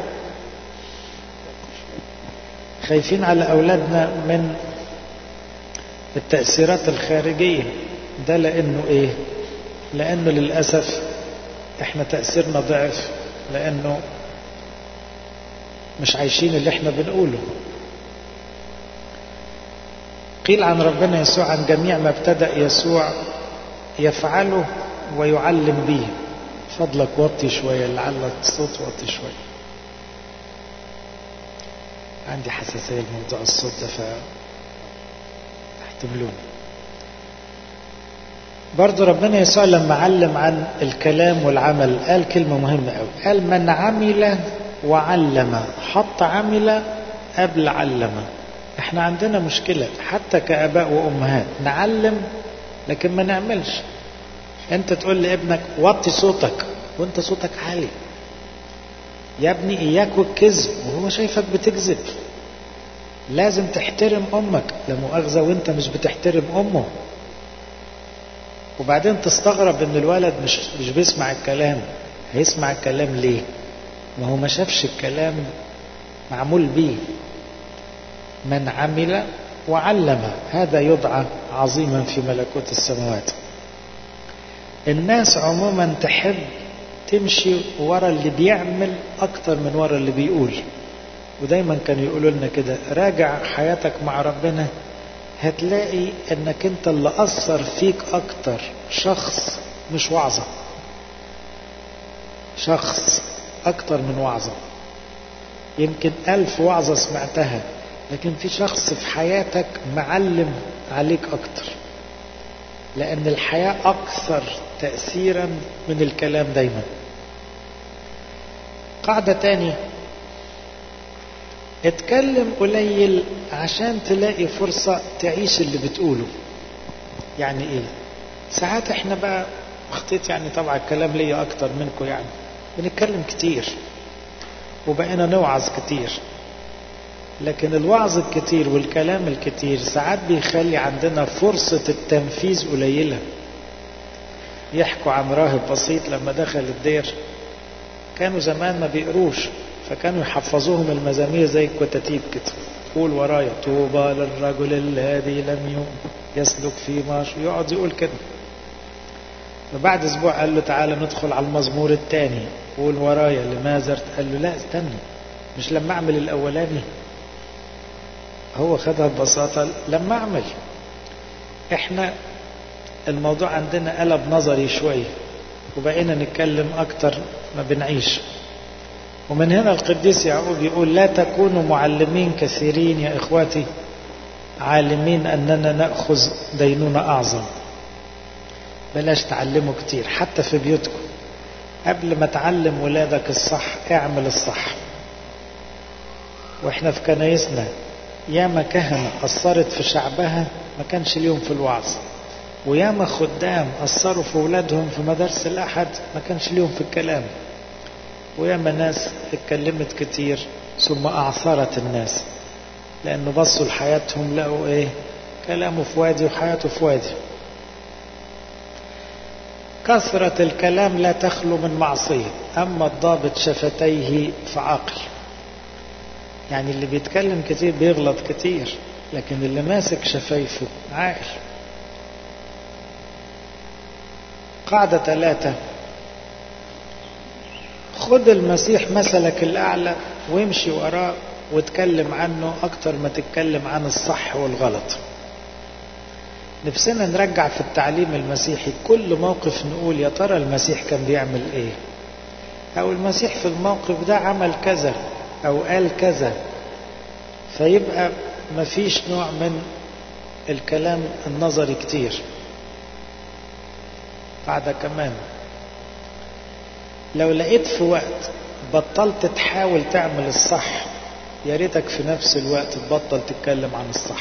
خايفين على أولادنا من التأثيرات الخارجية ده لأنه إيه لأنه للأسف احنا تأثيرنا ضعف لأنه مش عايشين اللي احنا بنقوله قيل عن ربنا يسوع عن جميع ما ابتدأ يسوع يفعله ويعلم به فضلك وطي شوية لعل الصوت وطي شوية عندي حساسية لموضوع الصوت ده ف احتملوني برضو ربنا يسوع لما علم عن الكلام والعمل قال كلمة مهمة قوي قال من عمل وعلم حط عمل قبل علم احنا عندنا مشكلة حتى كآباء وأمهات نعلم لكن ما نعملش انت تقول لابنك وطي صوتك وانت صوتك عالي يا ابني اياك والكذب وهو شايفك بتكذب لازم تحترم امك لا مؤاخذة وانت مش بتحترم امه وبعدين تستغرب ان الولد مش مش بيسمع الكلام هيسمع الكلام ليه ما هو ما شافش الكلام معمول بيه من عمل وعلم هذا يدعى عظيما في ملكوت السماوات الناس عموما تحب تمشي ورا اللي بيعمل اكتر من ورا اللي بيقول ودايما كانوا يقولوا لنا كده راجع حياتك مع ربنا هتلاقي انك انت اللي اثر فيك اكتر شخص مش وعظة شخص أكتر من وعظة يمكن ألف وعظة سمعتها لكن في شخص في حياتك معلم عليك أكتر لأن الحياة أكثر تأثيرا من الكلام دايما قاعدة تاني اتكلم قليل عشان تلاقي فرصة تعيش اللي بتقوله يعني ايه ساعات احنا بقى اخطيت يعني طبعا الكلام ليا اكتر منكم يعني بنتكلم كتير وبقينا نوعظ كتير لكن الوعظ الكتير والكلام الكتير ساعات بيخلي عندنا فرصة التنفيذ قليلة يحكوا عن راهب بسيط لما دخل الدير كانوا زمان ما بيقروش فكانوا يحفظوهم المزامير زي الكتاتيب كده قول ورايا طوبى للرجل الذي لم يسلك في ماش يقعد يقول كده فبعد اسبوع قال له تعالى ندخل على المزمور الثاني قول ورايا لماذا قال له لا استنى مش لما اعمل الاولاني هو خدها ببساطة لما اعمل احنا الموضوع عندنا قلب نظري شوية وبقينا نتكلم اكتر ما بنعيش ومن هنا القديس يعقوب يقول لا تكونوا معلمين كثيرين يا اخواتي عالمين اننا ناخذ دينونة اعظم بلاش تعلموا كتير حتى في بيوتكم قبل ما تعلم ولادك الصح اعمل الصح واحنا في كنايسنا ياما كهنة أثرت في شعبها ما كانش ليهم في الوعظ وياما خدام أثروا في ولادهم في مدارس الأحد ما كانش ليهم في الكلام وياما ناس اتكلمت كتير ثم أعثرت الناس لأنه بصوا لحياتهم لقوا إيه كلامه في وادي وحياته في وادي كثرة الكلام لا تخلو من معصية أما الضابط شفتيه فعاقل يعني اللي بيتكلم كتير بيغلط كتير لكن اللي ماسك شفايفه عاقل قاعدة ثلاثة خد المسيح مثلك الأعلى وامشي وراه واتكلم عنه أكتر ما تتكلم عن الصح والغلط نفسنا نرجع في التعليم المسيحي كل موقف نقول يا ترى المسيح كان بيعمل ايه او المسيح في الموقف ده عمل كذا او قال كذا فيبقى مفيش نوع من الكلام النظري كتير بعد كمان لو لقيت في وقت بطلت تحاول تعمل الصح يا ريتك في نفس الوقت تبطل تتكلم عن الصح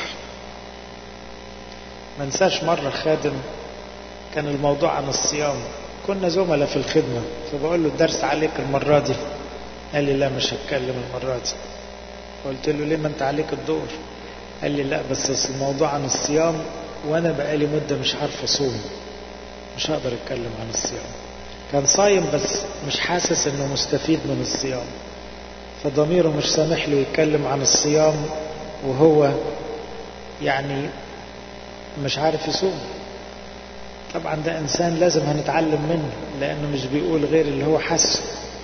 ما انساش مرة خادم كان الموضوع عن الصيام كنا زملاء في الخدمة فبقول له الدرس عليك المرة دي قال لي لا مش هتكلم المرة دي قلت له ليه ما انت عليك الدور قال لي لا بس الموضوع عن الصيام وانا بقالي مدة مش عارف اصوم مش هقدر اتكلم عن الصيام كان صايم بس مش حاسس انه مستفيد من الصيام فضميره مش سامح له يتكلم عن الصيام وهو يعني مش عارف يصوم طبعا ده انسان لازم هنتعلم منه لانه مش بيقول غير اللي هو حاسه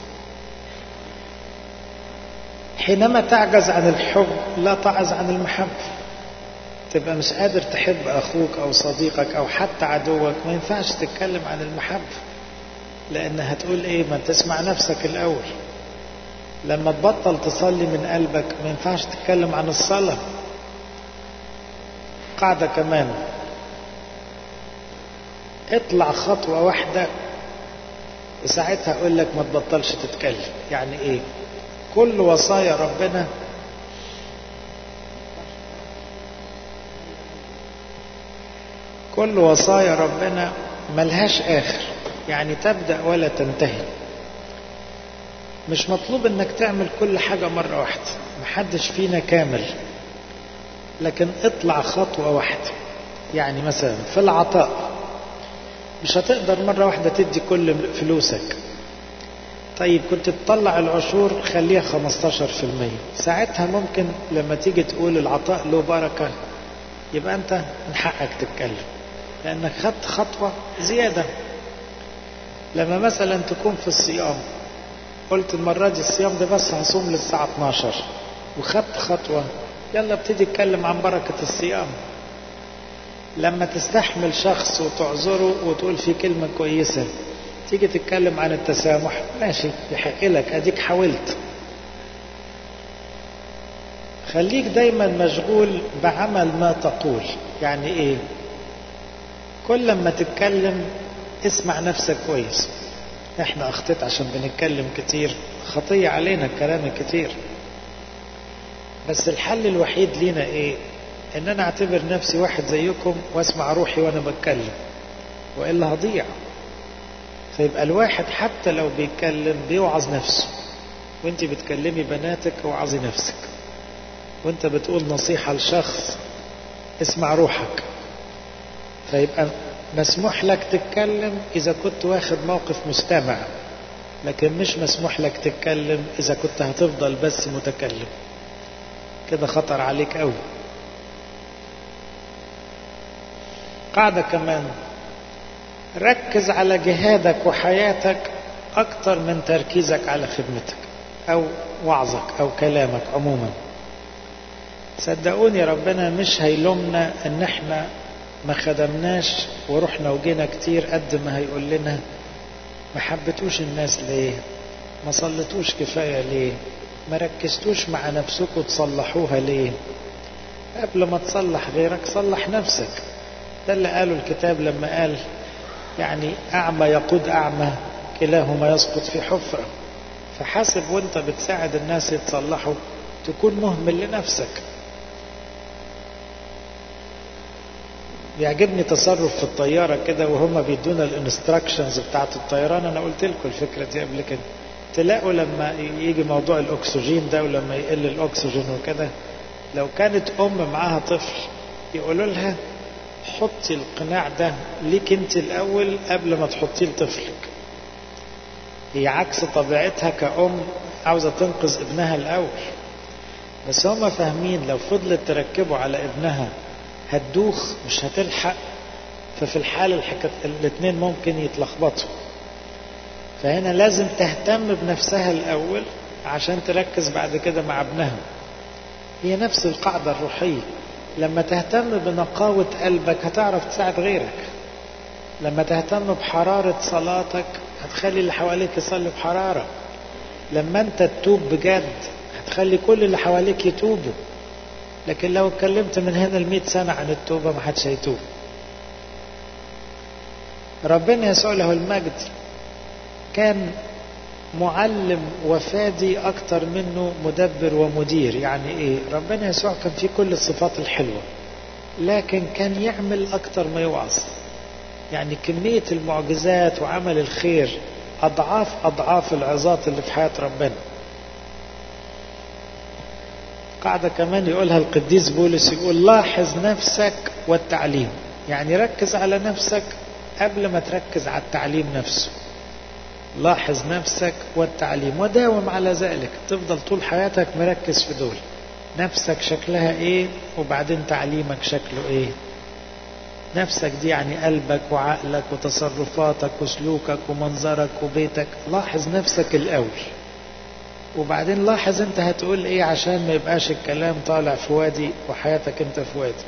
حينما تعجز عن الحب لا تعز عن المحبة تبقى مش قادر تحب أخوك أو صديقك أو حتى عدوك ما ينفعش تتكلم عن المحبة لأن هتقول إيه ما تسمع نفسك الأول لما تبطل تصلي من قلبك ما ينفعش تتكلم عن الصلاة قاعدة كمان اطلع خطوة واحدة وساعتها أقول لك ما تبطلش تتكلم يعني إيه كل وصايا ربنا كل وصايا ربنا ملهاش آخر يعني تبدأ ولا تنتهي مش مطلوب انك تعمل كل حاجة مرة واحدة محدش فينا كامل لكن اطلع خطوة واحدة يعني مثلا في العطاء مش هتقدر مرة واحدة تدي كل فلوسك طيب كنت تطلع العشور خليها 15% ساعتها ممكن لما تيجي تقول العطاء له بركة يبقى انت من حقك تتكلم لانك خدت خطوة زيادة لما مثلا تكون في الصيام قلت المرة دي الصيام ده بس هصوم للساعة 12 وخدت خطوة يلا ابتدي اتكلم عن بركة الصيام لما تستحمل شخص وتعذره وتقول فيه كلمة كويسة تيجي تتكلم عن التسامح ماشي يحق لك اديك حاولت خليك دايما مشغول بعمل ما تقول يعني ايه كل لما تتكلم اسمع نفسك كويس احنا اخطيت عشان بنتكلم كتير خطية علينا الكلام الكتير بس الحل الوحيد لينا ايه ان انا اعتبر نفسي واحد زيكم واسمع روحي وانا بتكلم والا هضيع فيبقى الواحد حتى لو بيتكلم بيوعظ نفسه وانت بتكلمي بناتك وعظي نفسك وانت بتقول نصيحة لشخص اسمع روحك فيبقى مسموح لك تتكلم إذا كنت واخد موقف مستمع لكن مش مسموح لك تتكلم إذا كنت هتفضل بس متكلم كده خطر عليك قوي قاعدة كمان ركز على جهادك وحياتك أكتر من تركيزك على خدمتك أو وعظك أو كلامك عموما صدقوني ربنا مش هيلومنا ان احنا ما خدمناش ورحنا وجينا كتير قد ما هيقول لنا ما حبتوش الناس ليه ما صلتوش كفاية ليه ما ركزتوش مع نفسكم تصلحوها ليه قبل ما تصلح غيرك صلح نفسك ده اللي قاله الكتاب لما قال يعني أعمى يقود أعمى كلاهما يسقط في حفرة فحاسب وانت بتساعد الناس يتصلحوا تكون مهمل لنفسك بيعجبني تصرف في الطيارة كده وهم بيدونا الانستراكشنز بتاعت الطيران انا قلت لكم الفكرة دي قبل كده تلاقوا لما يجي موضوع الاكسجين ده ولما يقل الاكسجين وكده لو كانت ام معاها طفل يقولوا لها حطي القناع ده ليك انت الاول قبل ما تحطيه لطفلك هي عكس طبيعتها كأم عاوزة تنقذ ابنها الأول بس هم فاهمين لو فضلت تركبه على ابنها هتدوخ مش هتلحق ففي الحالة الحكت... الاثنين ممكن يتلخبطوا فهنا لازم تهتم بنفسها الأول عشان تركز بعد كده مع ابنها هي نفس القاعدة الروحية لما تهتم بنقاوة قلبك هتعرف تساعد غيرك لما تهتم بحرارة صلاتك هتخلي اللي حواليك يصلي بحرارة لما انت تتوب بجد هتخلي كل اللي حواليك يتوبوا لكن لو اتكلمت من هنا المئة سنة عن التوبة ما حدش هيتوب ربنا يسوع له المجد كان معلم وفادي أكتر منه مدبر ومدير يعني إيه ربنا يسوع كان فيه كل الصفات الحلوة لكن كان يعمل أكتر ما يوعظ يعني كمية المعجزات وعمل الخير أضعاف أضعاف العظات اللي في حياة ربنا قاعدة كمان يقولها القديس بولس يقول لاحظ نفسك والتعليم يعني ركز على نفسك قبل ما تركز على التعليم نفسه لاحظ نفسك والتعليم وداوم على ذلك تفضل طول حياتك مركز في دول نفسك شكلها ايه وبعدين تعليمك شكله ايه نفسك دي يعني قلبك وعقلك وتصرفاتك وسلوكك ومنظرك وبيتك لاحظ نفسك الأول وبعدين لاحظ انت هتقول ايه عشان ما يبقاش الكلام طالع في وادي وحياتك انت في وادي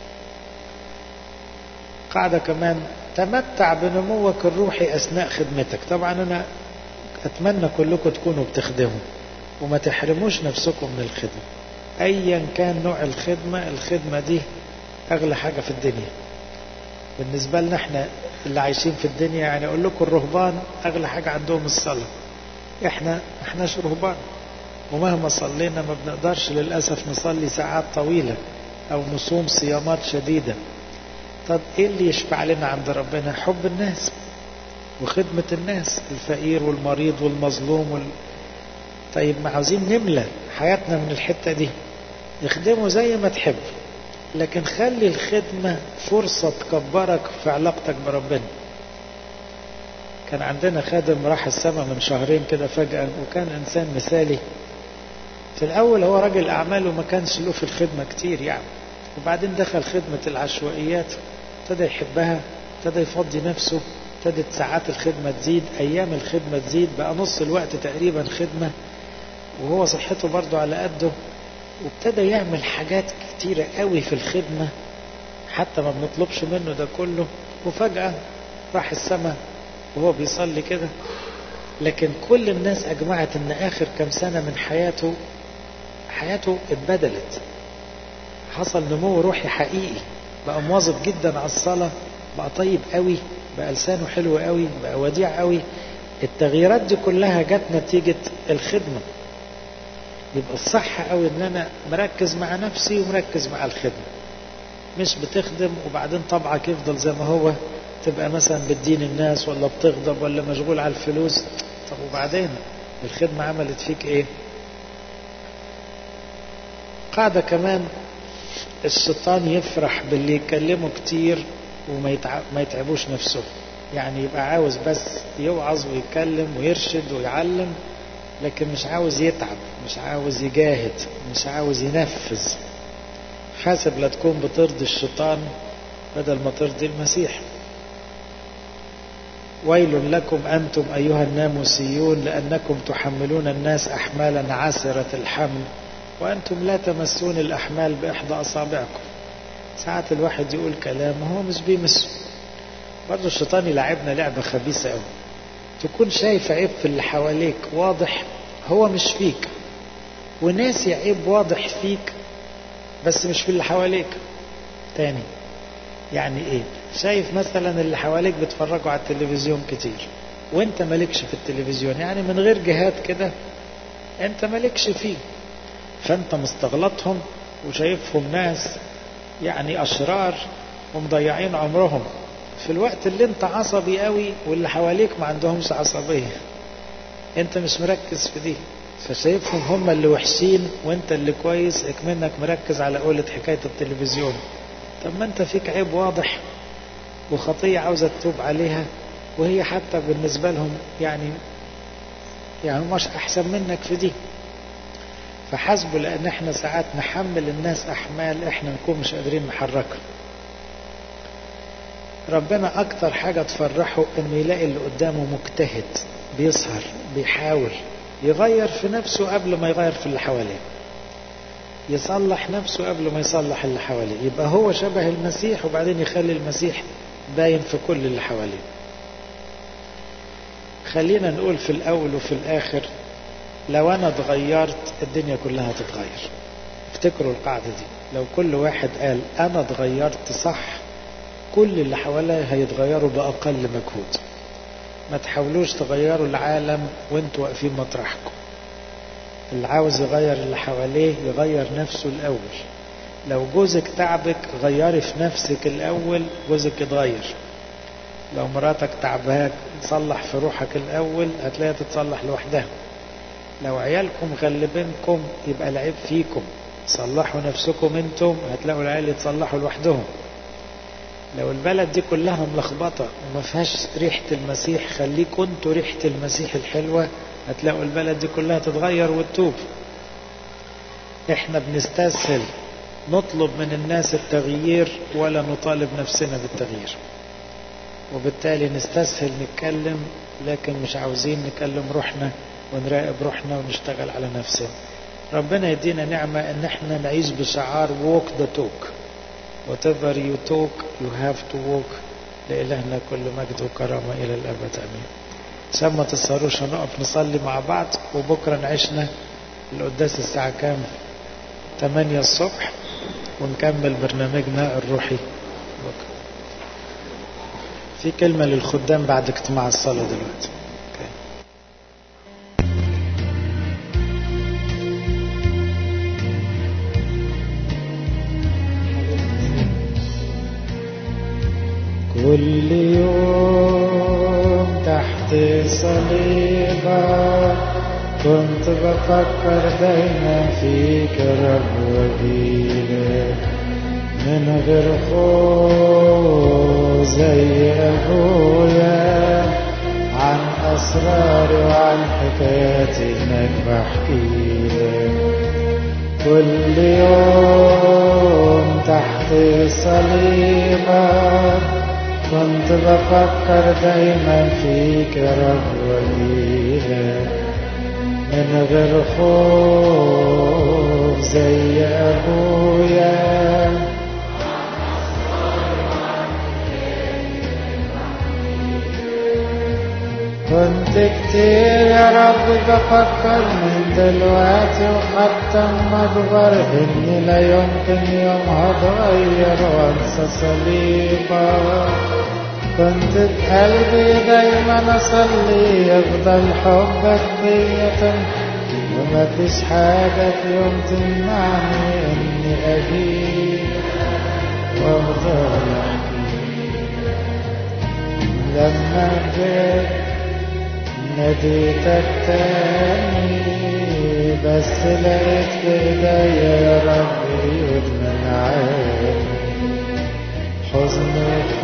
قاعدة كمان تمتع بنموك الروحي أثناء خدمتك طبعا أنا أتمنى كلكم تكونوا بتخدموا وما تحرموش نفسكم من الخدمة أيا كان نوع الخدمة الخدمة دي أغلى حاجة في الدنيا بالنسبة لنا احنا اللي عايشين في الدنيا يعني أقول لكم الرهبان أغلى حاجة عندهم الصلاة احنا احناش رهبان ومهما صلينا ما بنقدرش للأسف نصلي ساعات طويلة أو نصوم صيامات شديدة طب ايه اللي يشفع لنا عند ربنا حب الناس وخدمة الناس الفقير والمريض والمظلوم وال... طيب ما عاوزين نملى حياتنا من الحتة دي اخدمه زي ما تحب لكن خلي الخدمة فرصة تكبرك في علاقتك بربنا كان عندنا خادم راح السماء من شهرين كده فجأة وكان إنسان مثالي في الأول هو راجل أعمال وما كانش له في الخدمة كتير يعني وبعدين دخل خدمة العشوائيات ابتدى يحبها ابتدى يفضي نفسه ابتدت ساعات الخدمة تزيد أيام الخدمة تزيد بقى نص الوقت تقريبا خدمة وهو صحته برضه على قده وابتدى يعمل حاجات كتيرة قوي في الخدمة حتى ما بنطلبش منه ده كله وفجأة راح السماء وهو بيصلي كده لكن كل الناس أجمعت أن آخر كم سنة من حياته حياته اتبدلت حصل نمو روحي حقيقي بقى مواظب جدا على الصلاة بقى طيب قوي بقى لسانه حلو قوي بقى وديع قوي التغييرات دي كلها جت نتيجة الخدمة يبقى الصح قوي ان انا مركز مع نفسي ومركز مع الخدمة مش بتخدم وبعدين طبعك يفضل زي ما هو تبقى مثلا بتدين الناس ولا بتغضب ولا مشغول على الفلوس طب وبعدين الخدمة عملت فيك ايه قاعدة كمان الشيطان يفرح باللي يكلمه كتير وما يتع... ما يتعبوش نفسه يعني يبقى عاوز بس يوعظ ويتكلم ويرشد ويعلم لكن مش عاوز يتعب مش عاوز يجاهد مش عاوز ينفذ حاسب لا تكون بترضي الشيطان بدل ما ترضي المسيح ويل لكم أنتم أيها الناموسيون لأنكم تحملون الناس أحمالا عسرة الحمل وأنتم لا تمسون الأحمال بإحدى أصابعكم ساعات الواحد يقول كلام هو مش بيمسه برضه الشيطان يلعبنا لعبة خبيثة قوي تكون شايف عيب في اللي حواليك واضح هو مش فيك وناسي عيب واضح فيك بس مش في اللي حواليك تاني يعني ايه شايف مثلا اللي حواليك بيتفرجوا على التلفزيون كتير وانت مالكش في التلفزيون يعني من غير جهاد كده انت مالكش فيه فانت مستغلطهم وشايفهم ناس يعني اشرار ومضيعين عمرهم في الوقت اللي انت عصبي قوي واللي حواليك ما عندهمش عصبية انت مش مركز في دي فشايفهم هم اللي وحشين وانت اللي كويس اكمنك مركز على قولة حكاية التلفزيون طب ما انت فيك عيب واضح وخطية عاوزة تتوب عليها وهي حتى بالنسبة لهم يعني يعني مش احسن منك في دي فحسبوا لان احنا ساعات نحمل الناس احمال احنا نكون مش قادرين نحركها ربنا اكتر حاجة تفرحه انه يلاقي اللي قدامه مجتهد بيسهر بيحاول يغير في نفسه قبل ما يغير في اللي حواليه يصلح نفسه قبل ما يصلح اللي حواليه يبقى هو شبه المسيح وبعدين يخلي المسيح باين في كل اللي حواليه خلينا نقول في الاول وفي الاخر لو انا اتغيرت الدنيا كلها تتغير افتكروا القاعدة دي لو كل واحد قال انا اتغيرت صح كل اللي حواليا هيتغيروا بأقل مجهود ما تحاولوش تغيروا العالم وانتوا واقفين مطرحكم اللي عاوز يغير اللي حواليه يغير نفسه الأول لو جوزك تعبك غيري في نفسك الأول جوزك يتغير لو مراتك تعباك تصلح في روحك الأول هتلاقيها تتصلح لوحدها لو عيالكم غلبينكم يبقى العيب فيكم صلحوا نفسكم انتم هتلاقوا العيال يتصلحوا لوحدهم لو البلد دي كلها ملخبطة وما فيهاش ريحة المسيح خليكوا انتوا ريحة المسيح الحلوة هتلاقوا البلد دي كلها تتغير وتتوب احنا بنستسهل نطلب من الناس التغيير ولا نطالب نفسنا بالتغيير وبالتالي نستسهل نتكلم لكن مش عاوزين نكلم روحنا ونراقب روحنا ونشتغل على نفسنا ربنا يدينا نعمة ان احنا نعيش بشعار walk the talk whatever you talk you have to walk لإلهنا كل مجد وكرامة إلى الأبد أمين عشان ما تسهروش هنقف نصلي مع بعض وبكرة نعيشنا القداس الساعة كام 8 الصبح ونكمل برنامجنا الروحي بكرة في كلمة للخدام بعد اجتماع الصلاة دلوقتي okay. كل يوم تحت صليبك كنت بفكر دايما فيك رب وجيلك من غير خوف زي أبويا عن أسراري وعن حكاياتي إنك بحكيلك كل يوم تحت صليبك كنت بفكر دايما فيك يا رب وجيلك من غير خوف زي أبويا نديت كتير يا رب بفكر من دلوقتي وحتى اما اكبر اني لا يمكن يوم هتغير وانسى صليبك كنت بقلبي دايما اصلي يفضل حبك بيا وما فيش حاجة في يوم تمنعني اني اجيب وافضل احكي لما جيت ناديتك تاني بس لقيت في ايديا يا رب ايد من عيني حزن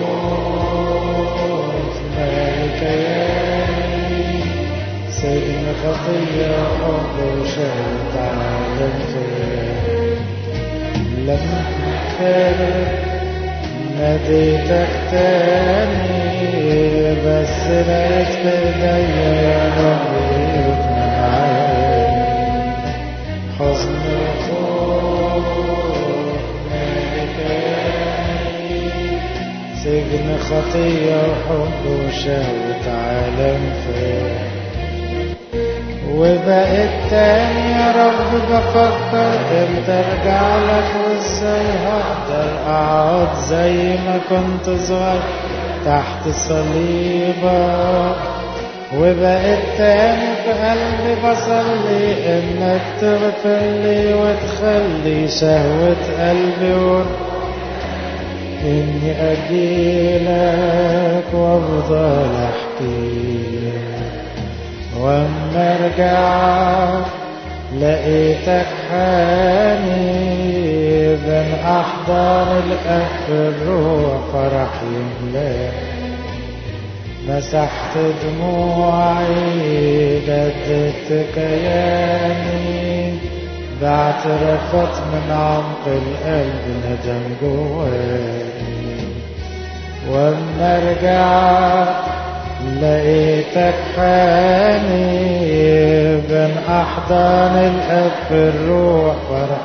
خوف مالك كياني سجن خطية حب وشهد عالم فيا لما فارق ناديتك تاني بس لقيت في ايديا يا رب ايد من عيني حزن خوف مالك كياني سجن خطية وحب وشهوة عالم فيه وبقيت تاني يا رب بفكر امتى ارجع لك وازاي هقدر اقعد زي ما كنت صغير تحت صليبك وبقيت تاني في قلبي بصلي انك تغفر لي وتخلي شهوة قلبي ورد إني أجيلك وأفضل أحكيلك وأما أرجع لقيتك حاني بين أحضان الأب الروح فرح يملاك مسحت دموعي جددت كياني باعترافات من عمق القلب ندم جواني واما ارجع لقيتك حاني بين احضان الاب الروح فرح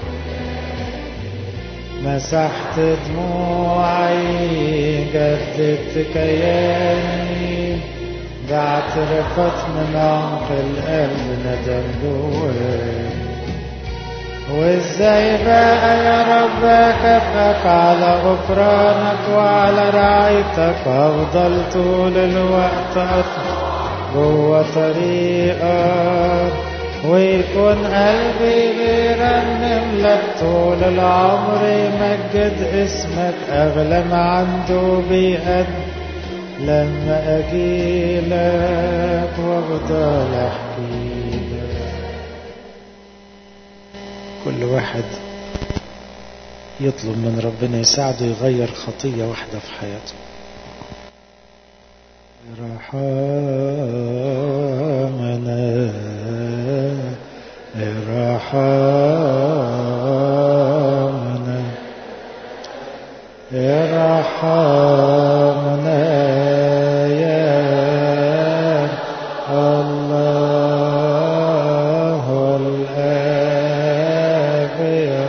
مسحت دموعي جددت كياني باعترافات من عمق القلب ندم جواني وازاي بقى يا رب اكافئك على غفرانك وعلى رعايتك افضل طول الوقت اطلع جوه طريقك ويكون قلبي بيرنم لك طول العمر يمجد اسمك اغلى ما عنده بيقد لما اجيلك وافضل احكيلك كل واحد يطلب من ربنا يساعده يغير خطية واحدة في حياته رحمنا رحمنا رحمنا يا الله الآب يا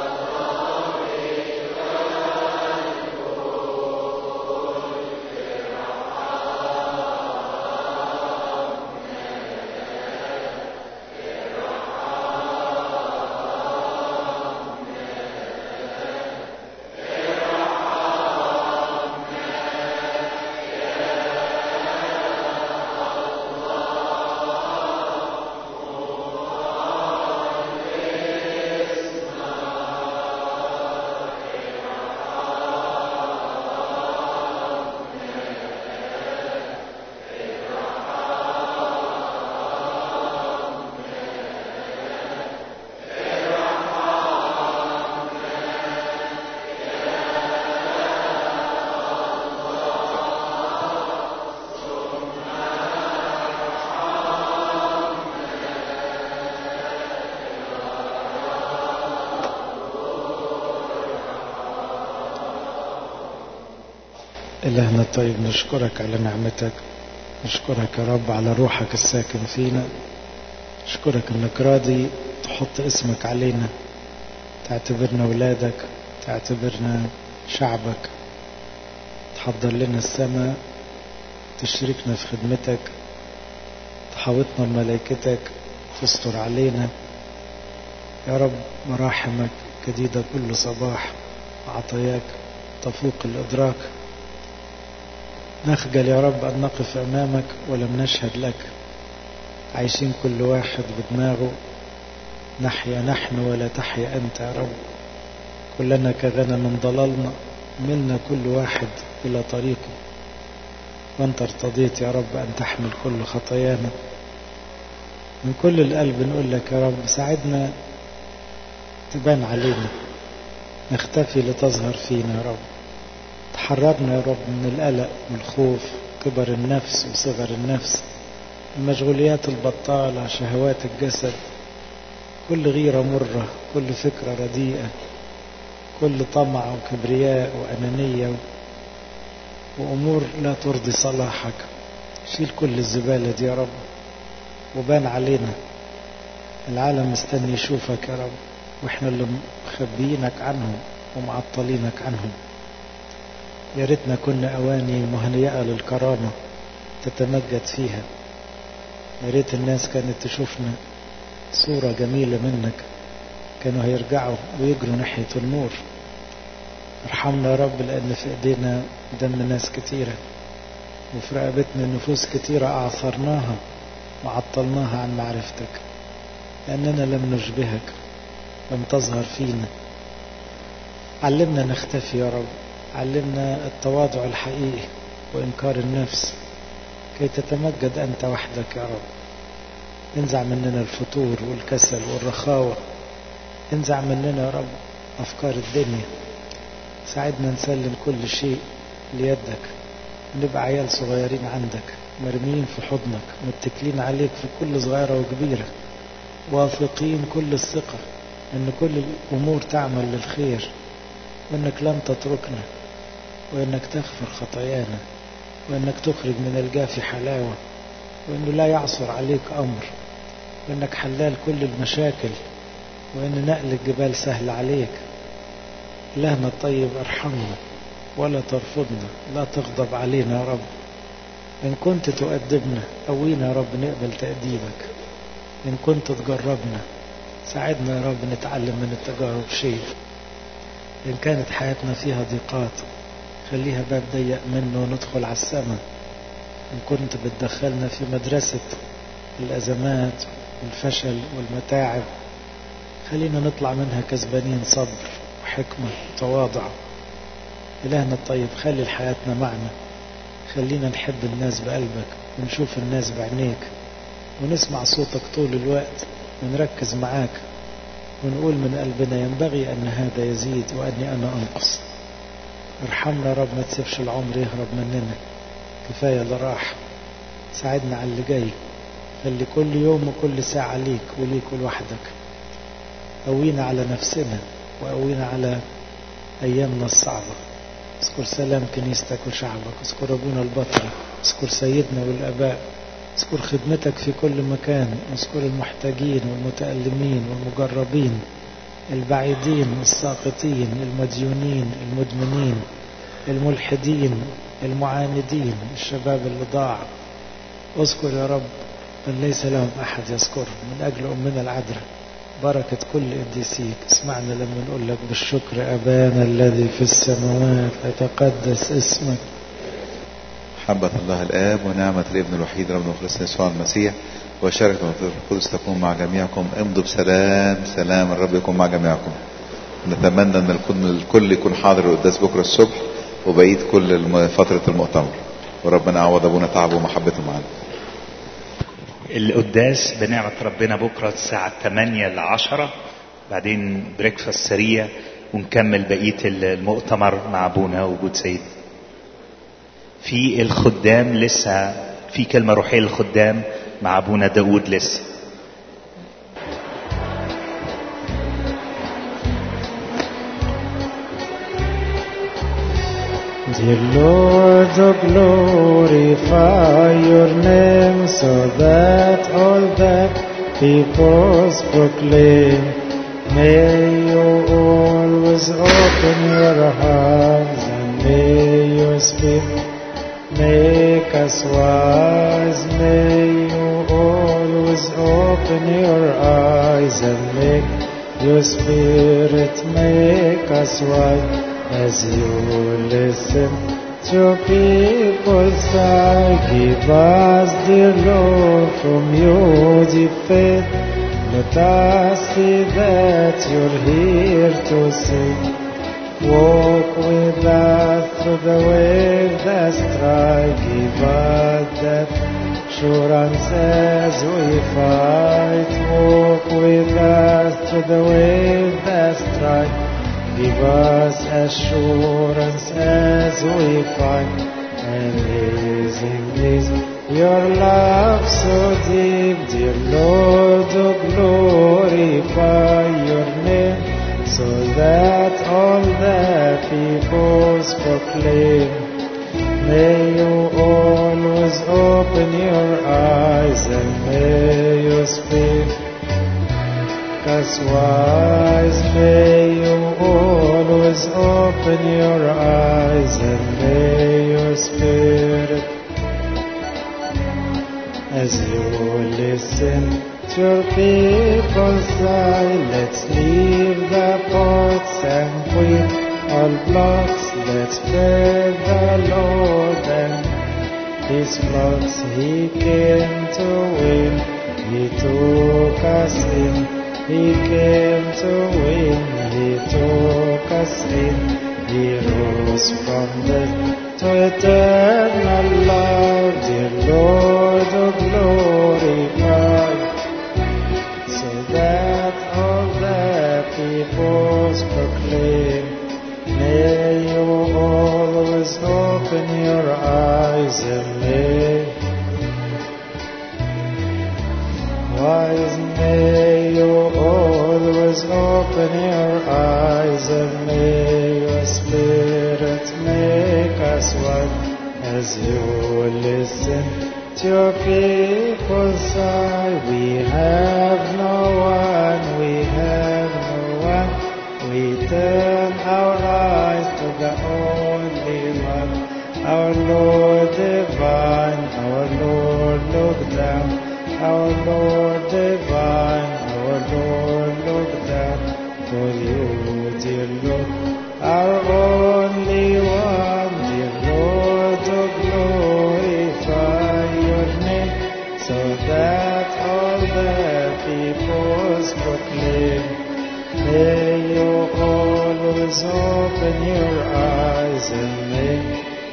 إلهنا الطيب نشكرك على نعمتك نشكرك يا رب على روحك الساكن فينا نشكرك انك راضي تحط اسمك علينا تعتبرنا ولادك تعتبرنا شعبك تحضر لنا السماء تشركنا في خدمتك تحاوطنا بملائكتك تستر علينا يا رب مراحمك جديدة كل صباح وعطاياك تفوق الإدراك نخجل يا رب أن نقف أمامك ولم نشهد لك عايشين كل واحد بدماغه نحيا نحن ولا تحيا أنت يا رب كلنا كغنم ضللنا منا كل واحد إلى طريقه وأنت ارتضيت يا رب أن تحمل كل خطايانا من كل القلب نقول لك يا رب ساعدنا تبان علينا نختفي لتظهر فينا يا رب تحررنا يا رب من القلق والخوف كبر النفس وصغر النفس المشغوليات البطالة شهوات الجسد كل غيرة مرة كل فكرة رديئة كل طمع وكبرياء وأنانية وأمور لا ترضي صلاحك شيل كل الزبالة دي يا رب وبان علينا العالم مستني يشوفك يا رب واحنا اللي مخبيينك عنهم ومعطلينك عنهم يا ريتنا كنا أواني مهنيئة للكرامة تتمجد فيها يا ريت الناس كانت تشوفنا صورة جميلة منك كانوا هيرجعوا ويجروا ناحية النور ارحمنا يا رب لأن في ايدينا دم ناس كتيرة وفي رقبتنا نفوس كتيرة أعثرناها وعطلناها عن معرفتك لأننا لم نشبهك لم تظهر فينا علمنا نختفي يا رب علمنا التواضع الحقيقي وإنكار النفس كي تتمجد أنت وحدك يا رب انزع مننا الفتور والكسل والرخاوة انزع مننا يا رب أفكار الدنيا ساعدنا نسلم كل شيء ليدك نبقى عيال صغيرين عندك مرميين في حضنك متكلين عليك في كل صغيرة وكبيرة واثقين كل الثقة ان كل الامور تعمل للخير وانك لن تتركنا وانك تغفر خطايانا وانك تخرج من الجاف حلاوة وانه لا يعصر عليك امر وانك حلال كل المشاكل وان نقل الجبال سهل عليك إلهنا الطيب ارحمنا ولا ترفضنا لا تغضب علينا يا رب إن كنت تؤدبنا قوينا يا رب نقبل تأديبك إن كنت تجربنا ساعدنا يا رب نتعلم من التجارب شيء إن كانت حياتنا فيها ضيقات خليها باب ضيق منه وندخل على السماء إن كنت بتدخلنا في مدرسة الأزمات والفشل والمتاعب خلينا نطلع منها كسبانين صبر وحكمة وتواضع إلهنا الطيب خلي حياتنا معنا خلينا نحب الناس بقلبك ونشوف الناس بعينيك ونسمع صوتك طول الوقت ونركز معاك ونقول من قلبنا ينبغي أن هذا يزيد وأني أنا أنقص ارحمنا رب ما تسيبش العمر يهرب مننا كفاية اللي راح ساعدنا على اللي جاي خلي كل يوم وكل ساعة ليك وليك لوحدك قوينا على نفسنا وقوينا على أيامنا الصعبة اذكر سلام كنيستك وشعبك اذكر أبونا البطرة اذكر سيدنا والآباء اذكر خدمتك في كل مكان اذكر المحتاجين والمتألمين والمجربين البعيدين الساقطين المديونين المدمنين الملحدين المعاندين الشباب اللي ضاع اذكر يا رب من ليس لهم أحد يذكر من أجل أمنا العذراء بركة كل قديسيك اسمعنا لما نقول لك بالشكر أبانا الذي في السماوات يتقدس اسمك محبة الله الآب ونعمة الابن الوحيد ربنا وخلصنا يسوع المسيح وشركة الروح القدس تكون مع جميعكم امضوا بسلام سلام الرب يكون مع جميعكم نتمنى ان الكل, الكل يكون حاضر القداس بكره الصبح وبقيه كل الم- فتره المؤتمر وربنا يعوض ابونا تعبه ومحبته معانا القداس بنعمة ربنا بكرة الساعة 8 ل 10 بعدين بريكفاست سريع ونكمل بقية المؤتمر مع أبونا وجود سيد في الخدام لسه في كلمة روحية للخدام مع أبونا داود لسه Dear Lord, oh glorify your name so that all the peoples proclaim. May you always open your hearts and may you speak make us wise. May you always open your eyes and make your spirit make us wise as you listen to people's sigh. Give us, dear Lord, from your deep faith. Let us see that you're here to sing. Walk with us through the waves that strike. Give us that assurance as we fight. Walk with us through the waves that strike. Give us assurance as we fight. Amazing is your love so deep, dear Lord, to glorify your name, so that all the peoples proclaim. May you always open your eyes and may you speak us wise. May you always open your eyes and may your spirit as you listen to your people sigh. Let's leave the pots and quit all blocks. Let's pray the Lord and his flocks. He came to win. He took us in. He came to win. He took us in. He rose from death to eternal love, dear Lord of glorify, so that all the peoples proclaim. May you always open your eyes and may wise may you always open your eyes and may your spirit make us one as you listen to your people sigh. We have no one, we have no one. We turn our eyes to the only one, our Lord divine, our Lord look down. Our Lord divine, our Lord look down for you, dear Lord, our only one, dear Lord, to glorify your name, so that all the peoples proclaim. May you always open your eyes and make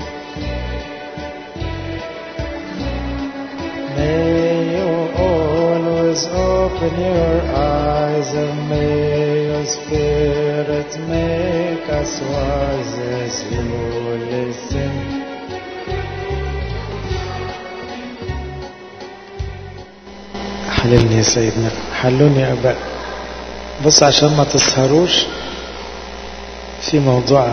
May you always open your eyes and may your spirit make us wise as you listen. حللني يا سيدنا حلوني يا أباء بص عشان ما تسهروش في موضوع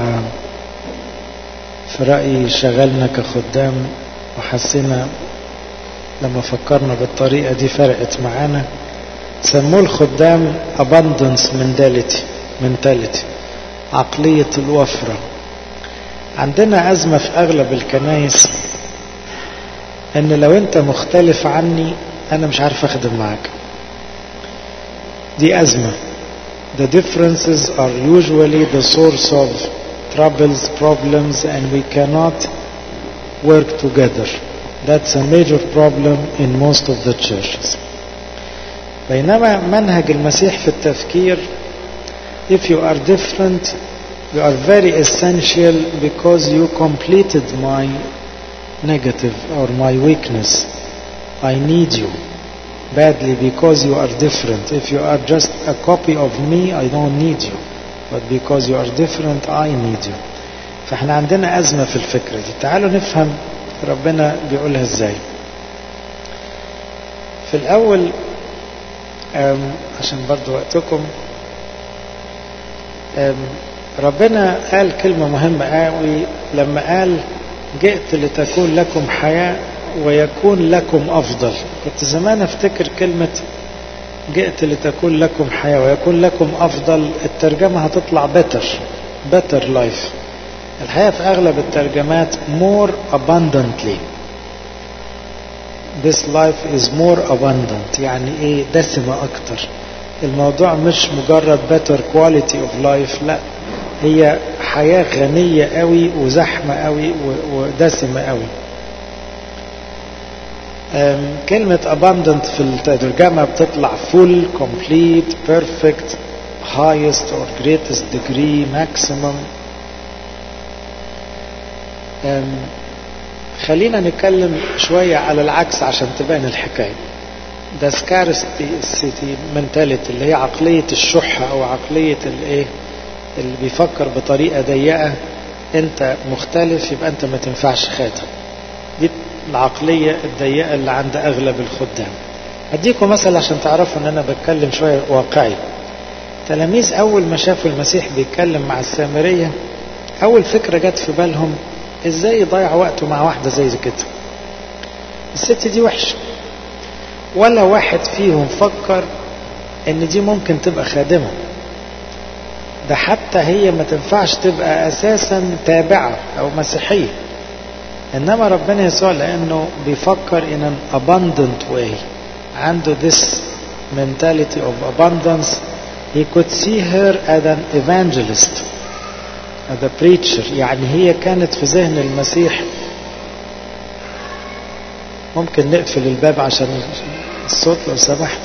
في رأيي شغلنا كخدام وحسينا لما فكرنا بالطريقة دي فرقت معانا سموه الخدام abundance mentality mentality عقلية الوفرة عندنا أزمة في أغلب الكنايس إن لو أنت مختلف عني أنا مش عارف أخدم معاك دي أزمة The differences are usually the source of troubles, problems, and we cannot work together. That's a major problem in most of the churches. بينما منهج المسيح في التفكير if you are different you are very essential because you completed my negative or my weakness. I need you badly because you are different. If you are just a copy of me I don't need you. But because you are different I need you. فاحنا عندنا أزمة في الفكرة دي. تعالوا نفهم ربنا بيقولها ازاي. في الأول عشان برضو وقتكم ربنا قال كلمة مهمة قوي لما قال جئت لتكون لكم حياة ويكون لكم أفضل كنت زمان أفتكر كلمة جئت لتكون لكم حياة ويكون لكم أفضل الترجمة هتطلع better better life الحقيقة في أغلب الترجمات more abundantly this life is more abundant يعني إيه دسمة أكتر الموضوع مش مجرد better quality of life لا هي حياة غنية قوي وزحمة قوي ودسمة قوي كلمة abundant في الترجمة بتطلع full, complete, perfect, highest or greatest degree, maximum خلينا نتكلم شوية على العكس عشان تبان الحكاية ده scarcity mentality اللي هي عقلية الشح أو عقلية الايه اللي بيفكر بطريقة ضيقة انت مختلف يبقى انت ما تنفعش خادم دي العقلية الضيقة اللي عند أغلب الخدام أديكم مثل عشان تعرفوا أن أنا بتكلم شوية واقعي تلاميذ أول ما شافوا المسيح بيتكلم مع السامرية أول فكرة جت في بالهم إزاي يضيع وقته مع واحدة زي كده الست دي وحشة ولا واحد فيهم فكر إن دي ممكن تبقى خادمة ده حتى هي ما تنفعش تبقى أساسا تابعة أو مسيحية إنما ربنا يسوع لأنه بيفكر in an abundant way عنده this mentality of abundance he could see her as an evangelist as a preacher يعني هي كانت في ذهن المسيح ممكن نقفل الباب عشان الصوت لو سمحت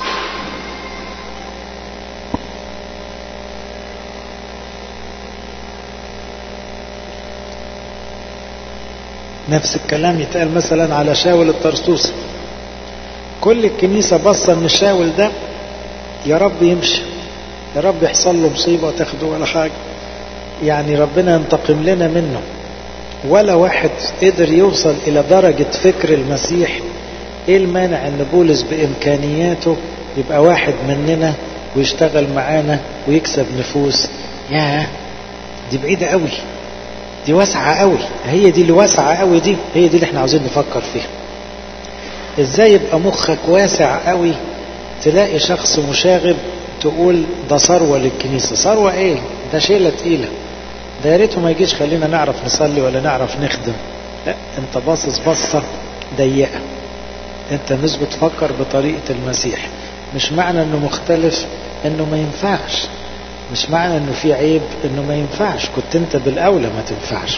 نفس الكلام يتقال مثلا على شاول الطرسوسي كل الكنيسة بصة ان شاول ده يا رب يمشي يا رب يحصل له مصيبة وتاخده ولا حاجة يعني ربنا ينتقم لنا منه ولا واحد قدر يوصل إلى درجة فكر المسيح إيه المانع أن بولس بإمكانياته يبقى واحد مننا ويشتغل معانا ويكسب نفوس ياه دي بعيدة قوي دي واسعة قوي هي دي اللي واسعة قوي دي هي دي اللي احنا عاوزين نفكر فيها ازاي يبقى مخك واسع قوي تلاقي شخص مشاغب تقول ده ثروة للكنيسة ثروة ايه ده شيلة تقيلة ده يا ريته ما يجيش خلينا نعرف نصلي ولا نعرف نخدم لا انت باصص بصة ضيقة انت مش بتفكر بطريقة المسيح مش معنى انه مختلف انه ما ينفعش مش معنى انه في عيب انه ما ينفعش كنت انت بالاولى ما تنفعش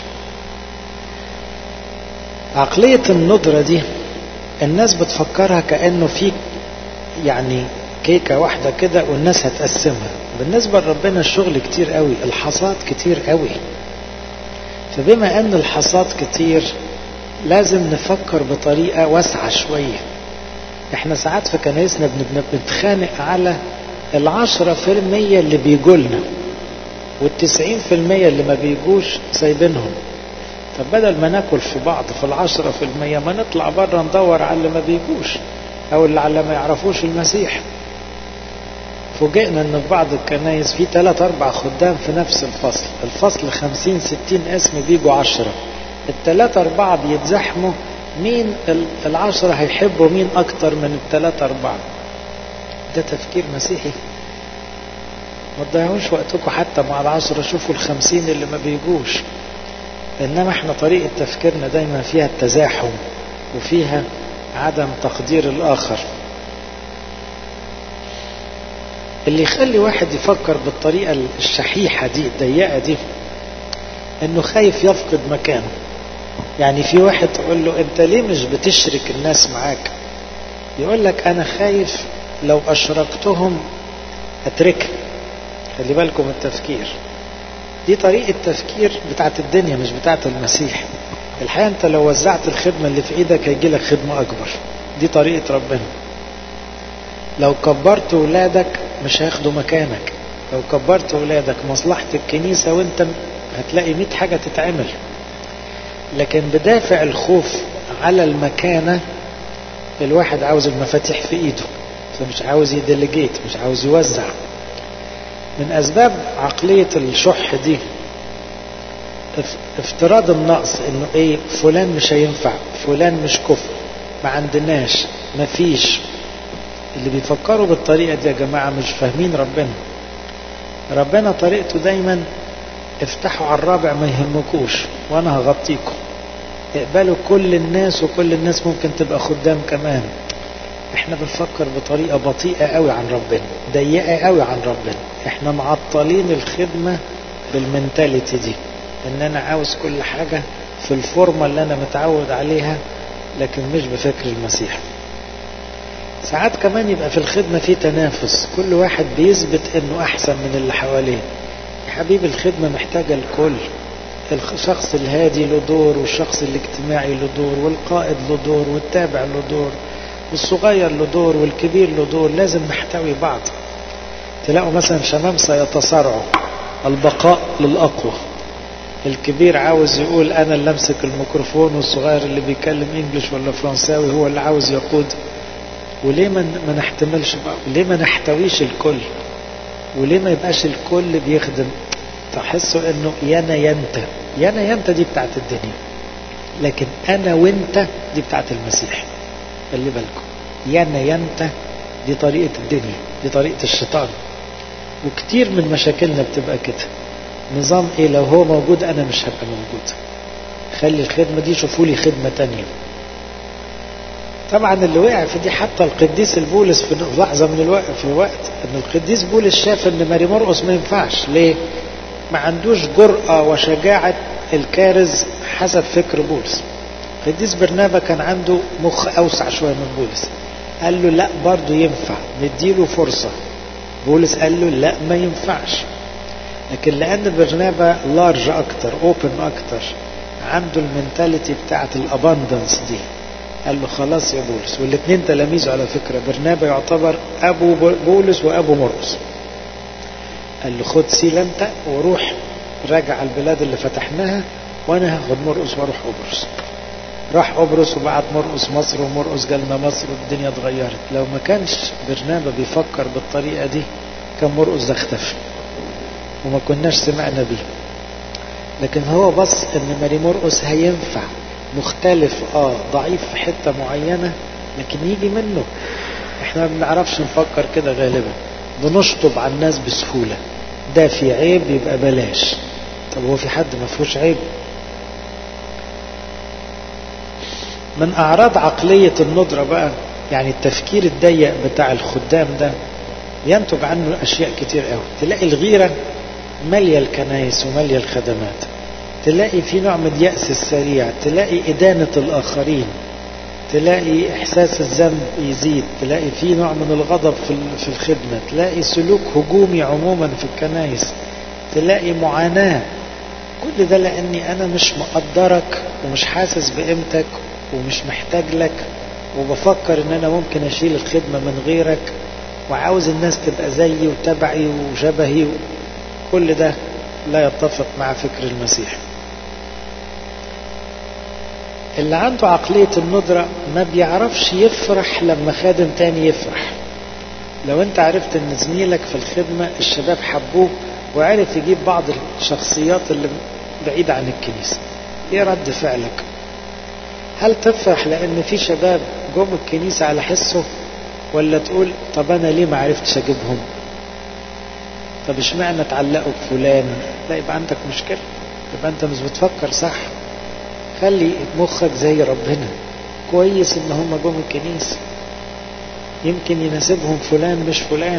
عقلية الندرة دي الناس بتفكرها كأنه في يعني كيكة واحدة كده والناس هتقسمها بالنسبة لربنا الشغل كتير قوي الحصاد كتير قوي فبما ان الحصاد كتير لازم نفكر بطريقة واسعة شوية احنا ساعات في كنايسنا بنتخانق على العشرة في المية اللي بيجولنا والتسعين في المية اللي ما بيجوش سايبينهم طب بدل ما ناكل في بعض في العشرة في المية ما نطلع بره ندور على اللي ما بيجوش او اللي على ما يعرفوش المسيح فوجئنا ان في بعض الكنايس في ثلاث اربع خدام في نفس الفصل الفصل خمسين ستين اسم بيجوا عشرة الثلاثة اربعة بيتزحموا مين العشرة هيحبوا مين اكتر من الثلاثة اربعة ده تفكير مسيحي ما تضيعوش وقتكم حتى مع العشرة شوفوا الخمسين اللي ما بيجوش انما احنا طريقة تفكيرنا دايما فيها التزاحم وفيها عدم تقدير الاخر اللي يخلي واحد يفكر بالطريقة الشحيحة دي الضيقة دي انه خايف يفقد مكانه يعني في واحد تقول له انت ليه مش بتشرك الناس معاك يقول لك انا خايف لو اشركتهم اتركها خلي بالكم التفكير دي طريقة تفكير بتاعت الدنيا مش بتاعت المسيح الحقيقة انت لو وزعت الخدمة اللي في ايدك هيجي لك خدمة اكبر دي طريقة ربنا لو كبرت ولادك مش هياخدوا مكانك لو كبرت ولادك مصلحة الكنيسة وانت هتلاقي مئة حاجة تتعمل لكن بدافع الخوف على المكانة الواحد عاوز المفاتيح في ايده فمش عاوز يديليجيت مش عاوز يوزع من اسباب عقلية الشح دي افتراض النقص انه ايه فلان مش هينفع فلان مش كفر ما عندناش ما فيش اللي بيفكروا بالطريقة دي يا جماعة مش فاهمين ربنا ربنا طريقته دايما افتحوا على الرابع ما يهمكوش وانا هغطيكم اقبلوا كل الناس وكل الناس ممكن تبقى خدام كمان احنا بنفكر بطريقة بطيئة قوي عن ربنا ضيقة قوي عن ربنا احنا معطلين الخدمة بالمنتاليتي دي ان انا عاوز كل حاجة في الفورمة اللي انا متعود عليها لكن مش بفكر المسيح ساعات كمان يبقى في الخدمة في تنافس كل واحد بيثبت انه احسن من اللي حواليه يا حبيبي الخدمة محتاجة الكل الشخص الهادي له دور والشخص الاجتماعي له دور والقائد له دور والتابع له دور والصغير له دور والكبير له دور لازم نحتوي بعض تلاقوا مثلا شمامسة يتصارعوا البقاء للأقوى الكبير عاوز يقول أنا اللي أمسك الميكروفون والصغير اللي بيتكلم إنجليش ولا فرنساوي هو اللي عاوز يقود وليه ما ما نحتملش بقى ليه ما نحتويش الكل وليه ما يبقاش الكل بيخدم تحسوا انه يانا ينت يانا ينت دي بتاعت الدنيا لكن انا وانت دي بتاعت المسيح خلي بالكم يانا ينت دي طريقة الدنيا دي طريقة الشيطان وكتير من مشاكلنا بتبقى كده نظام ايه لو هو موجود انا مش هبقى موجود خلي الخدمة دي شوفوا لي خدمة تانية طبعا اللي وقع في دي حتى القديس البولس في لحظة من الوقت في وقت ان القديس بولس شاف ان ماري مرقس ما ينفعش ليه ما عندوش جرأة وشجاعة الكارز حسب فكر بولس القديس برنابا كان عنده مخ أوسع شوية من بولس قال له لا برضه ينفع نديله فرصة بولس قال له لا ما ينفعش لكن لأن برنابا لارج أكتر أوبن أكتر عنده المنتاليتي بتاعت الأباندنس دي قال له خلاص يا بولس والاثنين تلاميذه على فكرة برنابا يعتبر أبو بولس وأبو مرقس قال له خد سيل انت وروح راجع البلاد اللي فتحناها وانا هاخد مرقس واروح قبرص راح قبرص وبعت مرقس مصر ومرقس جالنا مصر والدنيا اتغيرت لو ما كانش برنابا بيفكر بالطريقة دي كان مرقس ده اختفى وما كناش سمعنا بيه لكن هو بص ان ماري مرقس هينفع مختلف اه ضعيف في حتة معينة لكن يجي منه احنا ما بنعرفش نفكر كده غالبا بنشطب على الناس بسهولة ده في عيب يبقى بلاش طب هو في حد ما فيهوش عيب من أعراض عقلية الندرة بقى يعني التفكير الضيق بتاع الخدام ده ينتج عنه أشياء كتير قوي تلاقي الغيرة مالية الكنايس ومالية الخدمات تلاقي في نوع من اليأس السريع تلاقي إدانة الآخرين تلاقي إحساس الذنب يزيد تلاقي في نوع من الغضب في الخدمة تلاقي سلوك هجومي عموما في الكنايس تلاقي معاناة كل ده لأني أنا مش مقدرك ومش حاسس بقيمتك ومش محتاج لك وبفكر ان انا ممكن اشيل الخدمة من غيرك وعاوز الناس تبقى زيي وتبعي وشبهي كل ده لا يتفق مع فكر المسيح اللي عنده عقلية الندرة ما بيعرفش يفرح لما خادم تاني يفرح لو انت عرفت ان زميلك في الخدمة الشباب حبوه وعرف يجيب بعض الشخصيات اللي بعيدة عن الكنيسة ايه رد فعلك هل تفرح لان في شباب جم الكنيسة على حسه ولا تقول طب انا ليه ما عرفتش اجيبهم طب اشمعنى تعلقوا بفلان لا يبقى عندك مشكلة يبقى انت مش بتفكر صح خلي مخك زي ربنا كويس ان هم جم الكنيسة يمكن يناسبهم فلان مش فلان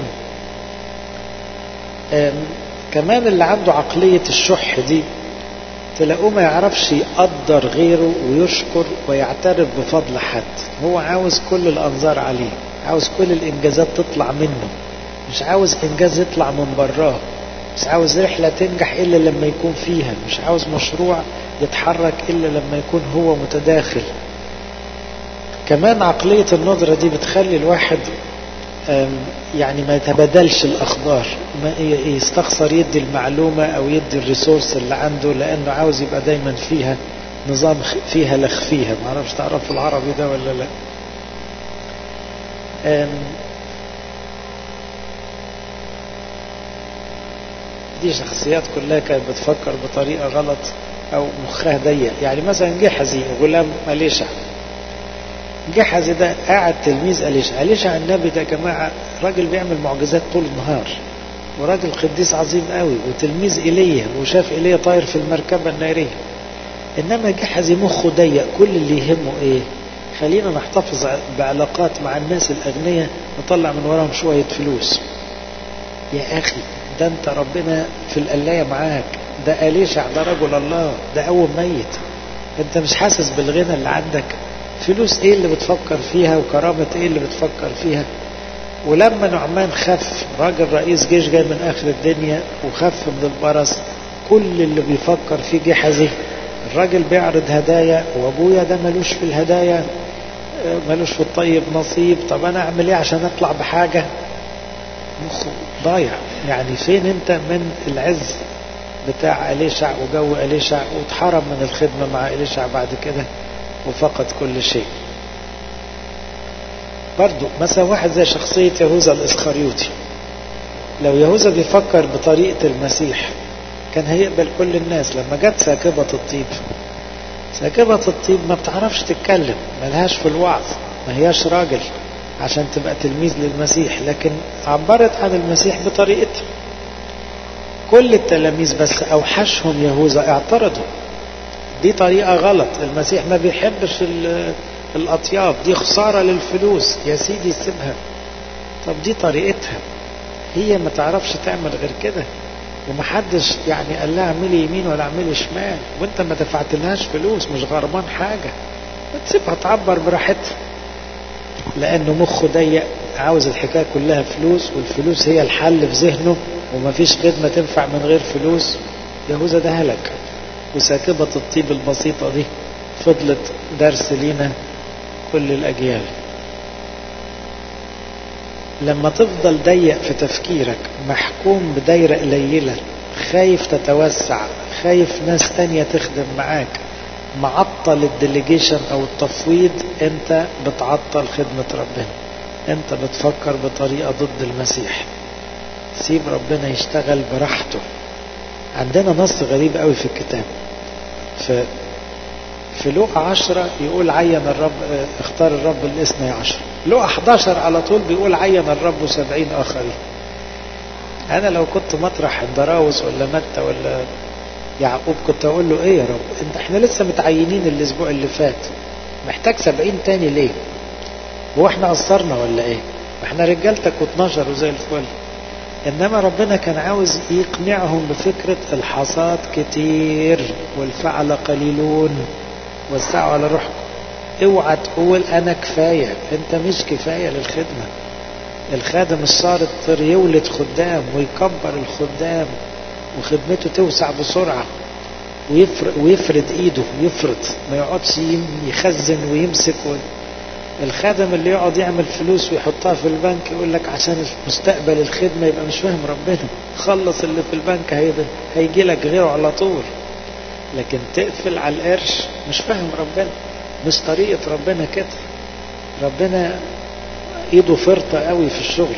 كمان اللي عنده عقلية الشح دي تلاقوه ما يعرفش يقدر غيره ويشكر ويعترف بفضل حد هو عاوز كل الأنظار عليه عاوز كل الإنجازات تطلع منه مش عاوز إنجاز يطلع من براه مش عاوز رحلة تنجح إلا لما يكون فيها مش عاوز مشروع يتحرك إلا لما يكون هو متداخل كمان عقلية النظرة دي بتخلي الواحد يعني ما يتبادلش الأخبار ما يستخسر يدي المعلومة أو يدي الريسورس اللي عنده لأنه عاوز يبقى دايما فيها نظام فيها لخ فيها ما اعرفش تعرفوا العربي ده ولا لا دي شخصيات كلها كانت بتفكر بطريقة غلط أو مخها ضيق يعني مثلا جحزي غلام أليشع جحزي ده قاعد تلميذ أليشع أليشع النبي ده يا جماعة راجل بيعمل معجزات طول النهار وراجل قديس عظيم قوي وتلميذ ايليا وشاف ايليا طاير في المركبه الناريه انما جحزي مخه ضيق كل اللي يهمه ايه خلينا نحتفظ بعلاقات مع الناس الاغنياء نطلع من وراهم شويه فلوس يا اخي ده انت ربنا في القلايه معاك ده أليشع ده رجل الله ده أول ميت انت مش حاسس بالغنى اللي عندك فلوس ايه اللي بتفكر فيها وكرامة ايه اللي بتفكر فيها ولما نعمان خف راجل رئيس جيش جاي من اخر الدنيا وخف من البرص كل اللي بيفكر فيه جحزي الراجل بيعرض هدايا وابويا ده ملوش في الهدايا ملوش في الطيب نصيب طب انا اعمل ايه عشان اطلع بحاجة مخه ضايع يعني فين انت من العز بتاع أليشع وجو أليشع واتحرم من الخدمة مع أليشع بعد كده وفقد كل شيء برضو مثلا واحد زي شخصية يهوذا الإسخريوطي لو يهوذا بيفكر بطريقة المسيح كان هيقبل كل الناس لما جت ساكبة الطيب ساكبة الطيب ما بتعرفش تتكلم ملهاش في الوعظ ما هياش راجل عشان تبقى تلميذ للمسيح لكن عبرت عن المسيح بطريقتها كل التلاميذ بس أوحشهم يهوذا اعترضوا دي طريقة غلط المسيح ما بيحبش الأطياب دي خسارة للفلوس يا سيدي سيبها طب دي طريقتها هي ما تعرفش تعمل غير كده ومحدش يعني قال لها اعملي يمين ولا اعملي شمال وانت ما دفعتلهاش فلوس مش غرمان حاجة تسيبها تعبر براحتها لانه مخه ضيق عاوز الحكاية كلها فلوس والفلوس هي الحل في ذهنه ومفيش خدمة تنفع من غير فلوس يهوذا ده هلك وساكبة الطيب البسيطة دي فضلت درس لينا كل الأجيال لما تفضل ضيق في تفكيرك محكوم بدايرة قليلة خايف تتوسع خايف ناس تانية تخدم معاك معطل الديليجيشن او التفويض انت بتعطل خدمة ربنا انت بتفكر بطريقة ضد المسيح سيب ربنا يشتغل براحته عندنا نص غريب قوي في الكتاب في في لوقا عشرة يقول عين الرب اختار الرب الاثني عشر لوقا 11 على طول بيقول عين الرب سبعين آخرين أنا لو كنت مطرح الدراوس ولا متى ولا يعقوب كنت أقول له إيه يا رب انت احنا لسه متعينين الأسبوع اللي فات محتاج سبعين تاني ليه هو احنا قصرنا ولا ايه احنا رجالتك و12 وزي الفل انما ربنا كان عاوز يقنعهم بفكرة الحصاد كتير والفعل قليلون وسعوا على روحكم اوعى تقول انا كفاية انت مش كفاية للخدمة الخادم الشاطر يولد خدام ويكبر الخدام وخدمته توسع بسرعة ويفرد, ويفرد ايده ويفرد ما يقعدش يخزن ويمسك الخادم اللي يقعد يعمل فلوس ويحطها في البنك يقول لك عشان مستقبل الخدمة يبقى مش فاهم ربنا خلص اللي في البنك هيبقى هيجي لك غيره على طول لكن تقفل على القرش مش فاهم ربنا مش طريقة ربنا كده ربنا ايده فرطة قوي في الشغل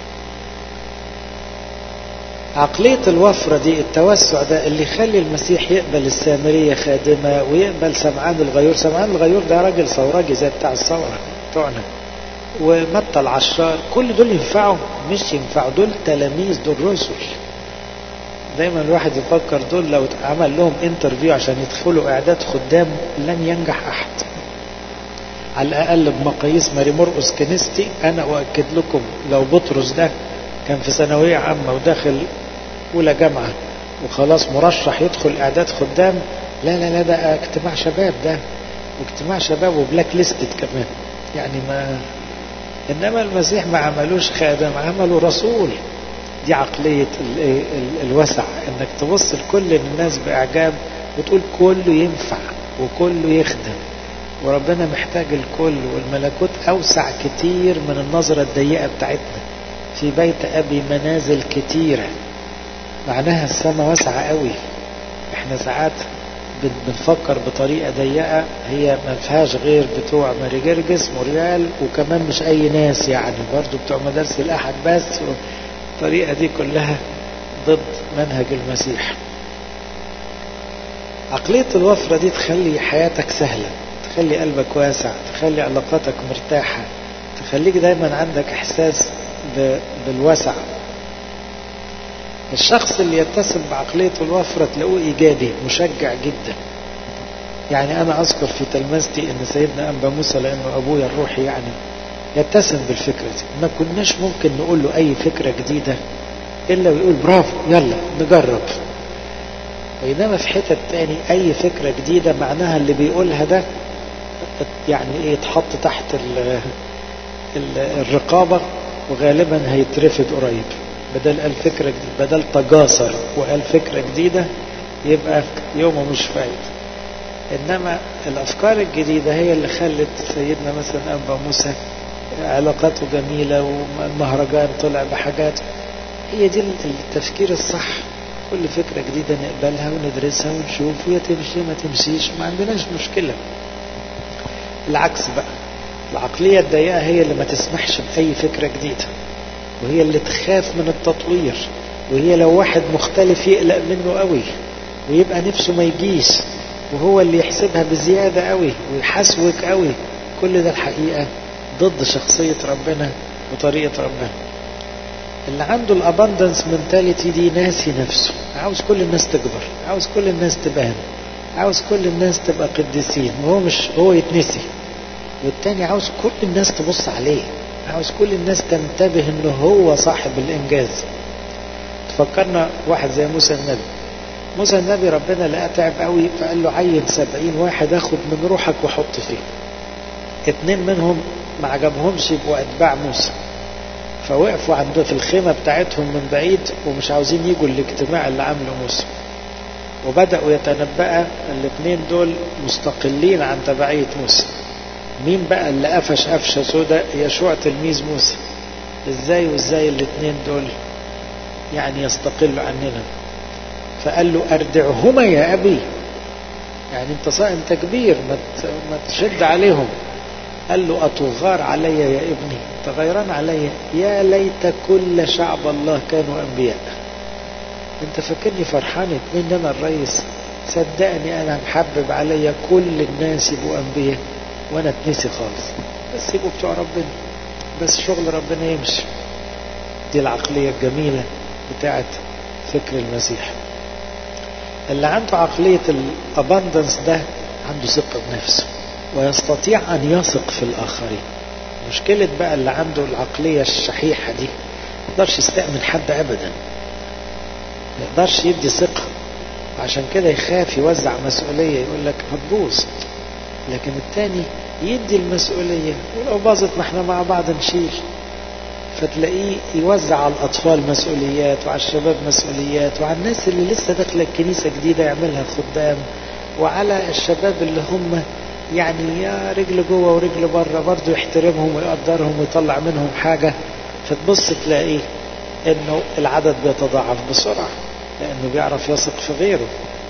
عقلية الوفرة دي التوسع ده اللي يخلي المسيح يقبل السامرية خادمة ويقبل سمعان الغيور سمعان الغيور ده راجل ثوراجي زي بتاع الثورة بتوعنا ومتى العشار كل دول ينفعوا مش ينفعوا دول تلاميذ دول رسل دايما الواحد يفكر دول لو عمل لهم انترفيو عشان يدخلوا اعداد خدام لن ينجح احد على الاقل بمقاييس ماري مرقس كنيستي انا اؤكد لكم لو بطرس ده كان في ثانويه عامه وداخل اولى جامعه وخلاص مرشح يدخل اعداد خدام لا لا لا ده اجتماع شباب ده واجتماع شباب وبلاك ليستد كمان يعني ما انما المسيح ما عملوش خادم عملوا رسول دي عقلية الوسع انك تبص لكل الناس باعجاب وتقول كله ينفع وكله يخدم وربنا محتاج الكل والملكوت اوسع كتير من النظرة الضيقة بتاعتنا في بيت ابي منازل كتيرة معناها السماء واسعة قوي احنا ساعات بنفكر بطريقة ضيقة هي ما فيهاش غير بتوع ماري جرجس موريال وكمان مش اي ناس يعني برضو بتوع مدارس الاحد بس الطريقة دي كلها ضد منهج المسيح عقلية الوفرة دي تخلي حياتك سهلة تخلي قلبك واسع تخلي علاقاتك مرتاحة تخليك دايما عندك احساس بالوسع الشخص اللي يتسم بعقلية الوفرة تلاقوه إيجابي مشجع جدا يعني أنا أذكر في تلمذتي أن سيدنا أنبا موسى لأنه أبويا الروحي يعني يتسم بالفكرة دي ما كناش ممكن نقول له أي فكرة جديدة إلا ويقول برافو يلا نجرب بينما في حتة تاني أي فكرة جديدة معناها اللي بيقولها ده يعني إيه يتحط تحت ال ال الرقابة وغالبا هيترفض قريب بدل قال فكرة جديدة بدل تجاسر وقال فكرة جديدة يبقى يومه مش فايد إنما الأفكار الجديدة هي اللي خلت سيدنا مثلا أبا موسى علاقاته جميلة والمهرجان طلع بحاجات هي دي التفكير الصح كل فكرة جديدة نقبلها وندرسها ونشوف ويا تمشي ما تمشيش ما عندناش مشكلة العكس بقى العقلية الضيقة هي اللي ما تسمحش بأي فكرة جديدة وهي اللي تخاف من التطوير وهي لو واحد مختلف يقلق منه قوي ويبقى نفسه ما يجيش وهو اللي يحسبها بزيادة قوي ويحسوك قوي كل ده الحقيقة ضد شخصية ربنا وطريقة ربنا اللي عنده الاباندنس منتاليتي دي ناسي نفسه عاوز كل الناس تكبر عاوز كل الناس تبان عاوز كل الناس تبقى قديسين وهو مش هو يتنسي والتاني عاوز كل الناس تبص عليه عاوز كل الناس تنتبه انه هو صاحب الانجاز تفكرنا واحد زي موسى النبي موسى النبي ربنا لقاه تعب قوي فقال له عين سبعين واحد اخد من روحك وحط فيه اتنين منهم ما عجبهمش يبقوا اتباع موسى فوقفوا عنده في الخيمة بتاعتهم من بعيد ومش عاوزين يجوا الاجتماع اللي عامله موسى وبدأوا يتنبأ الاثنين دول مستقلين عن تبعية موسى مين بقى اللي قفش قفشة سودة يشوع تلميذ موسى ازاي وازاي الاثنين دول يعني يستقلوا عننا فقال له اردعهما يا ابي يعني انت صا انت كبير ما ما تشد عليهم قال له أتغار علي يا ابني تغيران علي يا ليت كل شعب الله كانوا أنبياء انت فاكرني فرحان اتنين انا الرئيس صدقني انا محبب عليا كل الناس يبقوا انبياء وانا اتنسي خالص بس يبقوا بتوع ربنا بس شغل ربنا يمشي دي العقلية الجميلة بتاعت فكر المسيح اللي عنده عقلية الاباندنس ده عنده ثقة بنفسه ويستطيع أن يثق في الآخرين مشكلة بقى اللي عنده العقلية الشحيحة دي ما يقدرش يستأمن حد أبدا ما يقدرش يدي ثقة عشان كده يخاف يوزع مسؤولية يقول لك هتبوظ لكن التاني يدي المسؤولية ولو باظت ما احنا مع بعض نشيل فتلاقيه يوزع على الأطفال مسؤوليات وعلى الشباب مسؤوليات وعلى الناس اللي لسه داخلة الكنيسة جديدة يعملها خدام وعلى الشباب اللي هم يعني يا رجل جوه ورجل بره برضه يحترمهم ويقدرهم ويطلع منهم حاجة فتبص تلاقيه انه العدد بيتضاعف بسرعة لانه بيعرف يثق في غيره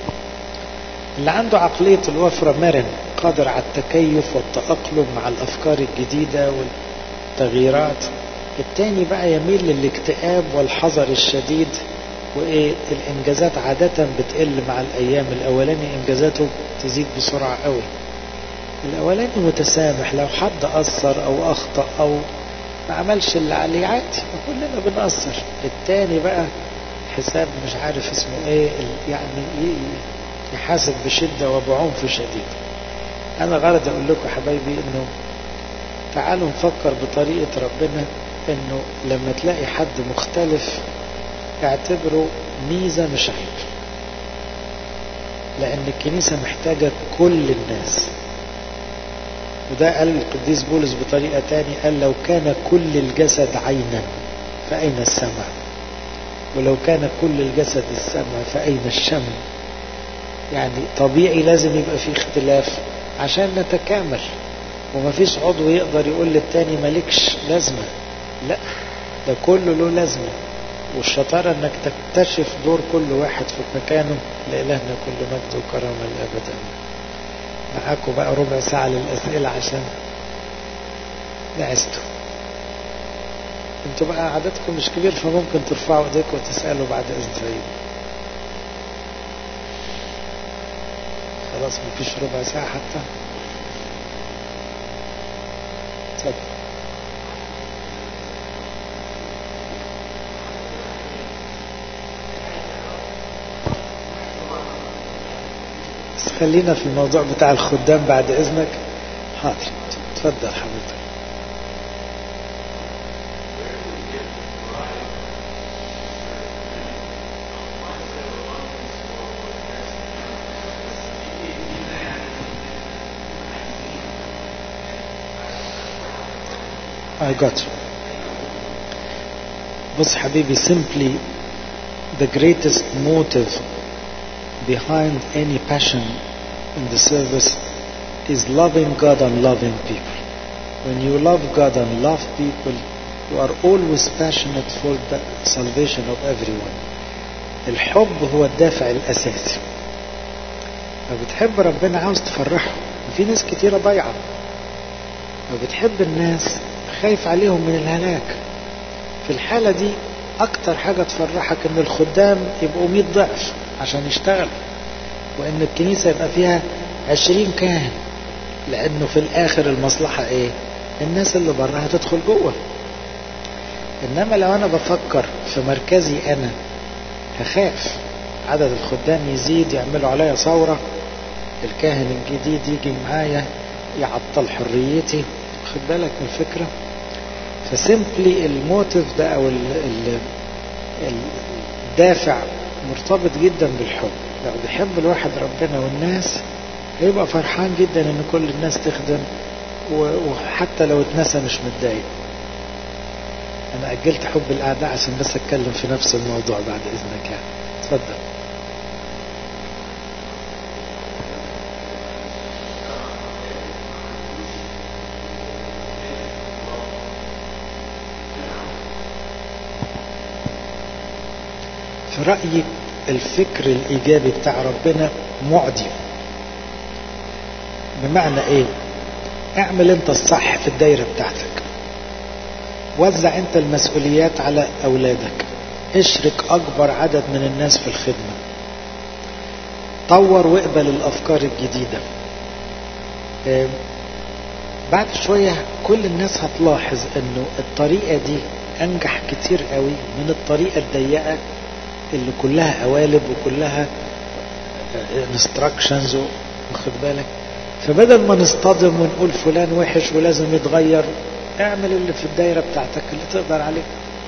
اللي عنده عقلية الوفرة مرن قادر على التكيف والتأقلم مع الأفكار الجديدة والتغييرات التاني بقى يميل للاكتئاب والحذر الشديد وإيه الإنجازات عادة بتقل مع الأيام الأولاني إنجازاته تزيد بسرعة قوي الأولاني متسامح لو حد أثر أو أخطأ أو ما عملش اللي عليه عادي كلنا بنأثر التاني بقى حساب مش عارف اسمه ايه يعني يحاسب بشدة وبعنف شديد أنا غرض أقول لكم حبايبي إنه تعالوا نفكر بطريقة ربنا إنه لما تلاقي حد مختلف اعتبره ميزة مش عيب لأن الكنيسة محتاجة كل الناس وده قال القديس بولس بطريقة تاني قال لو كان كل الجسد عينا فأين السمع ولو كان كل الجسد السمع فأين الشم يعني طبيعي لازم يبقى في اختلاف عشان نتكامل ومفيش عضو يقدر يقول للتاني مالكش لازمة لا ده كله له لازمة والشطارة انك تكتشف دور كل واحد في مكانه لإلهنا كل مجد وكرامة للأبد معاكم بقى ربع ساعة للأسئلة عشان نعستوا انتوا بقى عددكم مش كبير فممكن ترفعوا ايديكم وتسألوا بعد إذن سيد خلاص مفيش ربع ساعة حتى اتفضل خلينا في الموضوع بتاع الخدام بعد إذنك حاضر تفضل حضرتك I got you. بص حبيبي simply the greatest motive behind any passion in the service is loving God and loving people. When you love God and love people, you are always passionate for the salvation of everyone. الحب هو الدافع الأساسي. لو بتحب ربنا عاوز تفرحه وفي ناس كتيرة ضايعة. لو بتحب الناس خايف عليهم من الهلاك. في الحالة دي أكتر حاجة تفرحك إن الخدام يبقوا 100 ضعف عشان يشتغلوا وإن الكنيسة يبقى فيها 20 كاهن لأنه في الآخر المصلحة إيه؟ الناس اللي بره هتدخل جوه إنما لو أنا بفكر في مركزي أنا هخاف عدد الخدام يزيد يعملوا عليا ثورة الكاهن الجديد يجي معايا يعطل حريتي خد بالك من الفكره فسيمبلي الموتيف ده او ال ال الدافع مرتبط جدا بالحب لو بيحب الواحد ربنا والناس هيبقى فرحان جدا ان كل الناس تخدم وحتى لو اتنسى مش متضايق انا اجلت حب الاعداء عشان بس اتكلم في نفس الموضوع بعد اذنك يعني اتفضل في رأيي الفكر الإيجابي بتاع ربنا معدي بمعنى إيه اعمل انت الصح في الدايرة بتاعتك وزع انت المسؤوليات على أولادك اشرك أكبر عدد من الناس في الخدمة طور واقبل الأفكار الجديدة اه بعد شوية كل الناس هتلاحظ انه الطريقة دي انجح كتير قوي من الطريقة الضيقة اللي كلها قوالب وكلها انستراكشنز واخد بالك فبدل ما نصطدم ونقول فلان وحش ولازم يتغير اعمل اللي في الدايره بتاعتك اللي تقدر عليه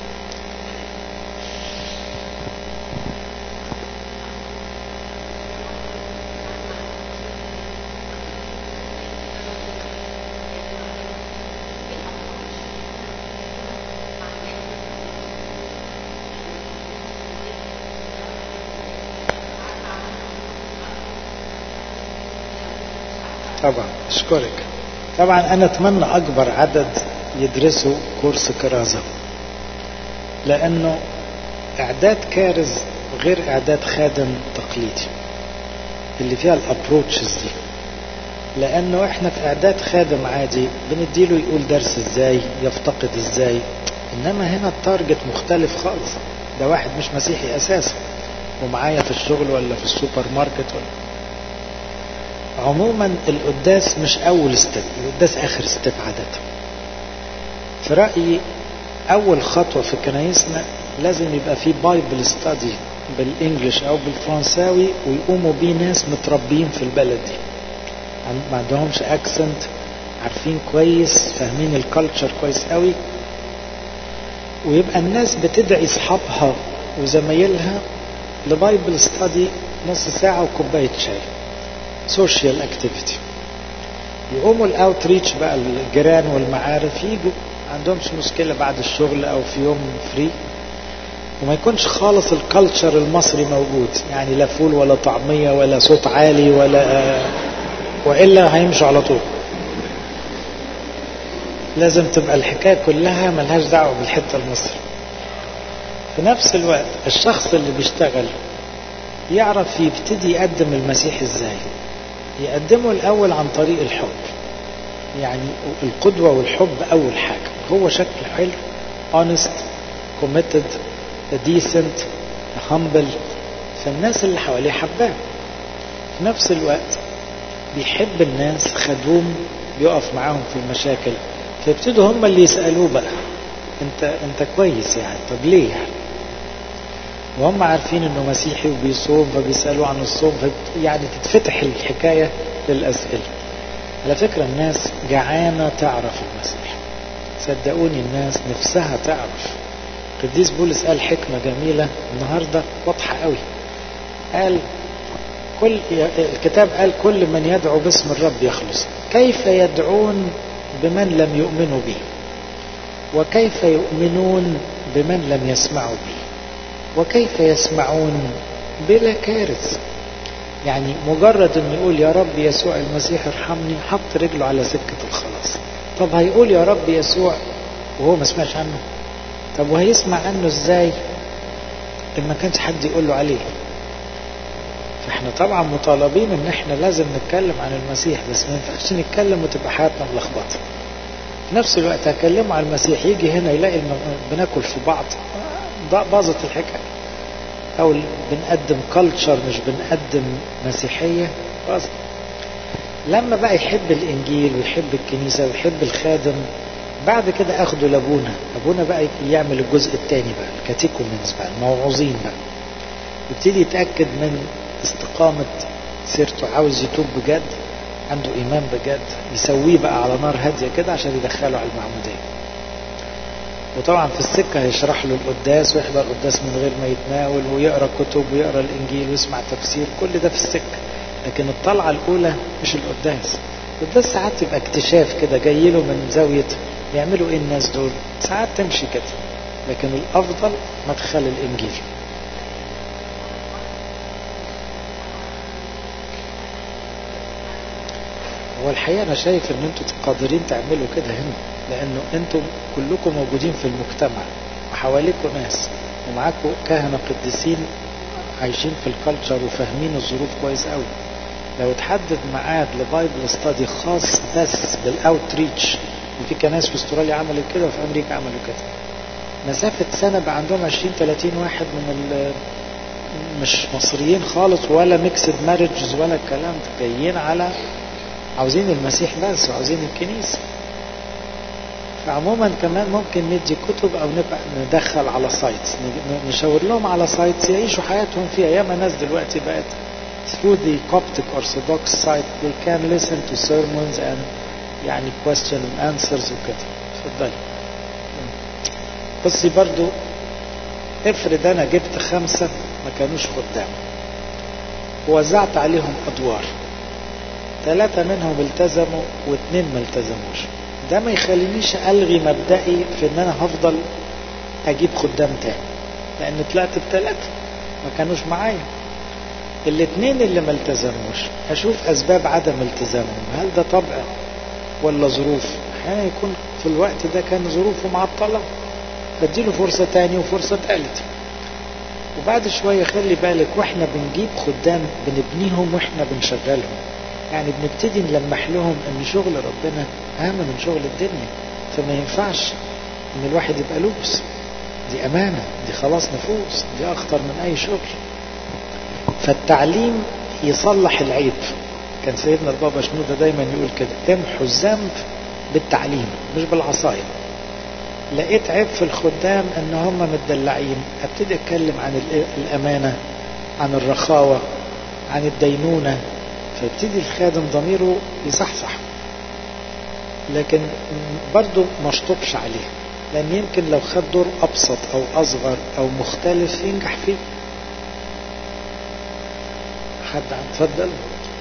طبعا اشكرك طبعا انا اتمنى اكبر عدد يدرسوا كورس كرازة لانه اعداد كارز غير اعداد خادم تقليدي اللي فيها الابروتشز دي لانه احنا في اعداد خادم عادي بنديله يقول درس ازاي يفتقد ازاي انما هنا التارجت مختلف خالص ده واحد مش مسيحي اساسا ومعايا في الشغل ولا في السوبر ماركت ولا عموما القداس مش اول ستيب القداس اخر ستيب عادة في رأيي اول خطوة في كنايسنا لازم يبقى في بايبل ستادي بالانجلش او بالفرنساوي ويقوموا بيه ناس متربيين في البلد دي ما عندهمش اكسنت عارفين كويس فاهمين الكالتشر كويس قوي ويبقى الناس بتدعي اصحابها وزمايلها لبايبل ستادي نص ساعة وكوباية شاي سوشيال اكتيفيتي يقوموا الاوتريتش بقى الجيران والمعارف يجوا ما عندهمش مشكله بعد الشغل او في يوم فري وما يكونش خالص الكالتشر المصري موجود يعني لا فول ولا طعميه ولا صوت عالي ولا والا هيمشوا على طول لازم تبقى الحكايه كلها ملهاش دعوه بالحته المصري في نفس الوقت الشخص اللي بيشتغل يعرف يبتدي يقدم المسيح ازاي يقدمه الأول عن طريق الحب يعني القدوة والحب أول حاجة هو شكل حلو honest committed decent humble فالناس اللي حواليه حباه في نفس الوقت بيحب الناس خدوم بيقف معاهم في المشاكل فيبتدوا هم اللي يسألوه بقى انت انت كويس يعني طب ليه يعني وهم عارفين انه مسيحي وبيصوم فبيسألوا عن الصوم يعني تتفتح الحكاية للأسئلة على فكرة الناس جعانة تعرف المسيح صدقوني الناس نفسها تعرف قديس بولس قال حكمة جميلة النهاردة واضحة قوي قال كل الكتاب قال كل من يدعو باسم الرب يخلص كيف يدعون بمن لم يؤمنوا به وكيف يؤمنون بمن لم يسمعوا به وكيف يسمعون بلا كارث يعني مجرد انه يقول يا رب يسوع المسيح ارحمني حط رجله على سكة الخلاص طب هيقول يا رب يسوع وهو ما سمعش عنه طب وهيسمع عنه ازاي ان ما كانش حد يقول له عليه فاحنا طبعا مطالبين ان احنا لازم نتكلم عن المسيح بس ما ينفعش نتكلم وتبقى حياتنا ملخبطه في نفس الوقت هكلمه على المسيح يجي هنا يلاقي بناكل في بعض باظت الحكايه او بنقدم كلتشر مش بنقدم مسيحيه باظت لما بقى يحب الانجيل ويحب الكنيسه ويحب الخادم بعد كده اخده لابونا ابونا بقى يعمل الجزء الثاني بقى الكاتيكومنز بقى الموعوظين بقى يبتدي يتاكد من استقامه سيرته عاوز يتوب بجد عنده ايمان بجد يسويه بقى على نار هاديه كده عشان يدخله على المعموديه وطبعا في السكه هيشرح له القداس ويحضر القداس من غير ما يتناول ويقرا كتب ويقرا الانجيل ويسمع تفسير كل ده في السكه لكن الطلعه الاولى مش القداس القداس ساعات يبقى اكتشاف كده جاي له من زاويه يعملوا ايه الناس دول ساعات تمشي كده لكن الافضل مدخل الانجيل هو الحقيقه انا شايف ان انتوا قادرين تعملوا كده هنا لانه انتم كلكم موجودين في المجتمع وحواليكم ناس ومعاكم كهنه قديسين عايشين في الكالتشر وفاهمين الظروف كويس قوي لو تحدد ميعاد لبايبل ستادي خاص بس بالاوتريتش وفي كنايس في استراليا عملت كده وفي امريكا عملوا كده مسافة سنة بقى عندهم 20 30 واحد من مش مصريين خالص ولا ميكسد مارجز ولا الكلام ده جايين على عاوزين المسيح بس وعاوزين الكنيسة فعموما كمان ممكن ندي كتب او نبقى ندخل على سايتس نشاور لهم على سايتس يعيشوا حياتهم فيها ياما ناس دلوقتي بقت through the Coptic Orthodox site they can listen to sermons and يعني question and answers وكده اتفضلي بصي برضو افرض انا جبت خمسة ما كانوش خدام ووزعت عليهم ادوار ثلاثة منهم التزموا واثنين ما التزموش ده ما يخلينيش الغي مبدئي في ان انا هفضل اجيب خدام تاني لان طلعت بثلاثة ما كانوش معايا الاثنين اللي ما التزموش اشوف اسباب عدم التزامهم هل ده طبع ولا ظروف احيانا يكون في الوقت ده كان ظروفه معطلة بديله فرصة تاني وفرصة تالت وبعد شوية خلي بالك واحنا بنجيب خدام بنبنيهم واحنا بنشغلهم يعني بنبتدي نلمح لهم ان شغل ربنا اهم من شغل الدنيا فما ينفعش ان الواحد يبقى لوبس دي امانة دي خلاص نفوس دي اخطر من اي شغل فالتعليم يصلح العيب كان سيدنا البابا شنودة دايما يقول كده امحوا الذنب بالتعليم مش بالعصاية لقيت عيب في الخدام ان هم متدلعين ابتدي اتكلم عن الامانة عن الرخاوة عن الدينونة فيبتدي الخادم ضميره يصحصح لكن برضه ما اشطبش عليه لان يمكن لو خد دور ابسط او اصغر او مختلف ينجح فيه حد اتفضل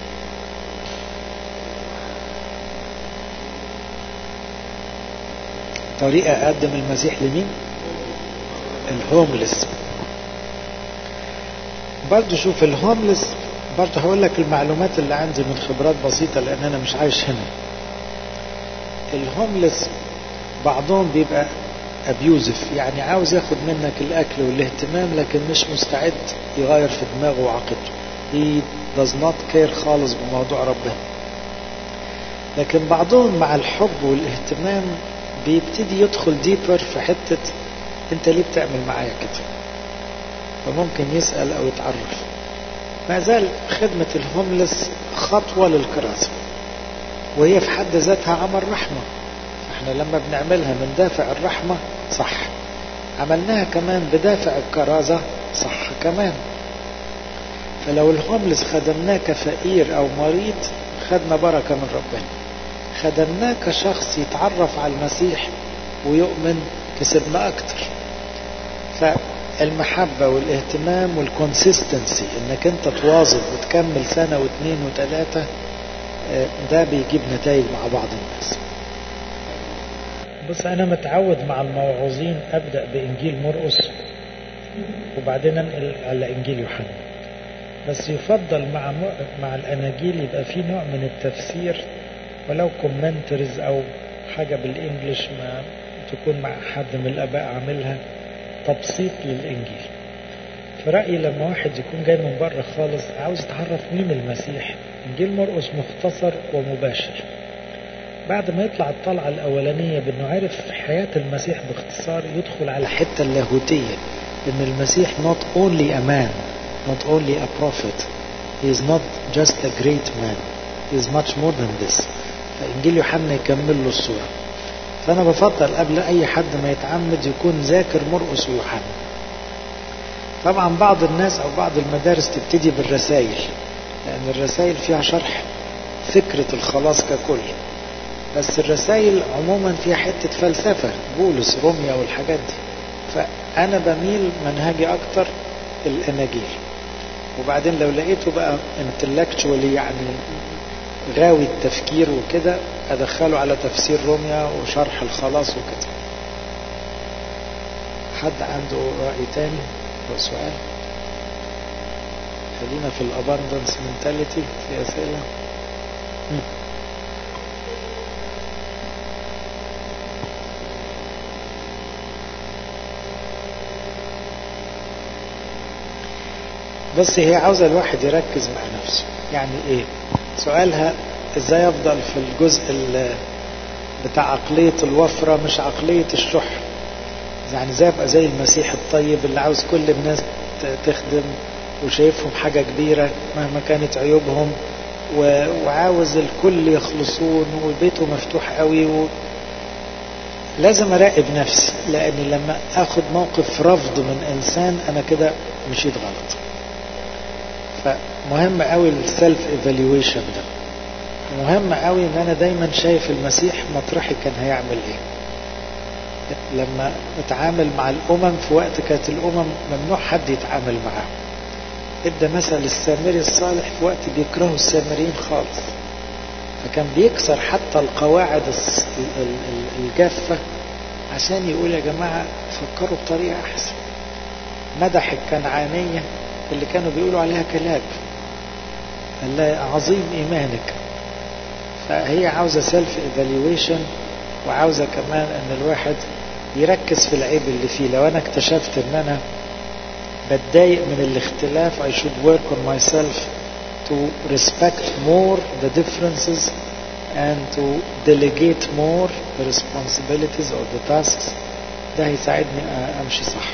طريقة أقدم المسيح لمين الهوملس برضو شوف الهوملس برضو هقول لك المعلومات اللي عندي من خبرات بسيطة لأن أنا مش عايش هنا الهوملس بعضهم بيبقى ابيوزف يعني عاوز ياخد منك الاكل والاهتمام لكن مش مستعد يغير في دماغه وعقيدته he does not care خالص بموضوع ربنا لكن بعضهم مع الحب والاهتمام بيبتدي يدخل ديبر في حتة انت ليه بتعمل معايا كده فممكن يسأل او يتعرف ما زال خدمة الهوملس خطوة للكراسة وهي في حد ذاتها عمل رحمة احنا لما بنعملها من دافع الرحمة صح عملناها كمان بدافع الكرازة صح كمان فلو الهوملس خدمناه كفقير أو مريض خدنا بركة من ربنا خدمناه كشخص يتعرف على المسيح ويؤمن كسبنا أكتر فالمحبة والاهتمام والكونسيستنسي انك انت تواظب وتكمل سنة واثنين وثلاثة ده بيجيب نتائج مع بعض الناس بص أنا متعود مع الموعوظين أبدأ بإنجيل مرقس وبعدين أنقل على إنجيل يوحنا بس يفضل مع مع الأناجيل يبقى في نوع من التفسير ولو كومنترز أو حاجة بالإنجلش ما تكون مع حد من الآباء عاملها تبسيط للإنجيل في رأيي لما واحد يكون جاي من بره خالص عاوز يتعرف مين المسيح إنجيل مرقس مختصر ومباشر بعد ما يطلع الطلعة الأولانية بأنه عرف حياة المسيح باختصار يدخل على الحتة اللاهوتية إن المسيح not only a man not only a prophet he is not just a great man he is much more than this فإنجيل يوحنا يكمل له الصورة فأنا بفضل قبل أي حد ما يتعمد يكون ذاكر مرقس ويوحنا طبعا بعض الناس أو بعض المدارس تبتدي بالرسائل لأن الرسائل فيها شرح فكرة الخلاص ككل بس الرسائل عموما فيها حتة فلسفة بولس روميا والحاجات دي فأنا بميل منهجي أكتر الأناجيل وبعدين لو لقيته بقى intellectually يعني غاوي التفكير وكده أدخله على تفسير روميا وشرح الخلاص وكده حد عنده رأي تاني أو سؤال خلينا في الاباندنس منتاليتي في أسئلة بس هي عاوزة الواحد يركز مع نفسه يعني ايه سؤالها ازاي افضل في الجزء بتاع عقلية الوفرة مش عقلية الشح يعني زي ابقى زي المسيح الطيب اللي عاوز كل الناس تخدم وشايفهم حاجة كبيرة مهما كانت عيوبهم وعاوز الكل يخلصون وبيته مفتوح قوي و... لازم اراقب نفسي لاني لما اخد موقف رفض من انسان انا كده مشيت غلط فمهم قوي السيلف ايفالويشن ده مهم قوي ان انا دايما شايف المسيح مطرحي كان هيعمل ايه لما اتعامل مع الامم في وقت كانت الامم ممنوع حد يتعامل معاهم ادى مثل السامري الصالح في وقت بيكرهوا السامريين خالص فكان بيكسر حتى القواعد الجافة عشان يقول يا جماعة فكروا بطريقة أحسن مدح الكنعانية اللي كانوا بيقولوا عليها كلاب قال عظيم إيمانك فهي عاوزة سيلف ايفالويشن وعاوزة كمان ان الواحد يركز في العيب اللي فيه لو انا اكتشفت ان انا بتضايق من الاختلاف I should work on myself to respect more the differences and to delegate more the responsibilities or the tasks ده هيساعدني امشي صح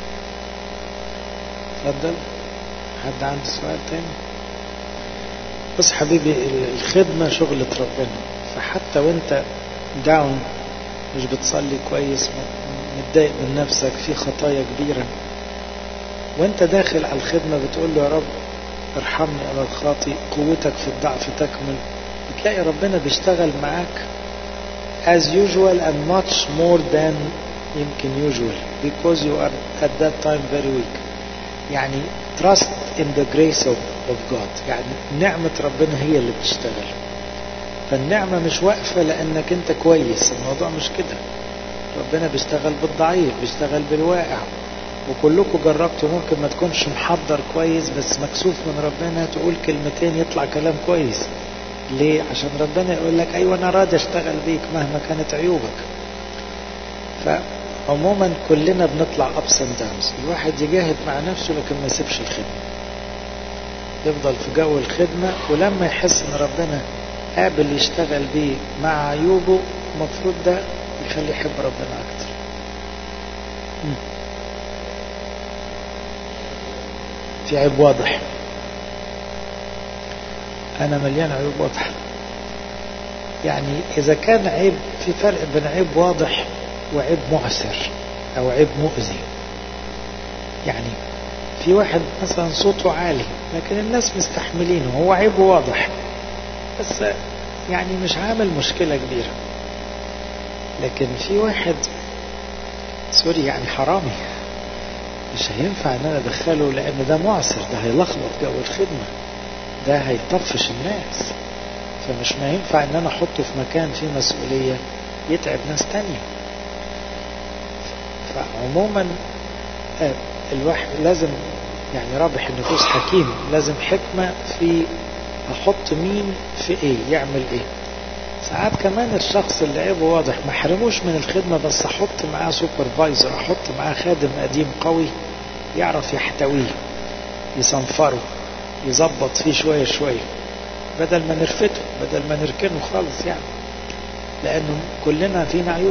اتفضل حد عنده سؤال تاني بص حبيبي الخدمة شغلة ربنا فحتى وانت داون مش بتصلي كويس متضايق من نفسك في خطايا كبيرة وانت داخل على الخدمة بتقول له يا رب ارحمني انا الخاطي قوتك في الضعف تكمل بتلاقي ربنا بيشتغل معاك as usual and much more than يمكن usual because you are at that time very weak يعني trust in the grace of, of God يعني نعمة ربنا هي اللي بتشتغل فالنعمة مش واقفة لأنك أنت كويس الموضوع مش كده ربنا بيشتغل بالضعيف بيشتغل بالواقع وكلكم جربتوا ممكن ما تكونش محضر كويس بس مكسوف من ربنا تقول كلمتين يطلع كلام كويس ليه عشان ربنا يقول لك ايوه انا راضي اشتغل بيك مهما كانت عيوبك فعموما كلنا بنطلع ابس اند داونز الواحد يجاهد مع نفسه لكن ما يسيبش الخدمه يفضل في جو الخدمه ولما يحس ان ربنا قابل يشتغل بيه مع عيوبه المفروض ده يخليه يحب ربنا اكتر في عيب واضح انا مليان عيوب واضحه يعني اذا كان عيب في فرق بين عيب واضح وعيب معسر او عيب مؤذي يعني في واحد مثلا صوته عالي لكن الناس مستحملينه هو عيبه واضح بس يعني مش عامل مشكلة كبيرة لكن في واحد سوري يعني حرامي مش هينفع ان انا ادخله لان ده معسر ده هيلخبط جو الخدمة ده هيطفش الناس فمش ما ينفع ان انا احطه في مكان فيه مسؤولية يتعب ناس تانية فعموما الواحد لازم يعني رابح النفوس حكيم لازم حكمة في احط مين في ايه يعمل ايه ساعات كمان الشخص اللي عيبه واضح ما حرموش من الخدمة بس احط معاه سوبرفايزر احط معاه خادم قديم قوي يعرف يحتويه يصنفره يظبط فيه شوية شوية بدل ما نرفته بدل ما نركنه خالص يعني لانه كلنا فينا عيوب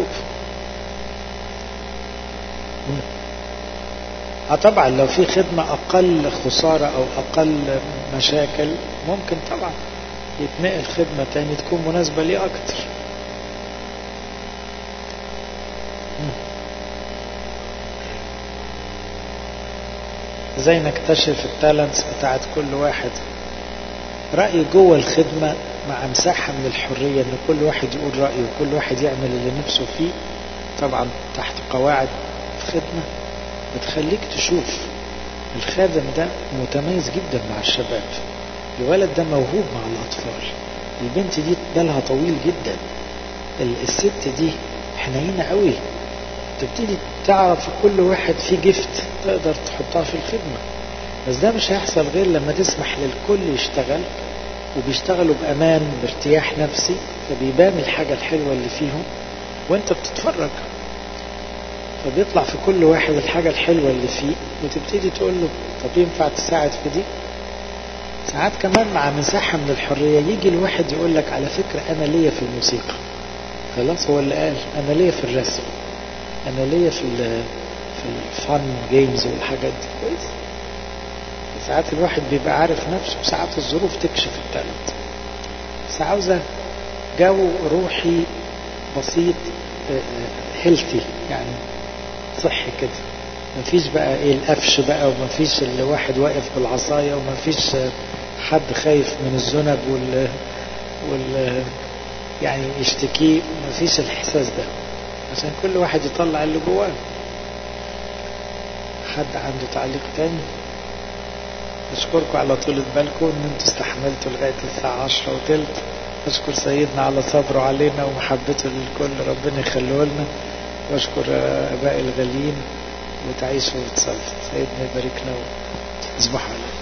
اه طبعا لو في خدمة اقل خسارة او اقل مشاكل ممكن طبعا يتنقل خدمة تاني تكون مناسبة ليه اكتر ازاي نكتشف التالنتس بتاعت كل واحد رأي جوه الخدمة مع مساحة من الحرية ان كل واحد يقول رأيه وكل واحد يعمل اللي نفسه فيه طبعا تحت قواعد الخدمة بتخليك تشوف الخادم ده متميز جدا مع الشباب الولد ده موهوب مع الأطفال البنت دي بالها طويل جدا الست دي حنينة قوي تبتدي تعرف في كل واحد في جفت تقدر تحطها في الخدمة بس ده مش هيحصل غير لما تسمح للكل يشتغل وبيشتغلوا بأمان بارتياح نفسي فبيبان الحاجة الحلوة اللي فيهم وانت بتتفرج فبيطلع في كل واحد الحاجة الحلوة اللي فيه وتبتدي تقول له طب ينفع تساعد في دي ساعات كمان مع مساحة من الحرية يجي الواحد يقول لك على فكرة أنا ليا في الموسيقى خلاص هو اللي قال أنا ليا في الرسم أنا ليا في في الفن جيمز والحاجات دي كويس ساعات الواحد بيبقى عارف نفسه ساعات الظروف تكشف التالنت بس عاوزة جو روحي بسيط هيلثي يعني صحي كده مفيش بقى ايه القفش بقى ومفيش اللي واحد واقف بالعصاية ومفيش حد خايف من الذنب وال وال يعني يشتكيه مفيش الاحساس ده عشان كل واحد يطلع اللي جواه حد عنده تعليق تاني أشكركم على طولة بالكم إن أنتوا استحملتوا لغاية الساعة عشرة وتلت أشكر سيدنا على صبره علينا ومحبته للكل ربنا يخليه لنا وأشكر آباء الغاليين وتعيشوا وتصلي سيدنا يباركنا وتصبحوا على